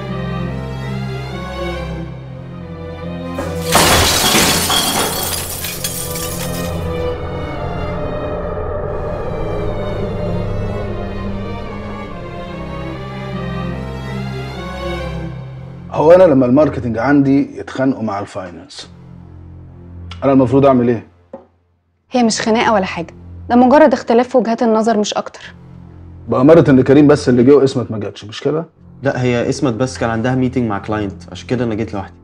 هو انا لما الماركتنج عندي يتخانقوا مع الفاينانس انا المفروض اعمل ايه هي مش خناقه ولا حاجه ده مجرد اختلاف في وجهات النظر مش اكتر بأمارة ان كريم بس اللي جه واسمت ما جاتش مش كده لا هي اسمت بس كان عندها ميتنج مع كلاينت عشان كده انا جيت لوحدي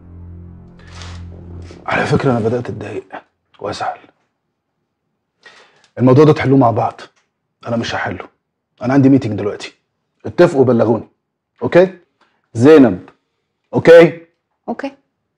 على فكره انا بدات اتضايق وازعل الموضوع ده تحلوه مع بعض انا مش هحله انا عندي ميتنج دلوقتي اتفقوا بلغوني اوكي زينب اوكي اوكي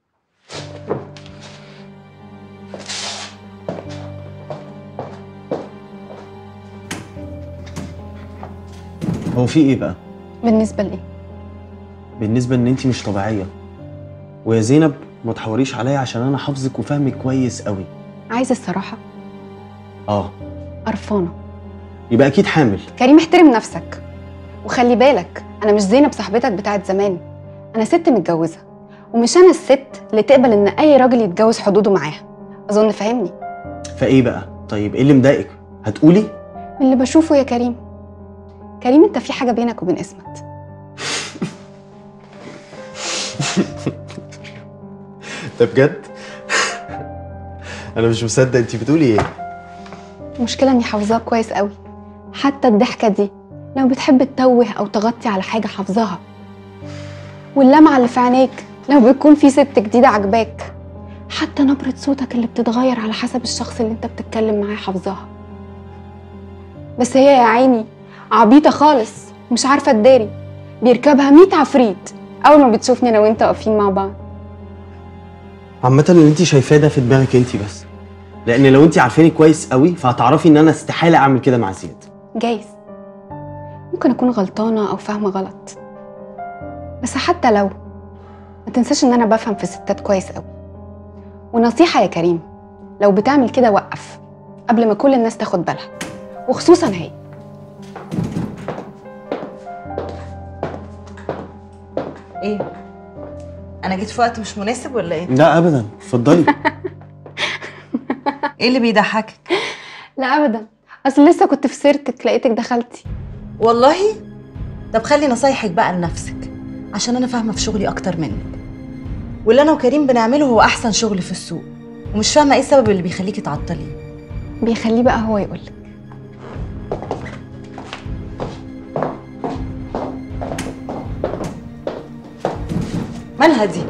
هو في ايه بقى بالنسبه لايه بالنسبه ان انت مش طبيعيه ويا زينب ما تحوريش عليا عشان انا حافظك وفاهمك كويس قوي عايزه الصراحه اه قرفانه يبقى اكيد حامل كريم احترم نفسك وخلي بالك انا مش زينب صاحبتك بتاعت زمان انا ست متجوزه ومش انا الست اللي تقبل ان اي راجل يتجوز حدوده معاها اظن فاهمني فايه بقى طيب ايه اللي مضايقك هتقولي من اللي بشوفه يا كريم كريم انت في حاجه بينك وبين اسمت ده بجد انا مش مصدق انت بتقولي ايه المشكله اني حافظاها كويس قوي حتى الضحكه دي لو بتحب تتوه او تغطي على حاجه حافظاها واللمعه اللي في عينيك لو بيكون في ست جديده عجباك حتى نبره صوتك اللي بتتغير على حسب الشخص اللي انت بتتكلم معاه حافظاها بس هي يا عيني عبيطه خالص مش عارفه تداري بيركبها 100 عفريت اول ما بتشوفني انا وانت واقفين مع بعض عامة اللي انت شايفاه ده في دماغك انت بس لان لو انت عارفاني كويس قوي فهتعرفي ان انا استحالة اعمل كده مع زياد جايز ممكن اكون غلطانه او فاهمه غلط بس حتى لو ما تنساش ان انا بفهم في الستات كويس قوي ونصيحه يا كريم لو بتعمل كده وقف قبل ما كل الناس تاخد بالها وخصوصا هي ايه انا جيت في وقت مش مناسب ولا ايه لا ابدا اتفضلي ايه اللي بيضحكك لا ابدا اصل لسه كنت في سيرتك لقيتك دخلتي والله طب خلي نصايحك بقى لنفسك عشان انا فاهمه في شغلي اكتر منك واللي انا وكريم بنعمله هو احسن شغل في السوق ومش فاهمه ايه السبب اللي بيخليكي تعطليه بيخليه بقى هو يقولك مالها دي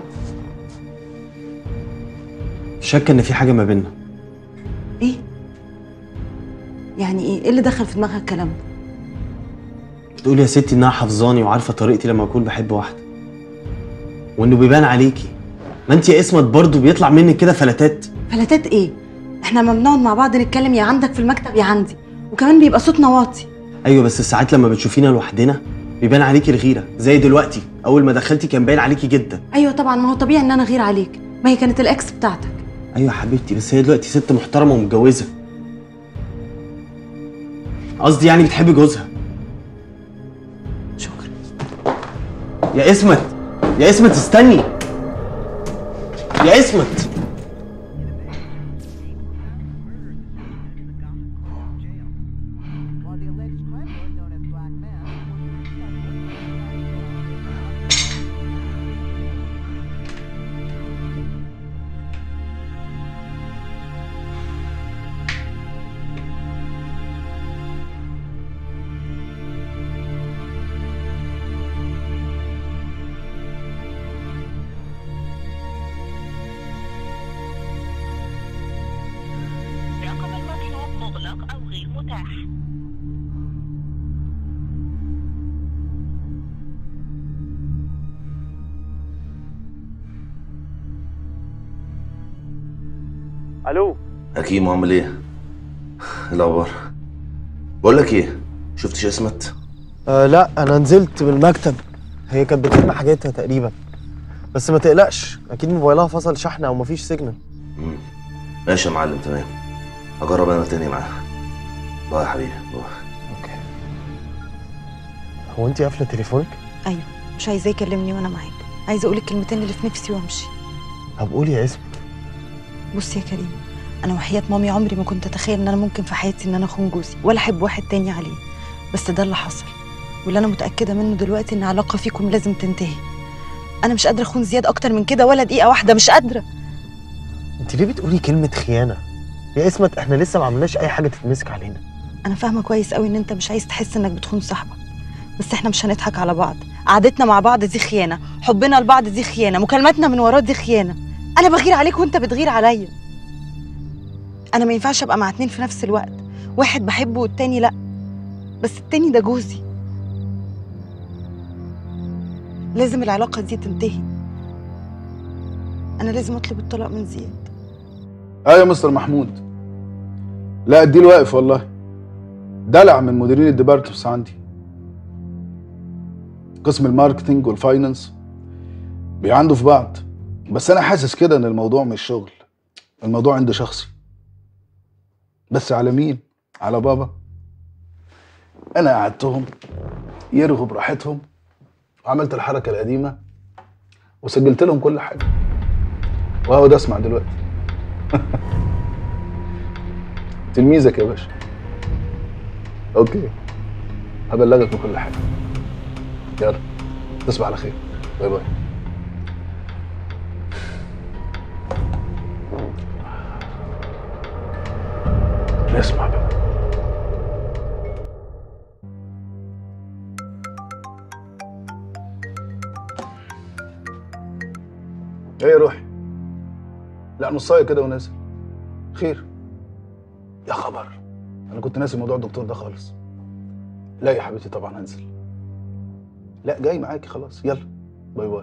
شاكه ان في حاجه ما بيننا ايه يعني ايه ايه اللي دخل في دماغها الكلام ده بتقول يا ستي انها حافظاني وعارفه طريقتي لما اكون بحب واحده وانه بيبان عليكي ما انت يا اسمت برضه بيطلع منك كده فلتات فلاتات ايه احنا لما بنقعد مع بعض نتكلم يا عندك في المكتب يا عندي وكمان بيبقى صوتنا واطي ايوه بس ساعات لما بتشوفينا لوحدنا بيبان عليكي الغيره زي دلوقتي اول ما دخلتي كان باين عليكي جدا ايوه طبعا ما هو طبيعي ان انا غير عليك ما هي كانت الاكس بتاعتك ايوه يا حبيبتي بس هي دلوقتي ست محترمه ومتجوزه قصدي يعني بتحب جوزها شكرا يا اسمت يا اسمت استني يا اسمت رقم المطلوب مغلق أو غير متاح الو حكيم عامل ايه؟ إيه الاخبار؟ بقول لك ايه؟ شفتش اسمت؟ آه لا انا نزلت من المكتب هي كانت بتلم حاجتها تقريبا بس ما تقلقش اكيد موبايلها فصل شحن او مفيش سيجنال مم. ماشي يا معلم تمام هجرب انا تاني معاها باي يا حبيبي باي هو انت قافله تليفونك ايوه مش عايزاه يكلمني وانا معاك عايزه اقول الكلمتين اللي في نفسي وامشي طب قولي يا اسم بص يا كريم انا وحياه مامي عمري ما كنت اتخيل ان انا ممكن في حياتي ان انا اخون جوزي ولا احب واحد تاني عليه بس ده اللي حصل واللي انا متاكده منه دلوقتي ان علاقه فيكم لازم تنتهي انا مش قادره اخون زياد اكتر من كده ولا دقيقه واحده مش قادره انت ليه بتقولي كلمه خيانه يا اسمت احنا لسه ما عملناش اي حاجه تتمسك علينا انا فاهمه كويس قوي ان انت مش عايز تحس انك بتخون صاحبك بس احنا مش هنضحك على بعض قعدتنا مع بعض دي خيانه حبنا لبعض دي خيانه مكالماتنا من وراه دي خيانه انا بغير عليك وانت بتغير عليا انا ما ينفعش ابقى مع اتنين في نفس الوقت واحد بحبه والتاني لا بس التاني ده جوزي لازم العلاقه دي تنتهي انا لازم اطلب الطلاق من زياد ايوه يا مستر محمود لا الديل واقف والله دلع من مديرين الديبارتمنتس عندي قسم الماركتينج والفاينانس بيعندوا في بعض بس انا حاسس كده ان الموضوع مش شغل الموضوع عندي شخصي بس على مين على بابا انا قعدتهم يرغوا براحتهم وعملت الحركه القديمه وسجلت لهم كل حاجه وهو ده اسمع دلوقتي تلميذك يا باشا اوكي هبلغك بكل حاجه يلا تصبح على خير باي باي نسمع بقى ايه يا روحي لا نصايه كده ونازل خير يا خبر انا كنت ناسي موضوع الدكتور ده خالص لا يا حبيبتي طبعا هنزل لا جاي معاكي خلاص يلا باي باي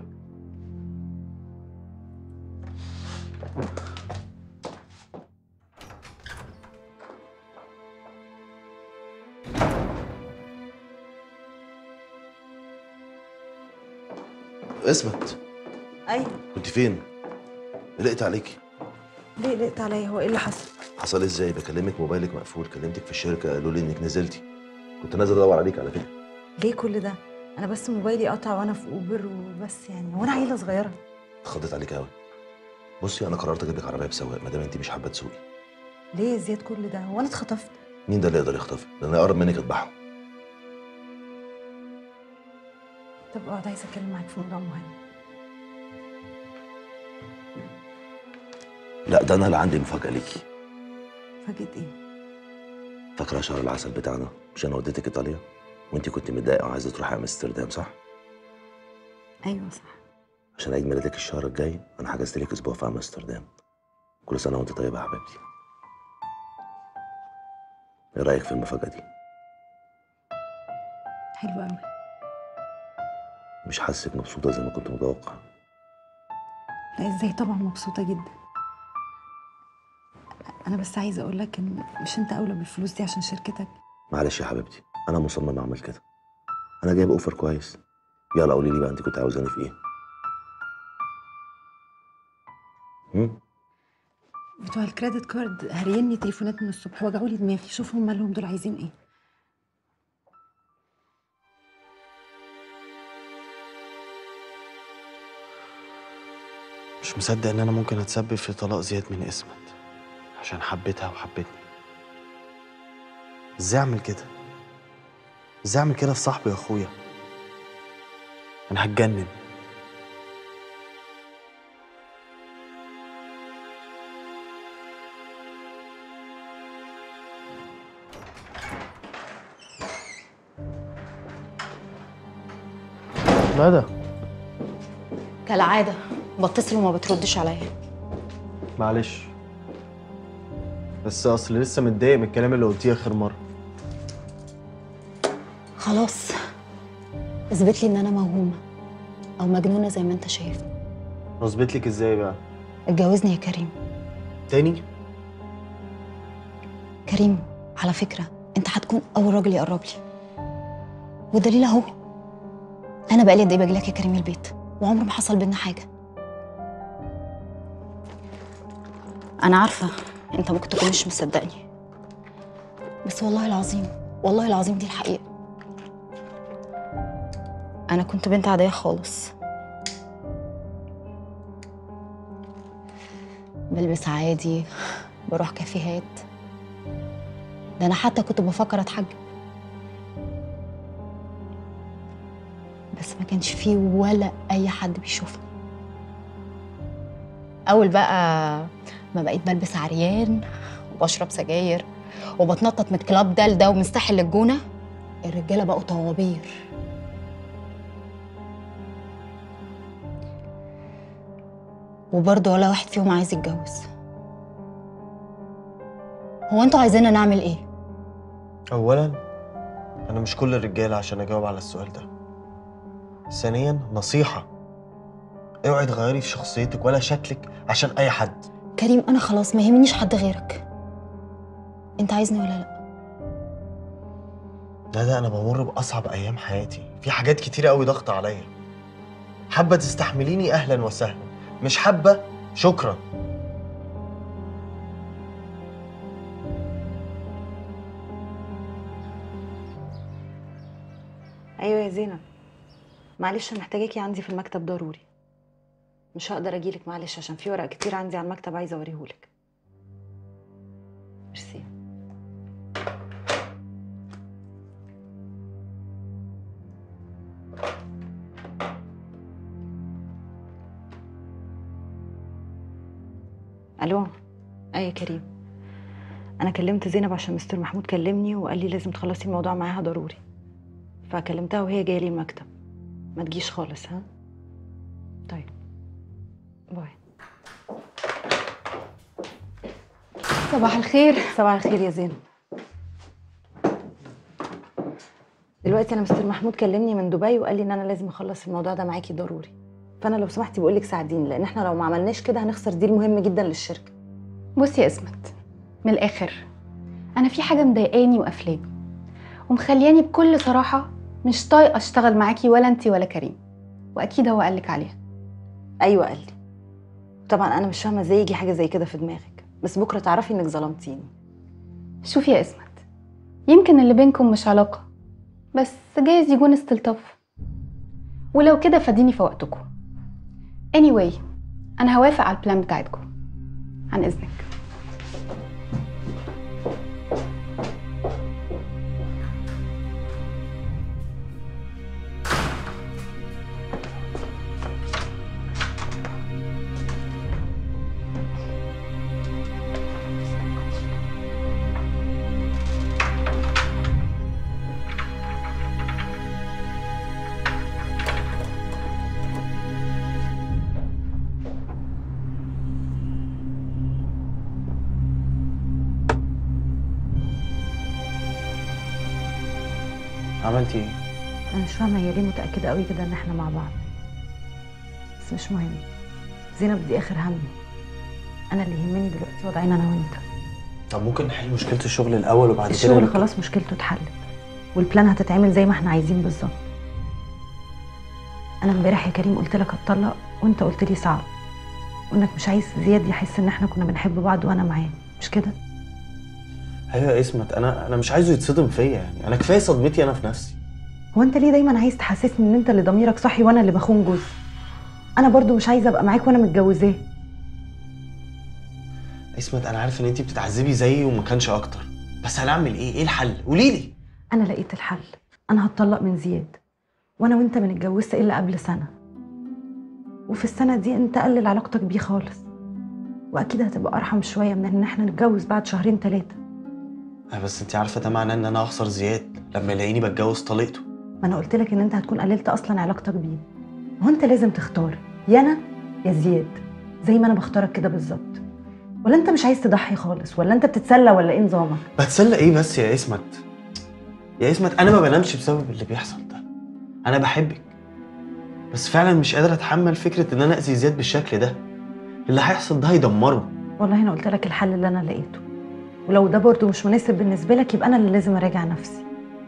اسمت ايوه كنت فين؟ قلقت عليكي ليه قلقت عليا هو ايه اللي حصل حصل ازاي بكلمك موبايلك مقفول كلمتك في الشركه قالوا لي انك نزلتي كنت نازل ادور عليك على فكره ليه كل ده انا بس موبايلي قطع وانا في اوبر وبس يعني وانا عيله صغيره اتخضيت عليك قوي بصي انا قررت اجيب لك عربيه بسواق ما دام انت مش حابه تسوقي ليه يا زياد كل ده هو انا اتخطفت مين ده اللي يقدر يخطفك ده انا اقرب منك اذبحه طب اقعد عايزه اتكلم معاك في موضوع مهم لا ده انا اللي عندي مفاجاه ليكي فاجئت ايه فاكره شهر العسل بتاعنا مش انا وديتك ايطاليا وانت كنت متضايقه وعايزه تروحي امستردام صح ايوه صح عشان عيد ميلادك الشهر الجاي انا حجزت لك اسبوع في امستردام كل سنه وانت طيبه يا حبيبتي ايه رايك في المفاجاه دي حلو قوي مش حاسك مبسوطه زي ما كنت متوقع لا ازاي طبعا مبسوطه جدا انا بس عايزه اقول لك ان مش انت اولى بالفلوس دي عشان شركتك معلش يا حبيبتي انا مصمم اعمل كده انا جايب اوفر كويس يلا قولي لي بقى انت كنت عاوزاني في ايه هم؟ بتوع الكريدت كارد هريني تليفونات من الصبح وجعوا لي دماغي شوفهم مالهم دول عايزين ايه مش مصدق ان انا ممكن اتسبب في طلاق زياد من اسمت عشان حبيتها وحبتني ازاي اعمل كده ازاي اعمل كده في صاحبي واخويا انا هتجنن ندى كالعادة بتصل وما بتردش عليا معلش بس اصل لسه متضايق من الكلام اللي قلتيه اخر مره خلاص اثبت لي ان انا موهومة او مجنونة زي ما انت شايف اثبت لك ازاي بقى اتجوزني يا كريم تاني كريم على فكرة انت هتكون اول راجل يقرب لي والدليل اهو انا بقالي قد ايه باجي يا كريم البيت وعمر ما حصل بينا حاجة انا عارفة انت ممكن تكون مش مصدقني بس والله العظيم والله العظيم دي الحقيقة انا كنت بنت عادية خالص بلبس عادي بروح كافيهات ده انا حتى كنت بفكر اتحجب بس ما كانش فيه ولا اي حد بيشوفني اول بقى ما بقيت بلبس عريان وبشرب سجاير وبتنطط من الكلاب ده لده ومستحل للجونه الرجاله بقوا طوابير وبرضه ولا واحد فيهم عايز يتجوز هو انتوا عايزيننا نعمل ايه اولا انا مش كل الرجاله عشان اجاوب على السؤال ده ثانيا نصيحه اوعي تغيري في شخصيتك ولا شكلك عشان اي حد كريم انا خلاص ما يهمنيش حد غيرك انت عايزني ولا لا لا ده انا بمر باصعب ايام حياتي في حاجات كتيره قوي ضغط عليا حابه تستحمليني اهلا وسهلا مش حابه شكرا ايوه يا زينب معلش محتاجاكي عندي في المكتب ضروري مش هقدر اجيلك معلش عشان في ورق كتير عندي على المكتب عايزه اوريهولك ميرسي الو اي يا كريم انا كلمت زينب عشان مستر محمود كلمني وقال لي لازم تخلصي الموضوع معاها ضروري فكلمتها وهي جايه لي المكتب ما تجيش خالص ها طيب باي صباح الخير صباح الخير يا زينب دلوقتي انا مستر محمود كلمني من دبي وقال لي ان انا لازم اخلص الموضوع ده معاكي ضروري فانا لو سمحتي بقول لك ساعديني لان احنا لو ما عملناش كده هنخسر ديل مهم جدا للشركه بصي يا اسمت من الاخر انا في حاجه مضايقاني وقفلاني ومخلياني بكل صراحه مش طايقه اشتغل معاكي ولا انتي ولا كريم واكيد هو قالك عليها ايوه قال لي طبعا انا مش فاهمه ازاي يجي حاجه زي كده في دماغك بس بكره تعرفي انك ظلمتيني شوفي يا اسمت يمكن اللي بينكم مش علاقه بس جايز يكون استلطاف ولو كده فاديني في وقتكم anyway انا هوافق على البلان بتاعتكم عن اذنك عملتي ايه انا مش فاهمه هي ليه متاكده قوي كده ان احنا مع بعض بس مش مهم زينب دي اخر همي انا اللي يهمني دلوقتي وضعنا انا وانت طب ممكن نحل مشكله الشغل الاول وبعد كده الشغل نبقى- خلاص مشكلته اتحلت والبلان هتتعمل زي ما احنا عايزين بالظبط انا امبارح يا كريم قلت لك هتطلق وانت قلت لي صعب وانك مش عايز زياد يحس ان احنا كنا بنحب بعض وانا معاه مش كده ايوه يا اسمت انا انا مش عايزه يتصدم فيا يعني انا كفايه صدمتي انا في نفسي هو انت ليه دايما عايز تحسسني ان انت اللي ضميرك صحي وانا اللي بخون جوزي انا برضو مش عايزه ابقى معاك وانا متجوزاه اسمت انا عارف ان انت بتتعذبي زيي وما كانش اكتر بس هنعمل ايه ايه الحل قولي لي انا لقيت الحل انا هتطلق من زياد وانا وانت ما اتجوزت الا قبل سنه وفي السنه دي انت قلل علاقتك بيه خالص واكيد هتبقى ارحم شويه من ان احنا نتجوز بعد شهرين ثلاثه آه، بس انت عارفه ده معناه ان انا هخسر زياد لما يلاقيني بتجوز طليقته ما انا قلت لك ان انت هتكون قللت اصلا علاقتك بيه هو انت لازم تختار يا انا يا زياد زي ما انا بختارك كده بالظبط ولا انت مش عايز تضحي خالص ولا انت بتتسلى ولا ايه نظامك بتسلى ايه بس يا اسمت يا اسمت انا ما بنامش بسبب اللي بيحصل ده انا بحبك بس فعلا مش قادر اتحمل فكره ان انا اذي زياد بالشكل ده اللي هيحصل ده هيدمره والله انا قلت لك الحل اللي انا لقيته ولو ده برضه مش مناسب بالنسبه لك يبقى انا اللي لازم اراجع نفسي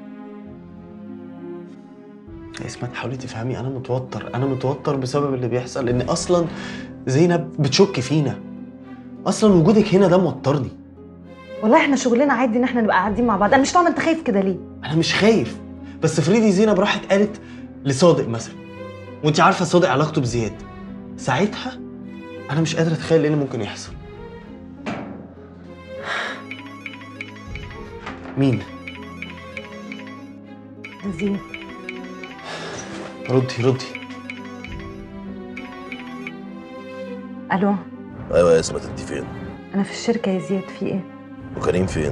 يا اسمت حاولي تفهمي انا متوتر انا متوتر بسبب اللي بيحصل لان اصلا زينب بتشك فينا اصلا وجودك هنا ده موترني والله احنا شغلنا عادي ان احنا نبقى قاعدين مع بعض انا مش فاهمه انت خايف كده ليه انا مش خايف بس فريدي زينب راحت قالت لصادق مثلا وانت عارفه صادق علاقته بزياد ساعتها انا مش قادر اتخيل ايه اللي ممكن يحصل مين ده زياد ردي ردي الو ايوه يا اسمت انت فين انا في الشركه يا زياد في ايه وكريم فين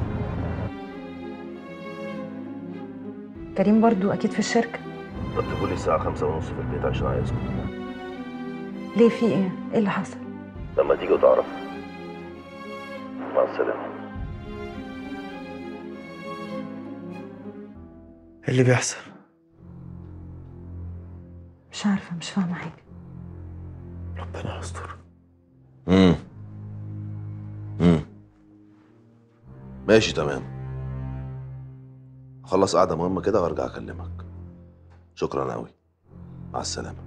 كريم برضو اكيد في الشركه رتبوا لي الساعه خمسة ونص في البيت عشان عايزكم ليه في ايه ايه اللي حصل لما تيجي وتعرف مع السلامه ايه اللي بيحصل مش عارفه مش فاهمه حاجه ربنا يستر امم امم ماشي تمام خلص قعده مهمه كده وارجع اكلمك شكرا قوي مع السلامه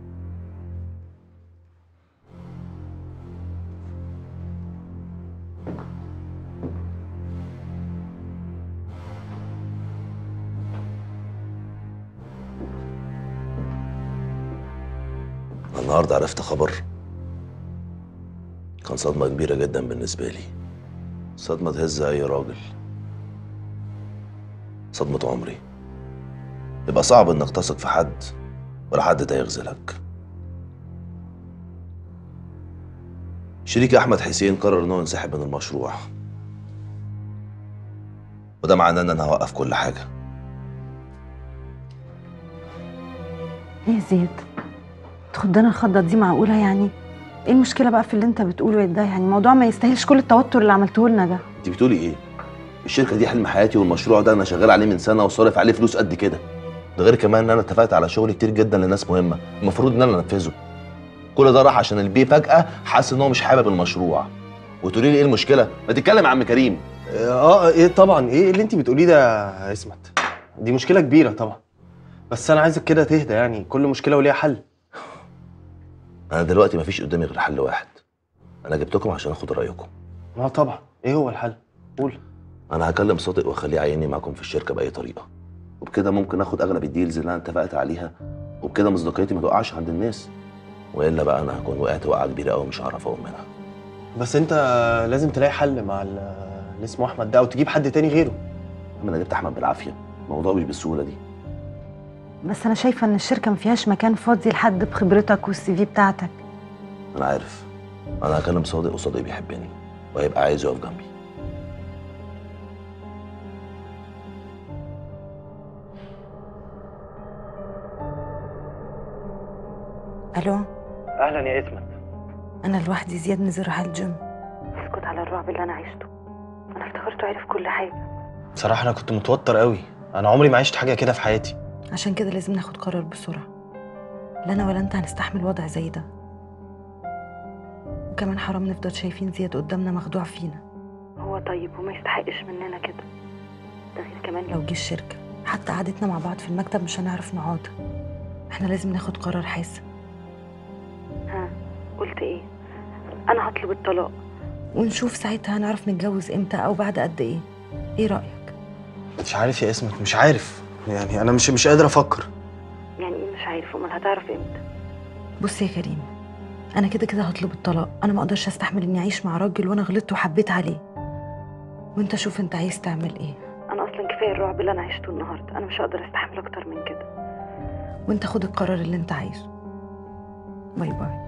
النهارده عرفت خبر كان صدمة كبيرة جدا بالنسبة لي صدمة تهز أي راجل صدمة عمري يبقى صعب إنك تثق في حد ولا حد ده يغزلك شريكي أحمد حسين قرر إنه ينسحب من المشروع وده معناه إن أنا هوقف كل حاجة ايه يا زياد تخدنا الخضه دي معقوله يعني ايه المشكله بقى في اللي انت بتقوله ده يعني الموضوع ما يستاهلش كل التوتر اللي عملته لنا ده أنت بتقولي إيه؟ الشركة دي حلم حياتي والمشروع ده أنا شغال عليه من سنة وصارف عليه فلوس قد كده ده غير كمان إن أنا اتفقت على شغل كتير جدا لناس مهمة المفروض إن أنا أنفذه كل ده راح عشان البي فجأة حاسس إن هو مش حابب المشروع وتقولي لي إيه المشكلة؟ ما تتكلم يا عم كريم اه ايه طبعا ايه اللي انت بتقوليه ده يا اسمت دي مشكله كبيره طبعا بس انا عايزك كده تهدى يعني كل مشكله وليها حل أنا دلوقتي مفيش قدامي غير حل واحد أنا جبتكم عشان آخد رأيكم اه طبعا ايه هو الحل قول أنا هكلم صادق وأخليه يعيني معاكم في الشركة بأي طريقة وبكده ممكن آخد أغلب الديلز اللي أنا اتفقت عليها وبكده مصداقيتي ما تقعش عند الناس وإلا بقى أنا هكون وقعت وقعة كبيرة أوي مش هعرف أقوم منها بس انت لازم تلاقي حل مع ال- اللي اسمه احمد ده او تجيب حد تاني غيره أنا جبت أحمد بالعافية الموضوع مش بالسهولة دي بس انا شايفه ان الشركه ما فيهاش مكان فاضي لحد بخبرتك والسي في بتاعتك أنا عارف أنا هكلم صادق وصادق بيحبني وهيبقى عايز يقف جنبي الو اهلا يا اسمت انا لوحدي زياد نزل راح الجيم اسكت على الرعب اللي انا عشته انا افتكرته عارف كل حاجه بصراحه انا كنت متوتر قوي انا عمري ما عشت حاجه كده في حياتي عشان كده لازم ناخد قرار بسرعة لا أنا ولا أنت هنستحمل وضع زي ده وكمان حرام نفضل شايفين زياد قدامنا مخدوع فينا هو طيب وما يستحقش مننا كده ده غير كمان لو جه الشركة حتى قعدتنا مع بعض في المكتب مش هنعرف نقعد احنا لازم ناخد قرار حاسم ها قلت ايه انا هطلب الطلاق ونشوف ساعتها هنعرف نتجوز امتى او بعد قد ايه ايه رايك مش عارف يا اسمت مش عارف يعني انا مش مش قادر افكر يعني ايه مش عارف امال هتعرف امتى بص يا كريم انا كده كده هطلب الطلاق انا ما اقدرش استحمل اني اعيش مع راجل وانا غلطت وحبيت عليه وانت شوف انت عايز تعمل ايه انا اصلا كفايه الرعب اللي انا عشته النهارده انا مش هقدر استحمل اكتر من كده وانت خد القرار اللي انت عايزه باي باي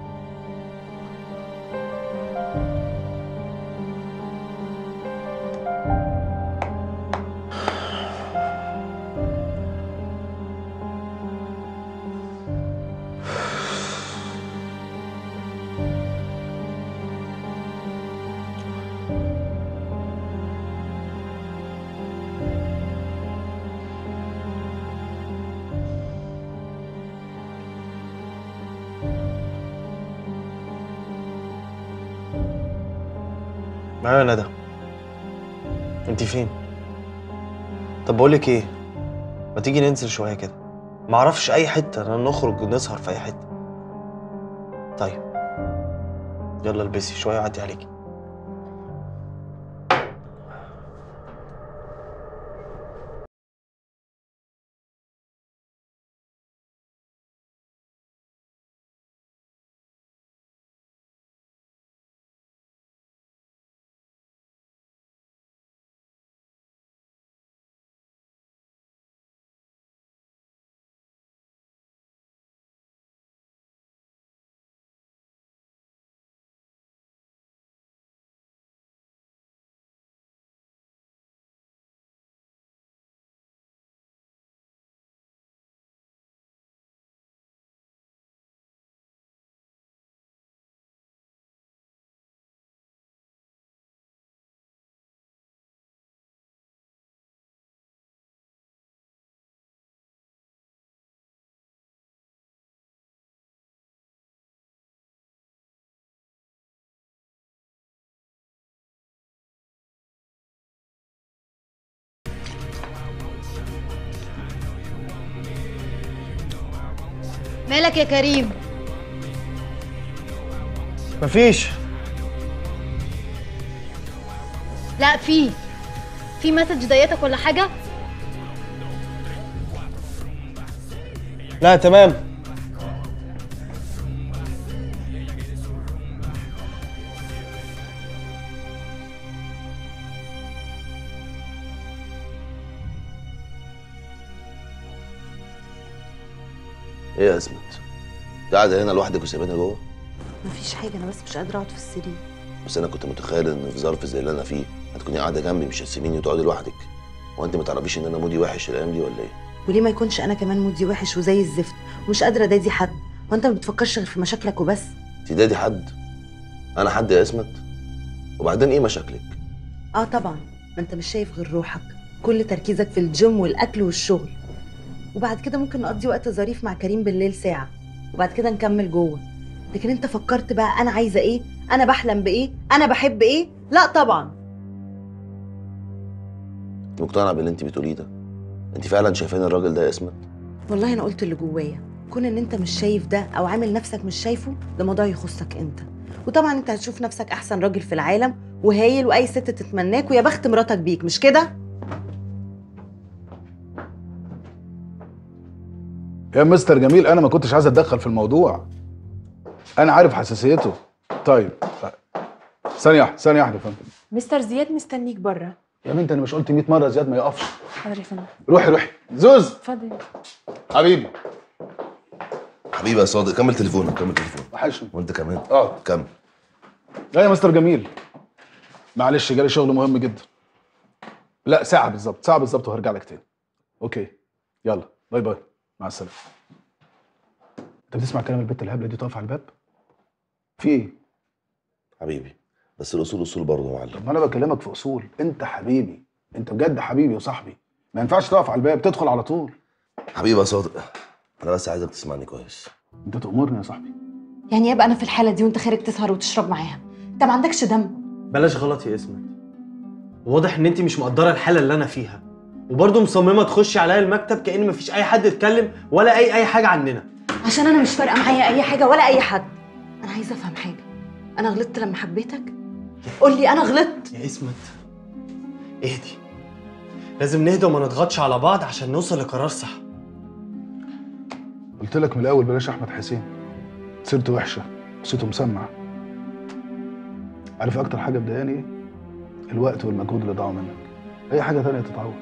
ايوه يا ندى انت فين طب بقول لك ايه ما تيجي ننزل شويه كده ما اعرفش اي حته انا نخرج نسهر في اي حته طيب يلا البسي شويه وعدي عليكي مالك يا كريم مفيش لا في في مسج ضايقتك ولا حاجه لا تمام ايه يا اسمت؟ انت قاعده هنا لوحدك وسايباني جوه؟ مفيش حاجه انا بس مش قادره اقعد في السرير بس انا كنت متخيل ان في ظرف زي اللي انا فيه هتكوني قاعده جنبي مش هتسيبيني وتقعدي لوحدك هو انت ما تعرفيش ان انا مودي وحش الايام دي ولا ايه؟ وليه ما يكونش انا كمان مودي وحش وزي الزفت ومش قادره ادادي حد وانت ما بتفكرش غير في مشاكلك وبس انت دادي حد؟ انا حد يا اسمت؟ وبعدين ايه مشاكلك؟ اه طبعا ما انت مش شايف غير روحك كل تركيزك في الجيم والاكل والشغل وبعد كده ممكن نقضي وقت ظريف مع كريم بالليل ساعه وبعد كده نكمل جوه لكن انت فكرت بقى انا عايزه ايه انا بحلم بايه انا بحب ايه لا طبعا انت مقتنعه باللي انت بتقوليه ده؟ انت فعلا شايفاني الراجل ده يا اسمت؟ والله انا قلت اللي جوايا كون ان انت مش شايف ده او عامل نفسك مش شايفه ده موضوع يخصك انت وطبعا انت هتشوف نفسك احسن راجل في العالم وهايل واي ست تتمناك ويا بخت مراتك بيك مش كده يا مستر جميل انا ما كنتش عايز اتدخل في الموضوع انا عارف حساسيته طيب ثانيه واحده ثانيه واحده يا فندم مستر زياد مستنيك بره يا بنت انا مش قلت 100 مره زياد ما يقفش حاضر يا فندم روحي روحي زوز اتفضل حبيبي حبيبي يا صادق كمل تليفونك كمل تليفونك وحشني وانت كمان اه كمل لا يا مستر جميل معلش جالي شغل مهم جدا لا ساعه بالظبط ساعه بالظبط وهرجع لك تاني اوكي يلا باي باي مع السلامه انت بتسمع كلام البت الهبله دي تقف على الباب في ايه حبيبي بس الاصول اصول برضه يا معلم ما انا بكلمك في اصول انت حبيبي انت بجد حبيبي وصاحبي ما ينفعش تقف على الباب تدخل على طول حبيبي يا صادق انا بس عايزك تسمعني كويس انت تأمرني يا صاحبي يعني يبقى انا في الحاله دي وانت خارج تسهر وتشرب معاها انت ما عندكش دم بلاش غلط يا اسمت واضح ان انت مش مقدره الحاله اللي انا فيها وبرضه مصممه تخشي عليا المكتب كأن مفيش اي حد اتكلم ولا اي اي حاجه عننا عشان انا مش فارقه معايا اي حاجه ولا اي حد انا عايزه افهم حاجه انا غلطت لما حبيتك قول لي انا غلطت يا اسمت اهدي لازم نهدى وما نضغطش على بعض عشان نوصل لقرار صح قلت لك من الاول بلاش احمد حسين سيرته وحشه صوته مسمع عارف اكتر حاجه مضايقاني ايه الوقت والمجهود اللي ضاعوا منك اي حاجه تانية تتعوض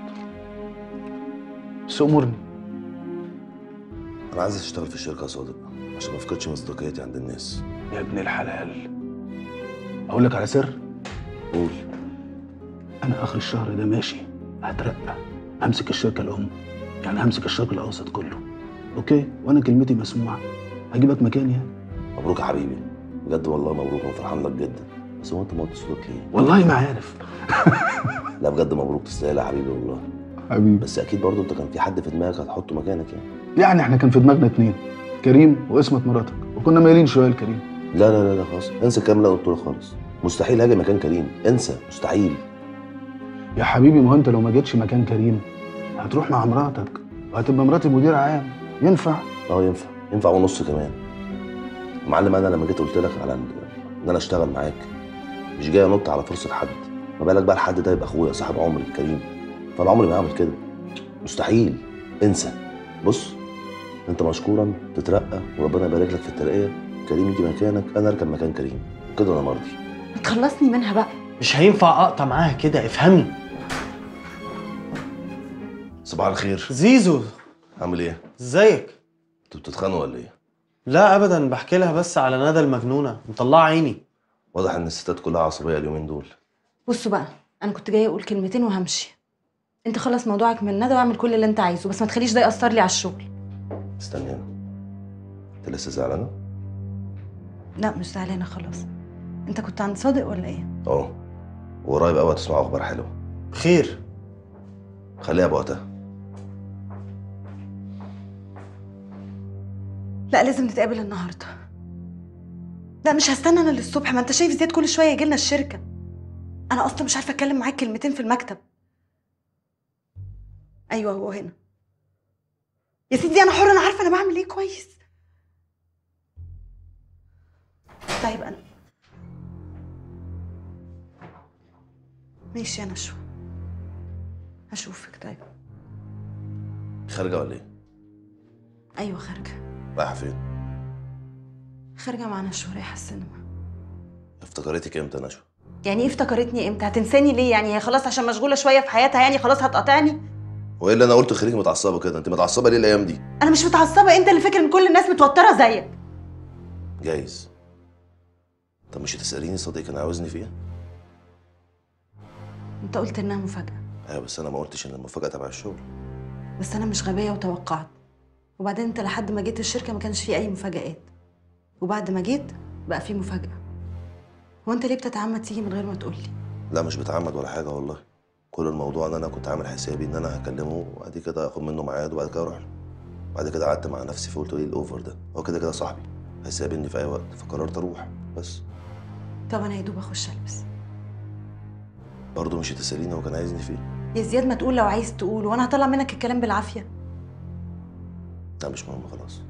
بس امرني انا عايز اشتغل في الشركه يا صادق عشان ما افقدش مصداقيتي عند الناس يا ابن الحلال اقول لك على سر قول انا اخر الشهر ده ماشي هترقى همسك الشركه الام يعني همسك الشرق الاوسط كله اوكي وانا كلمتي مسموعه هجيبك مكاني يعني مبروك يا حبيبي بجد والله مبروك انا فرحان لك جدا بس هو انت ما قلتش صوتك ليه؟ والله ما عارف لا بجد مبروك تستاهل يا حبيبي والله حبيبي بس اكيد برضه انت كان في حد في دماغك هتحطه مكانك يعني يعني احنا كان في دماغنا اتنين كريم واسمة مراتك وكنا مايلين شويه لكريم لا لا لا لا خلاص انسى الكلام اللي انا قلته لك خالص مستحيل هاجي مكان كريم انسى مستحيل يا حبيبي ما هو انت لو ما جيتش مكان كريم هتروح مع مراتك وهتبقى مراتي مدير عام ينفع اه ينفع ينفع ونص كمان معلم انا لما جيت قلت لك على ان انا اشتغل معاك مش جاي انط على فرصه حد ما بالك بقى الحد ده يبقى اخويا صاحب عمري كريم فانا عمري ما هعمل كده مستحيل انسى بص انت مشكورا تترقى وربنا يبارك لك في الترقيه كريم يجي مكانك انا اركب مكان كريم كده انا مرضي تخلصني منها بقى مش هينفع اقطع معاها كده افهمي صباح الخير زيزو عامل ايه ازيك انتوا بتتخانقوا ولا ايه لا ابدا بحكي لها بس على ندى المجنونه مطلعه عيني واضح ان الستات كلها عصبيه اليومين دول بصوا بقى انا كنت جايه اقول كلمتين وهمشي انت خلص موضوعك من ندى واعمل كل اللي انت عايزه بس ما تخليش ده ياثر لي على الشغل استني هنا انت لسه زعلانه لا مش زعلانه خلاص انت كنت عند صادق ولا ايه اه وقريب قوي هتسمعوا اخبار حلوه خير خليها بوقتها لا لازم نتقابل النهارده لا مش هستنى انا للصبح ما انت شايف زياد كل شويه يجي لنا الشركه انا اصلا مش عارفه اتكلم معاك كلمتين في المكتب ايوه هو هنا يا سيدي انا حره انا عارفه انا بعمل ايه كويس طيب انا ماشي يا نشوى هشوفك طيب خارجه ولا ايه ايوه خارجه رايحه فين خارجه مع نشوى رايحه السينما افتكرتك امتى يا نشوى يعني ايه افتكرتني امتى هتنساني ليه يعني هي خلاص عشان مشغوله شويه في حياتها يعني خلاص هتقاطعني وايه اللي انا قلته خليك متعصبه كده انت متعصبه ليه الايام دي انا مش متعصبه انت اللي فاكر ان كل الناس متوتره زيك جايز طب مش هتساليني صديق كان عاوزني فيها انت قلت انها مفاجاه ايوه بس انا ما قلتش ان المفاجاه تبع الشغل بس انا مش غبيه وتوقعت وبعدين انت لحد ما جيت الشركه ما كانش فيه اي مفاجآت وبعد ما جيت بقى فيه مفاجاه هو انت ليه بتتعمد تيجي من غير ما تقولي لا مش بتعمد ولا حاجه والله كل الموضوع ان انا كنت عامل حسابي ان انا هكلمه وبعد كده اخد منه ميعاد وبعد كده اروح له بعد كده قعدت مع نفسي فقلت ايه الاوفر ده هو كده كده صاحبي هيسابني في اي وقت فقررت اروح بس طب انا يا دوب اخش البس برضه مش هتساليني هو كان عايزني فيه يا زياد ما تقول لو عايز تقول وانا هطلع منك الكلام بالعافيه لا مش مهم خلاص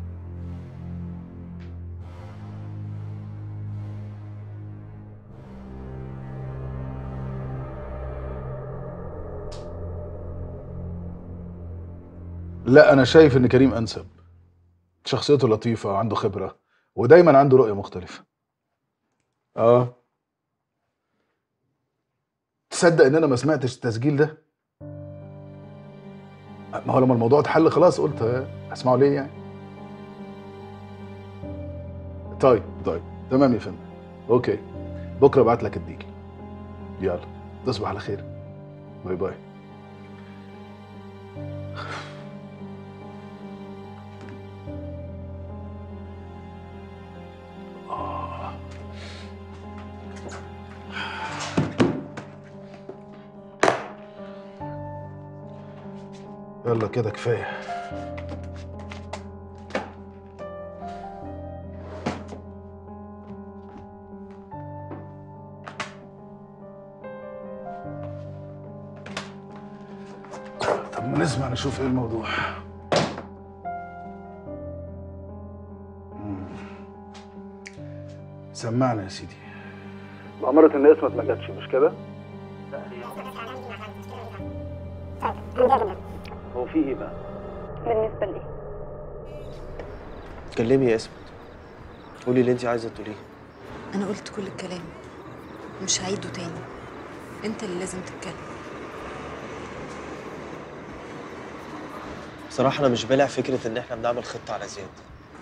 لا انا شايف ان كريم انسب شخصيته لطيفه عنده خبره ودايما عنده رؤيه مختلفه اه تصدق ان انا ما سمعتش التسجيل ده ما هو لما الموضوع اتحل خلاص قلت آه، هسمعه ليه يعني طيب طيب تمام يا فندم اوكي بكره ابعت لك الديل يلا تصبح على خير باي باي يلا كده كفايه طب ما نسمع نشوف ايه الموضوع مم. سمعنا يا سيدي بأمارة إن اسمك ما جاتش مش كده؟ هو في إيه بقى؟ بالنسبة لي كلمي يا اسمت قولي اللي انت عايزه تقوليه انا قلت كل الكلام مش هعيده تاني انت اللي لازم تتكلم بصراحه انا مش بالع فكره ان احنا بنعمل خطه على زياد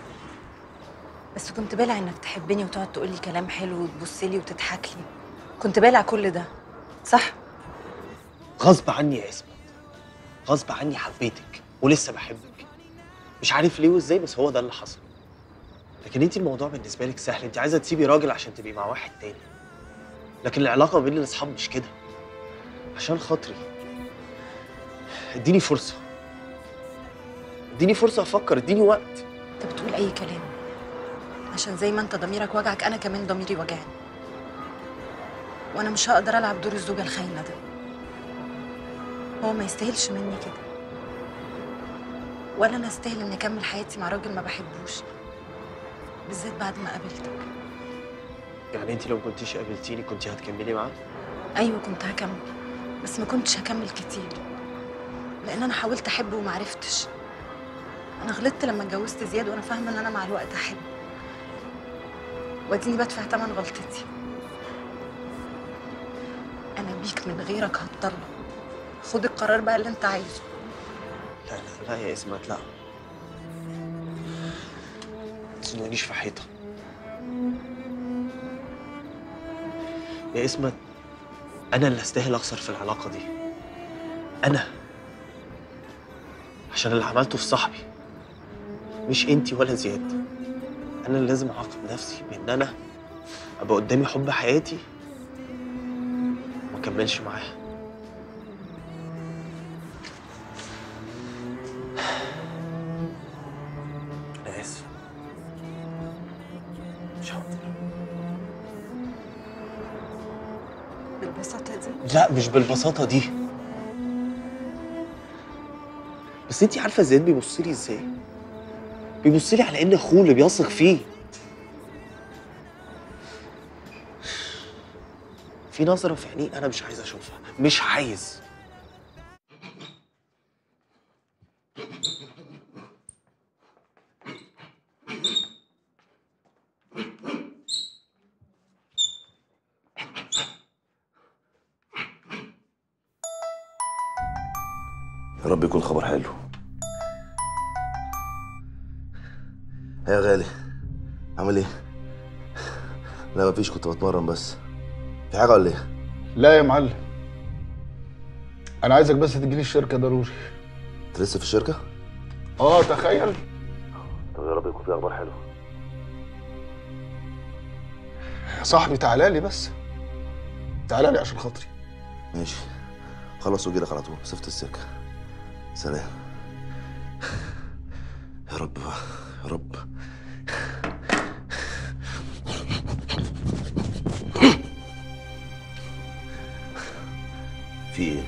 بس كنت بالع انك تحبني وتقعد تقول لي كلام حلو وتبص لي وتضحك لي كنت بالع كل ده صح غصب عني يا اسمت غصب عني حبيتك ولسه بحبك مش عارف ليه وازاي بس هو ده اللي حصل لكن انت الموضوع بالنسبه لك سهل انت عايزه تسيبي راجل عشان تبقي مع واحد تاني لكن العلاقه بين الاصحاب مش كده عشان خاطري اديني فرصه اديني فرصه افكر اديني وقت انت بتقول اي كلام عشان زي ما انت ضميرك وجعك انا كمان ضميري وجعني وانا مش هقدر العب دور الزوجه الخاينه ده هو ما يستاهلش مني كده ولا انا استاهل اني اكمل حياتي مع راجل ما بحبوش بالذات بعد ما قابلتك يعني انت لو كنتيش قابلتيني كنت هتكملي معاه ايوه كنت هكمل بس ما كنتش هكمل كتير لان انا حاولت احبه وما عرفتش انا غلطت لما اتجوزت زياد وانا فاهمه ان انا مع الوقت هحب واديني بدفع ثمن غلطتي انا بيك من غيرك هتطلق خد القرار بقى اللي انت عايزه لا لا لا يا اسمت لا ما تزنقنيش في حيطه يا اسمت انا اللي استاهل اخسر في العلاقه دي انا عشان اللي عملته في صاحبي مش انتي ولا زياد انا اللي لازم اعاقب نفسي بان انا ابقى قدامي حب حياتي ما اكملش معاها انا اسف مش هقدر بالبساطه دي لا مش بالبساطه دي بس انتي عارفه زياد بيبص لي ازاي بيبص لي على ان اخوه اللي بيثق فيه في نظره في عينيه انا مش عايز اشوفها مش عايز يا رب يكون خبر حلو يا غالي عامل ايه؟ لا مفيش كنت بتمرن بس في حاجة ولا ايه؟ لا يا معلم انا عايزك بس تجيلي الشركه ضروري انت لسه في الشركة؟ اه تخيل طب يا رب يكون في اخبار حلوة يا صاحبي تعالى لي بس تعالى لي عشان خاطري ماشي خلص واجي لك على طول مسافة السكة سلام يا رب بقى يا رب في ايه؟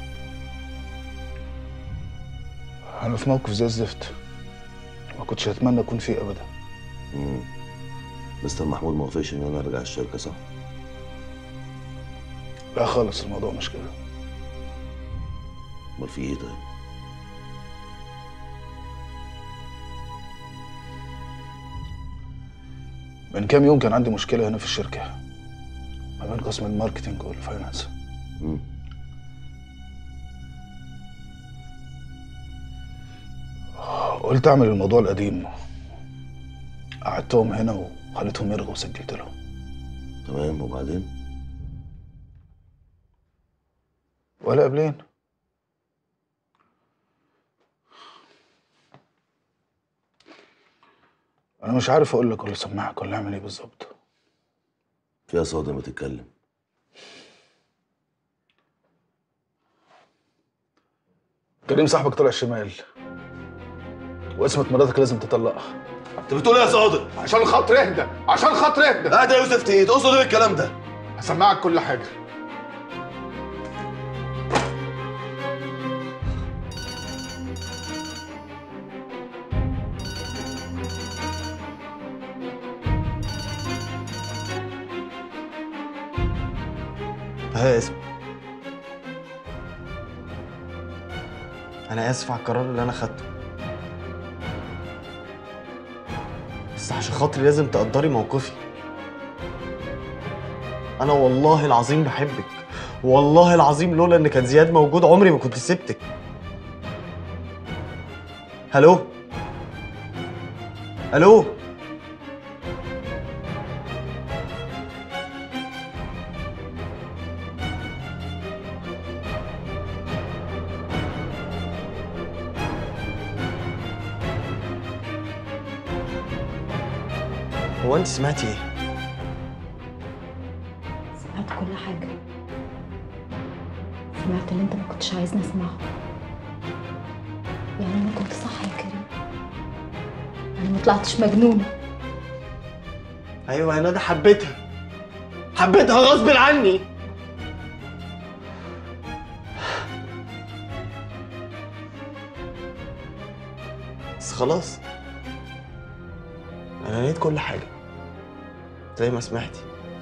انا في موقف زي الزفت ما كنتش اتمنى اكون فيه ابدا مم. مستر محمود ما وافقش ان انا ارجع الشركة صح؟ لا خالص الموضوع مش كده امال في ايه طيب؟ من كام يوم كان عندي مشكله هنا في الشركه ما بين قسم الماركتينج والفاينانس مم. قلت اعمل الموضوع القديم قعدتهم هنا وخليتهم يرغوا وسجلت لهم تمام وبعدين؟ ولا قبلين انا مش عارف اقول لك ولا اسمعك ولا اعمل ايه بالظبط فيها صادم كريم صاحبك طلع شمال واسمة مراتك لازم تطلقها انت بتقول ايه يا صادق؟ عشان خاطر اهدى عشان خاطر اهدى اهدى يا يوسف تقيل تقصد ايه الكلام ده؟ هسمعك كل حاجه ها اسم انا اسف على القرار اللي انا خدته بس عشان خاطري لازم تقدري موقفي انا والله العظيم بحبك والله العظيم لولا ان كان زياد موجود عمري ما كنت سبتك الو الو هو انت سمعتي ايه سمعت كل حاجة سمعت اللي انت ما كنتش عايزني اسمعه يعني انا كنت صح يا كريم انا ما طلعتش مجنونة ايوه انا ده حبيتها حبيتها غصب عني بس خلاص انا نيت كل حاجه زي ما سمعتي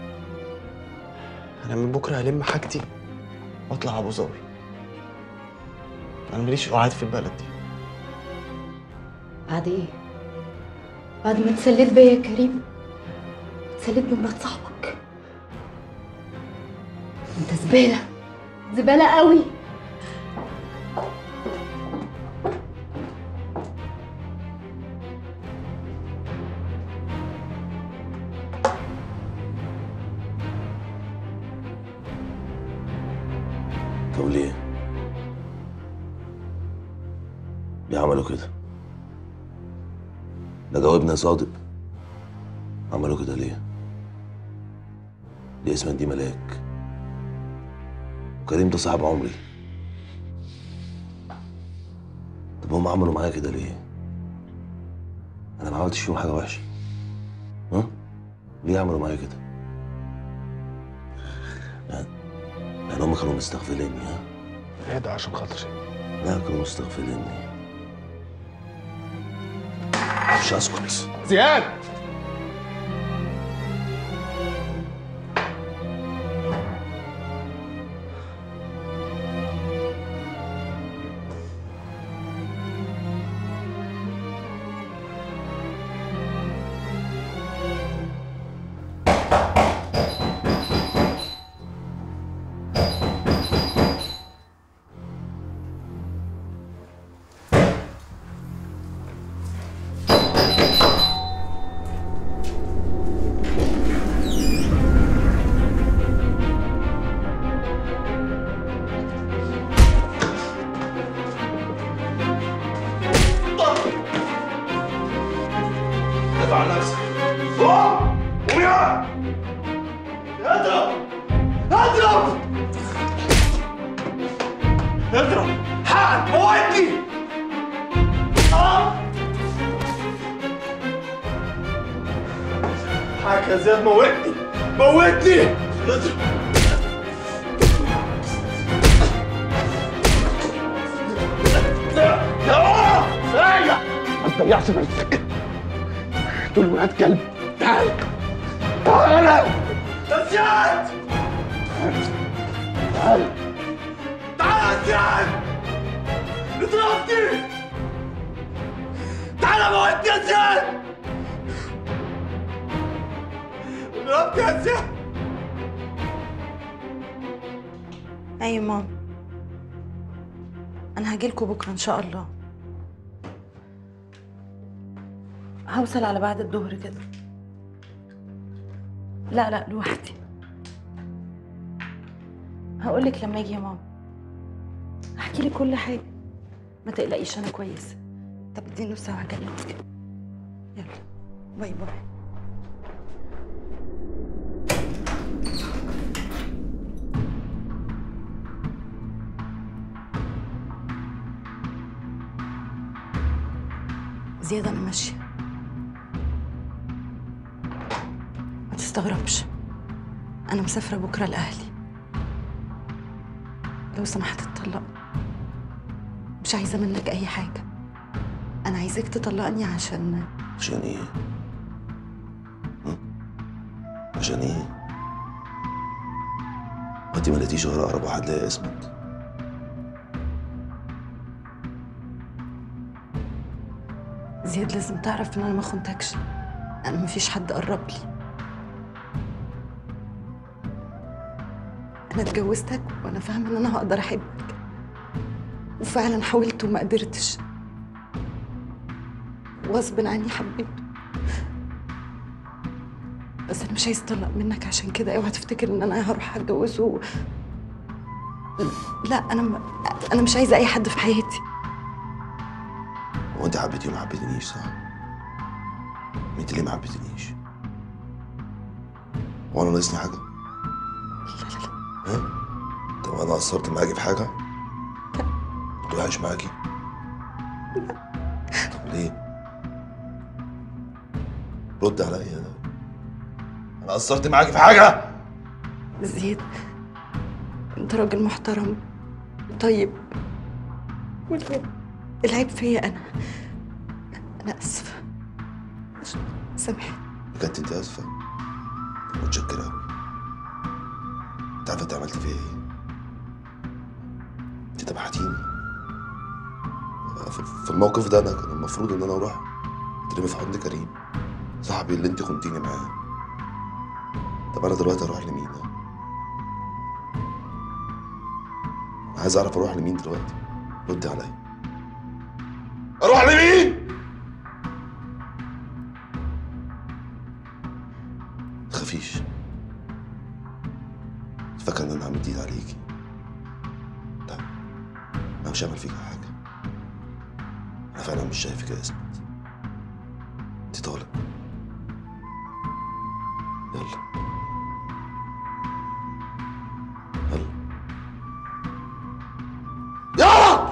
انا من بكره هلم حاجتي واطلع ابو ظبي انا ماليش قعاد في البلد دي بعد ايه بعد ما اتسليت بيا يا كريم اتسليت بمرات صاحبك انت زبالة زبالة قوي طب ليه؟ ليه عملوا كده؟ ده جاوبنا يا صادق عملوا كده ليه؟ دي اسمها دي ملاك وكريم ده صاحب عمري طب هم عملوا معايا كده ليه؟ انا ما عملتش فيهم حاجه وحشه ها؟ ليه عملوا معايا كده؟ يعني يعني هم كانوا مستغفليني ها؟ اهدى عشان خاطري لا كانوا مستغفليني مش هسكت زياد دافع عن نفسك قوم قوم يا اضرب اضرب اضرب حقك موتني حقك يا زياد موتني موتني اضرب ما تضيعش نفسك دول ولاد كلب تعال تعال يا زياد تعال تعال يا زياد اضربني تعال موتني يا زياد اضربني يا زياد ايوه ماما انا هجيلكوا بكره ان شاء الله هوصل على بعد الظهر كده لا لا لوحدي هقولك لما اجي يا ماما احكي لك كل حاجه ما تقلقيش انا كويسه طب اديني نص ساعه هكلمك يلا باي باي زياد انا ماشيه ما تستغربش انا مسافره بكره لاهلي لو سمحت اتطلق مش عايزه منك اي حاجه انا عايزاك تطلقني عشان عشان ايه؟ ها؟ عشان ايه؟ ما انت ما لقيتيش غير اقرب واحد ليا اسمك زياد لازم تعرف ان انا ما خنتكش انا مفيش حد قرب لي انا اتجوزتك وانا فاهمه ان انا هقدر احبك وفعلا حاولت وما قدرتش غصب عني حبيته بس انا مش عايز اطلق منك عشان كده اوعى تفتكر ان انا هروح اتجوزه و... لا انا م... انا مش عايزه اي حد في حياتي هو انت حبيتيه وما حبيتنيش صح؟ انت ليه ما حبيتنيش؟ هو انا ناقصني حاجة؟ ها؟ طب انا قصرت معاكي في حاجة؟ كنت وحش معاكي؟ طب ليه؟ رد عليا ده انا قصرت معاكي في حاجة؟ زياد انت راجل محترم طيب والعيب العيب فيا انا انا اسفه سامحني بجد انت اسفة؟ متشكرة أوي انت عارفة انت عملت فيا ايه؟ انت تبعتيني في في الموقف ده انا كان المفروض ان انا اروح اترمي في حضن كريم صاحبي اللي انت كنتيني معاه طب انا دلوقتي اروح لمين؟ انا عايز اعرف اروح لمين دلوقتي رد عليا اروح لمين؟ تخافيش فاكر ان انا عامل ايد عليكي لا انا مش هعمل فيك حاجه انا فعلا مش شايفك يا اسمت انت طالق يلا يلا يلا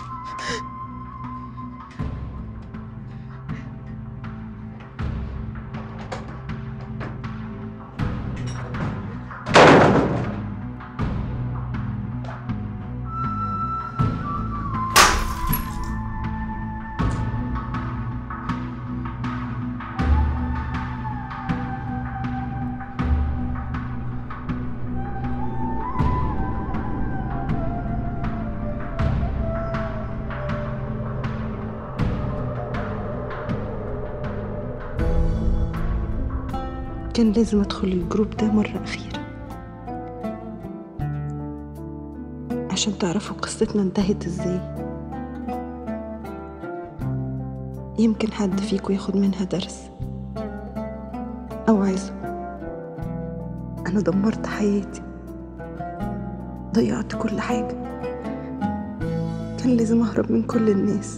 كان لازم ادخل الجروب ده مرة أخيرة عشان تعرفوا قصتنا انتهت ازاي يمكن حد فيكم ياخد منها درس أو عايزه أنا دمرت حياتي ضيعت كل حاجة كان لازم أهرب من كل الناس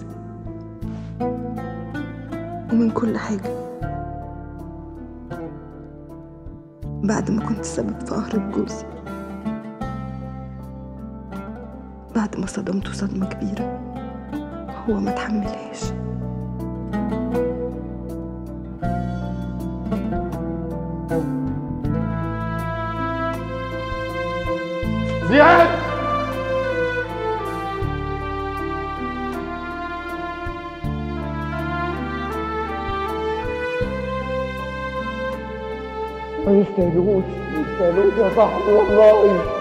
ومن كل حاجة بعد ما كنت سبب في قهر جوزي بعد ما صدمته صدمة كبيرة هو ما تحملهاش زياد ما يستاهلوش ما يستاهلوش يا صاحبي والله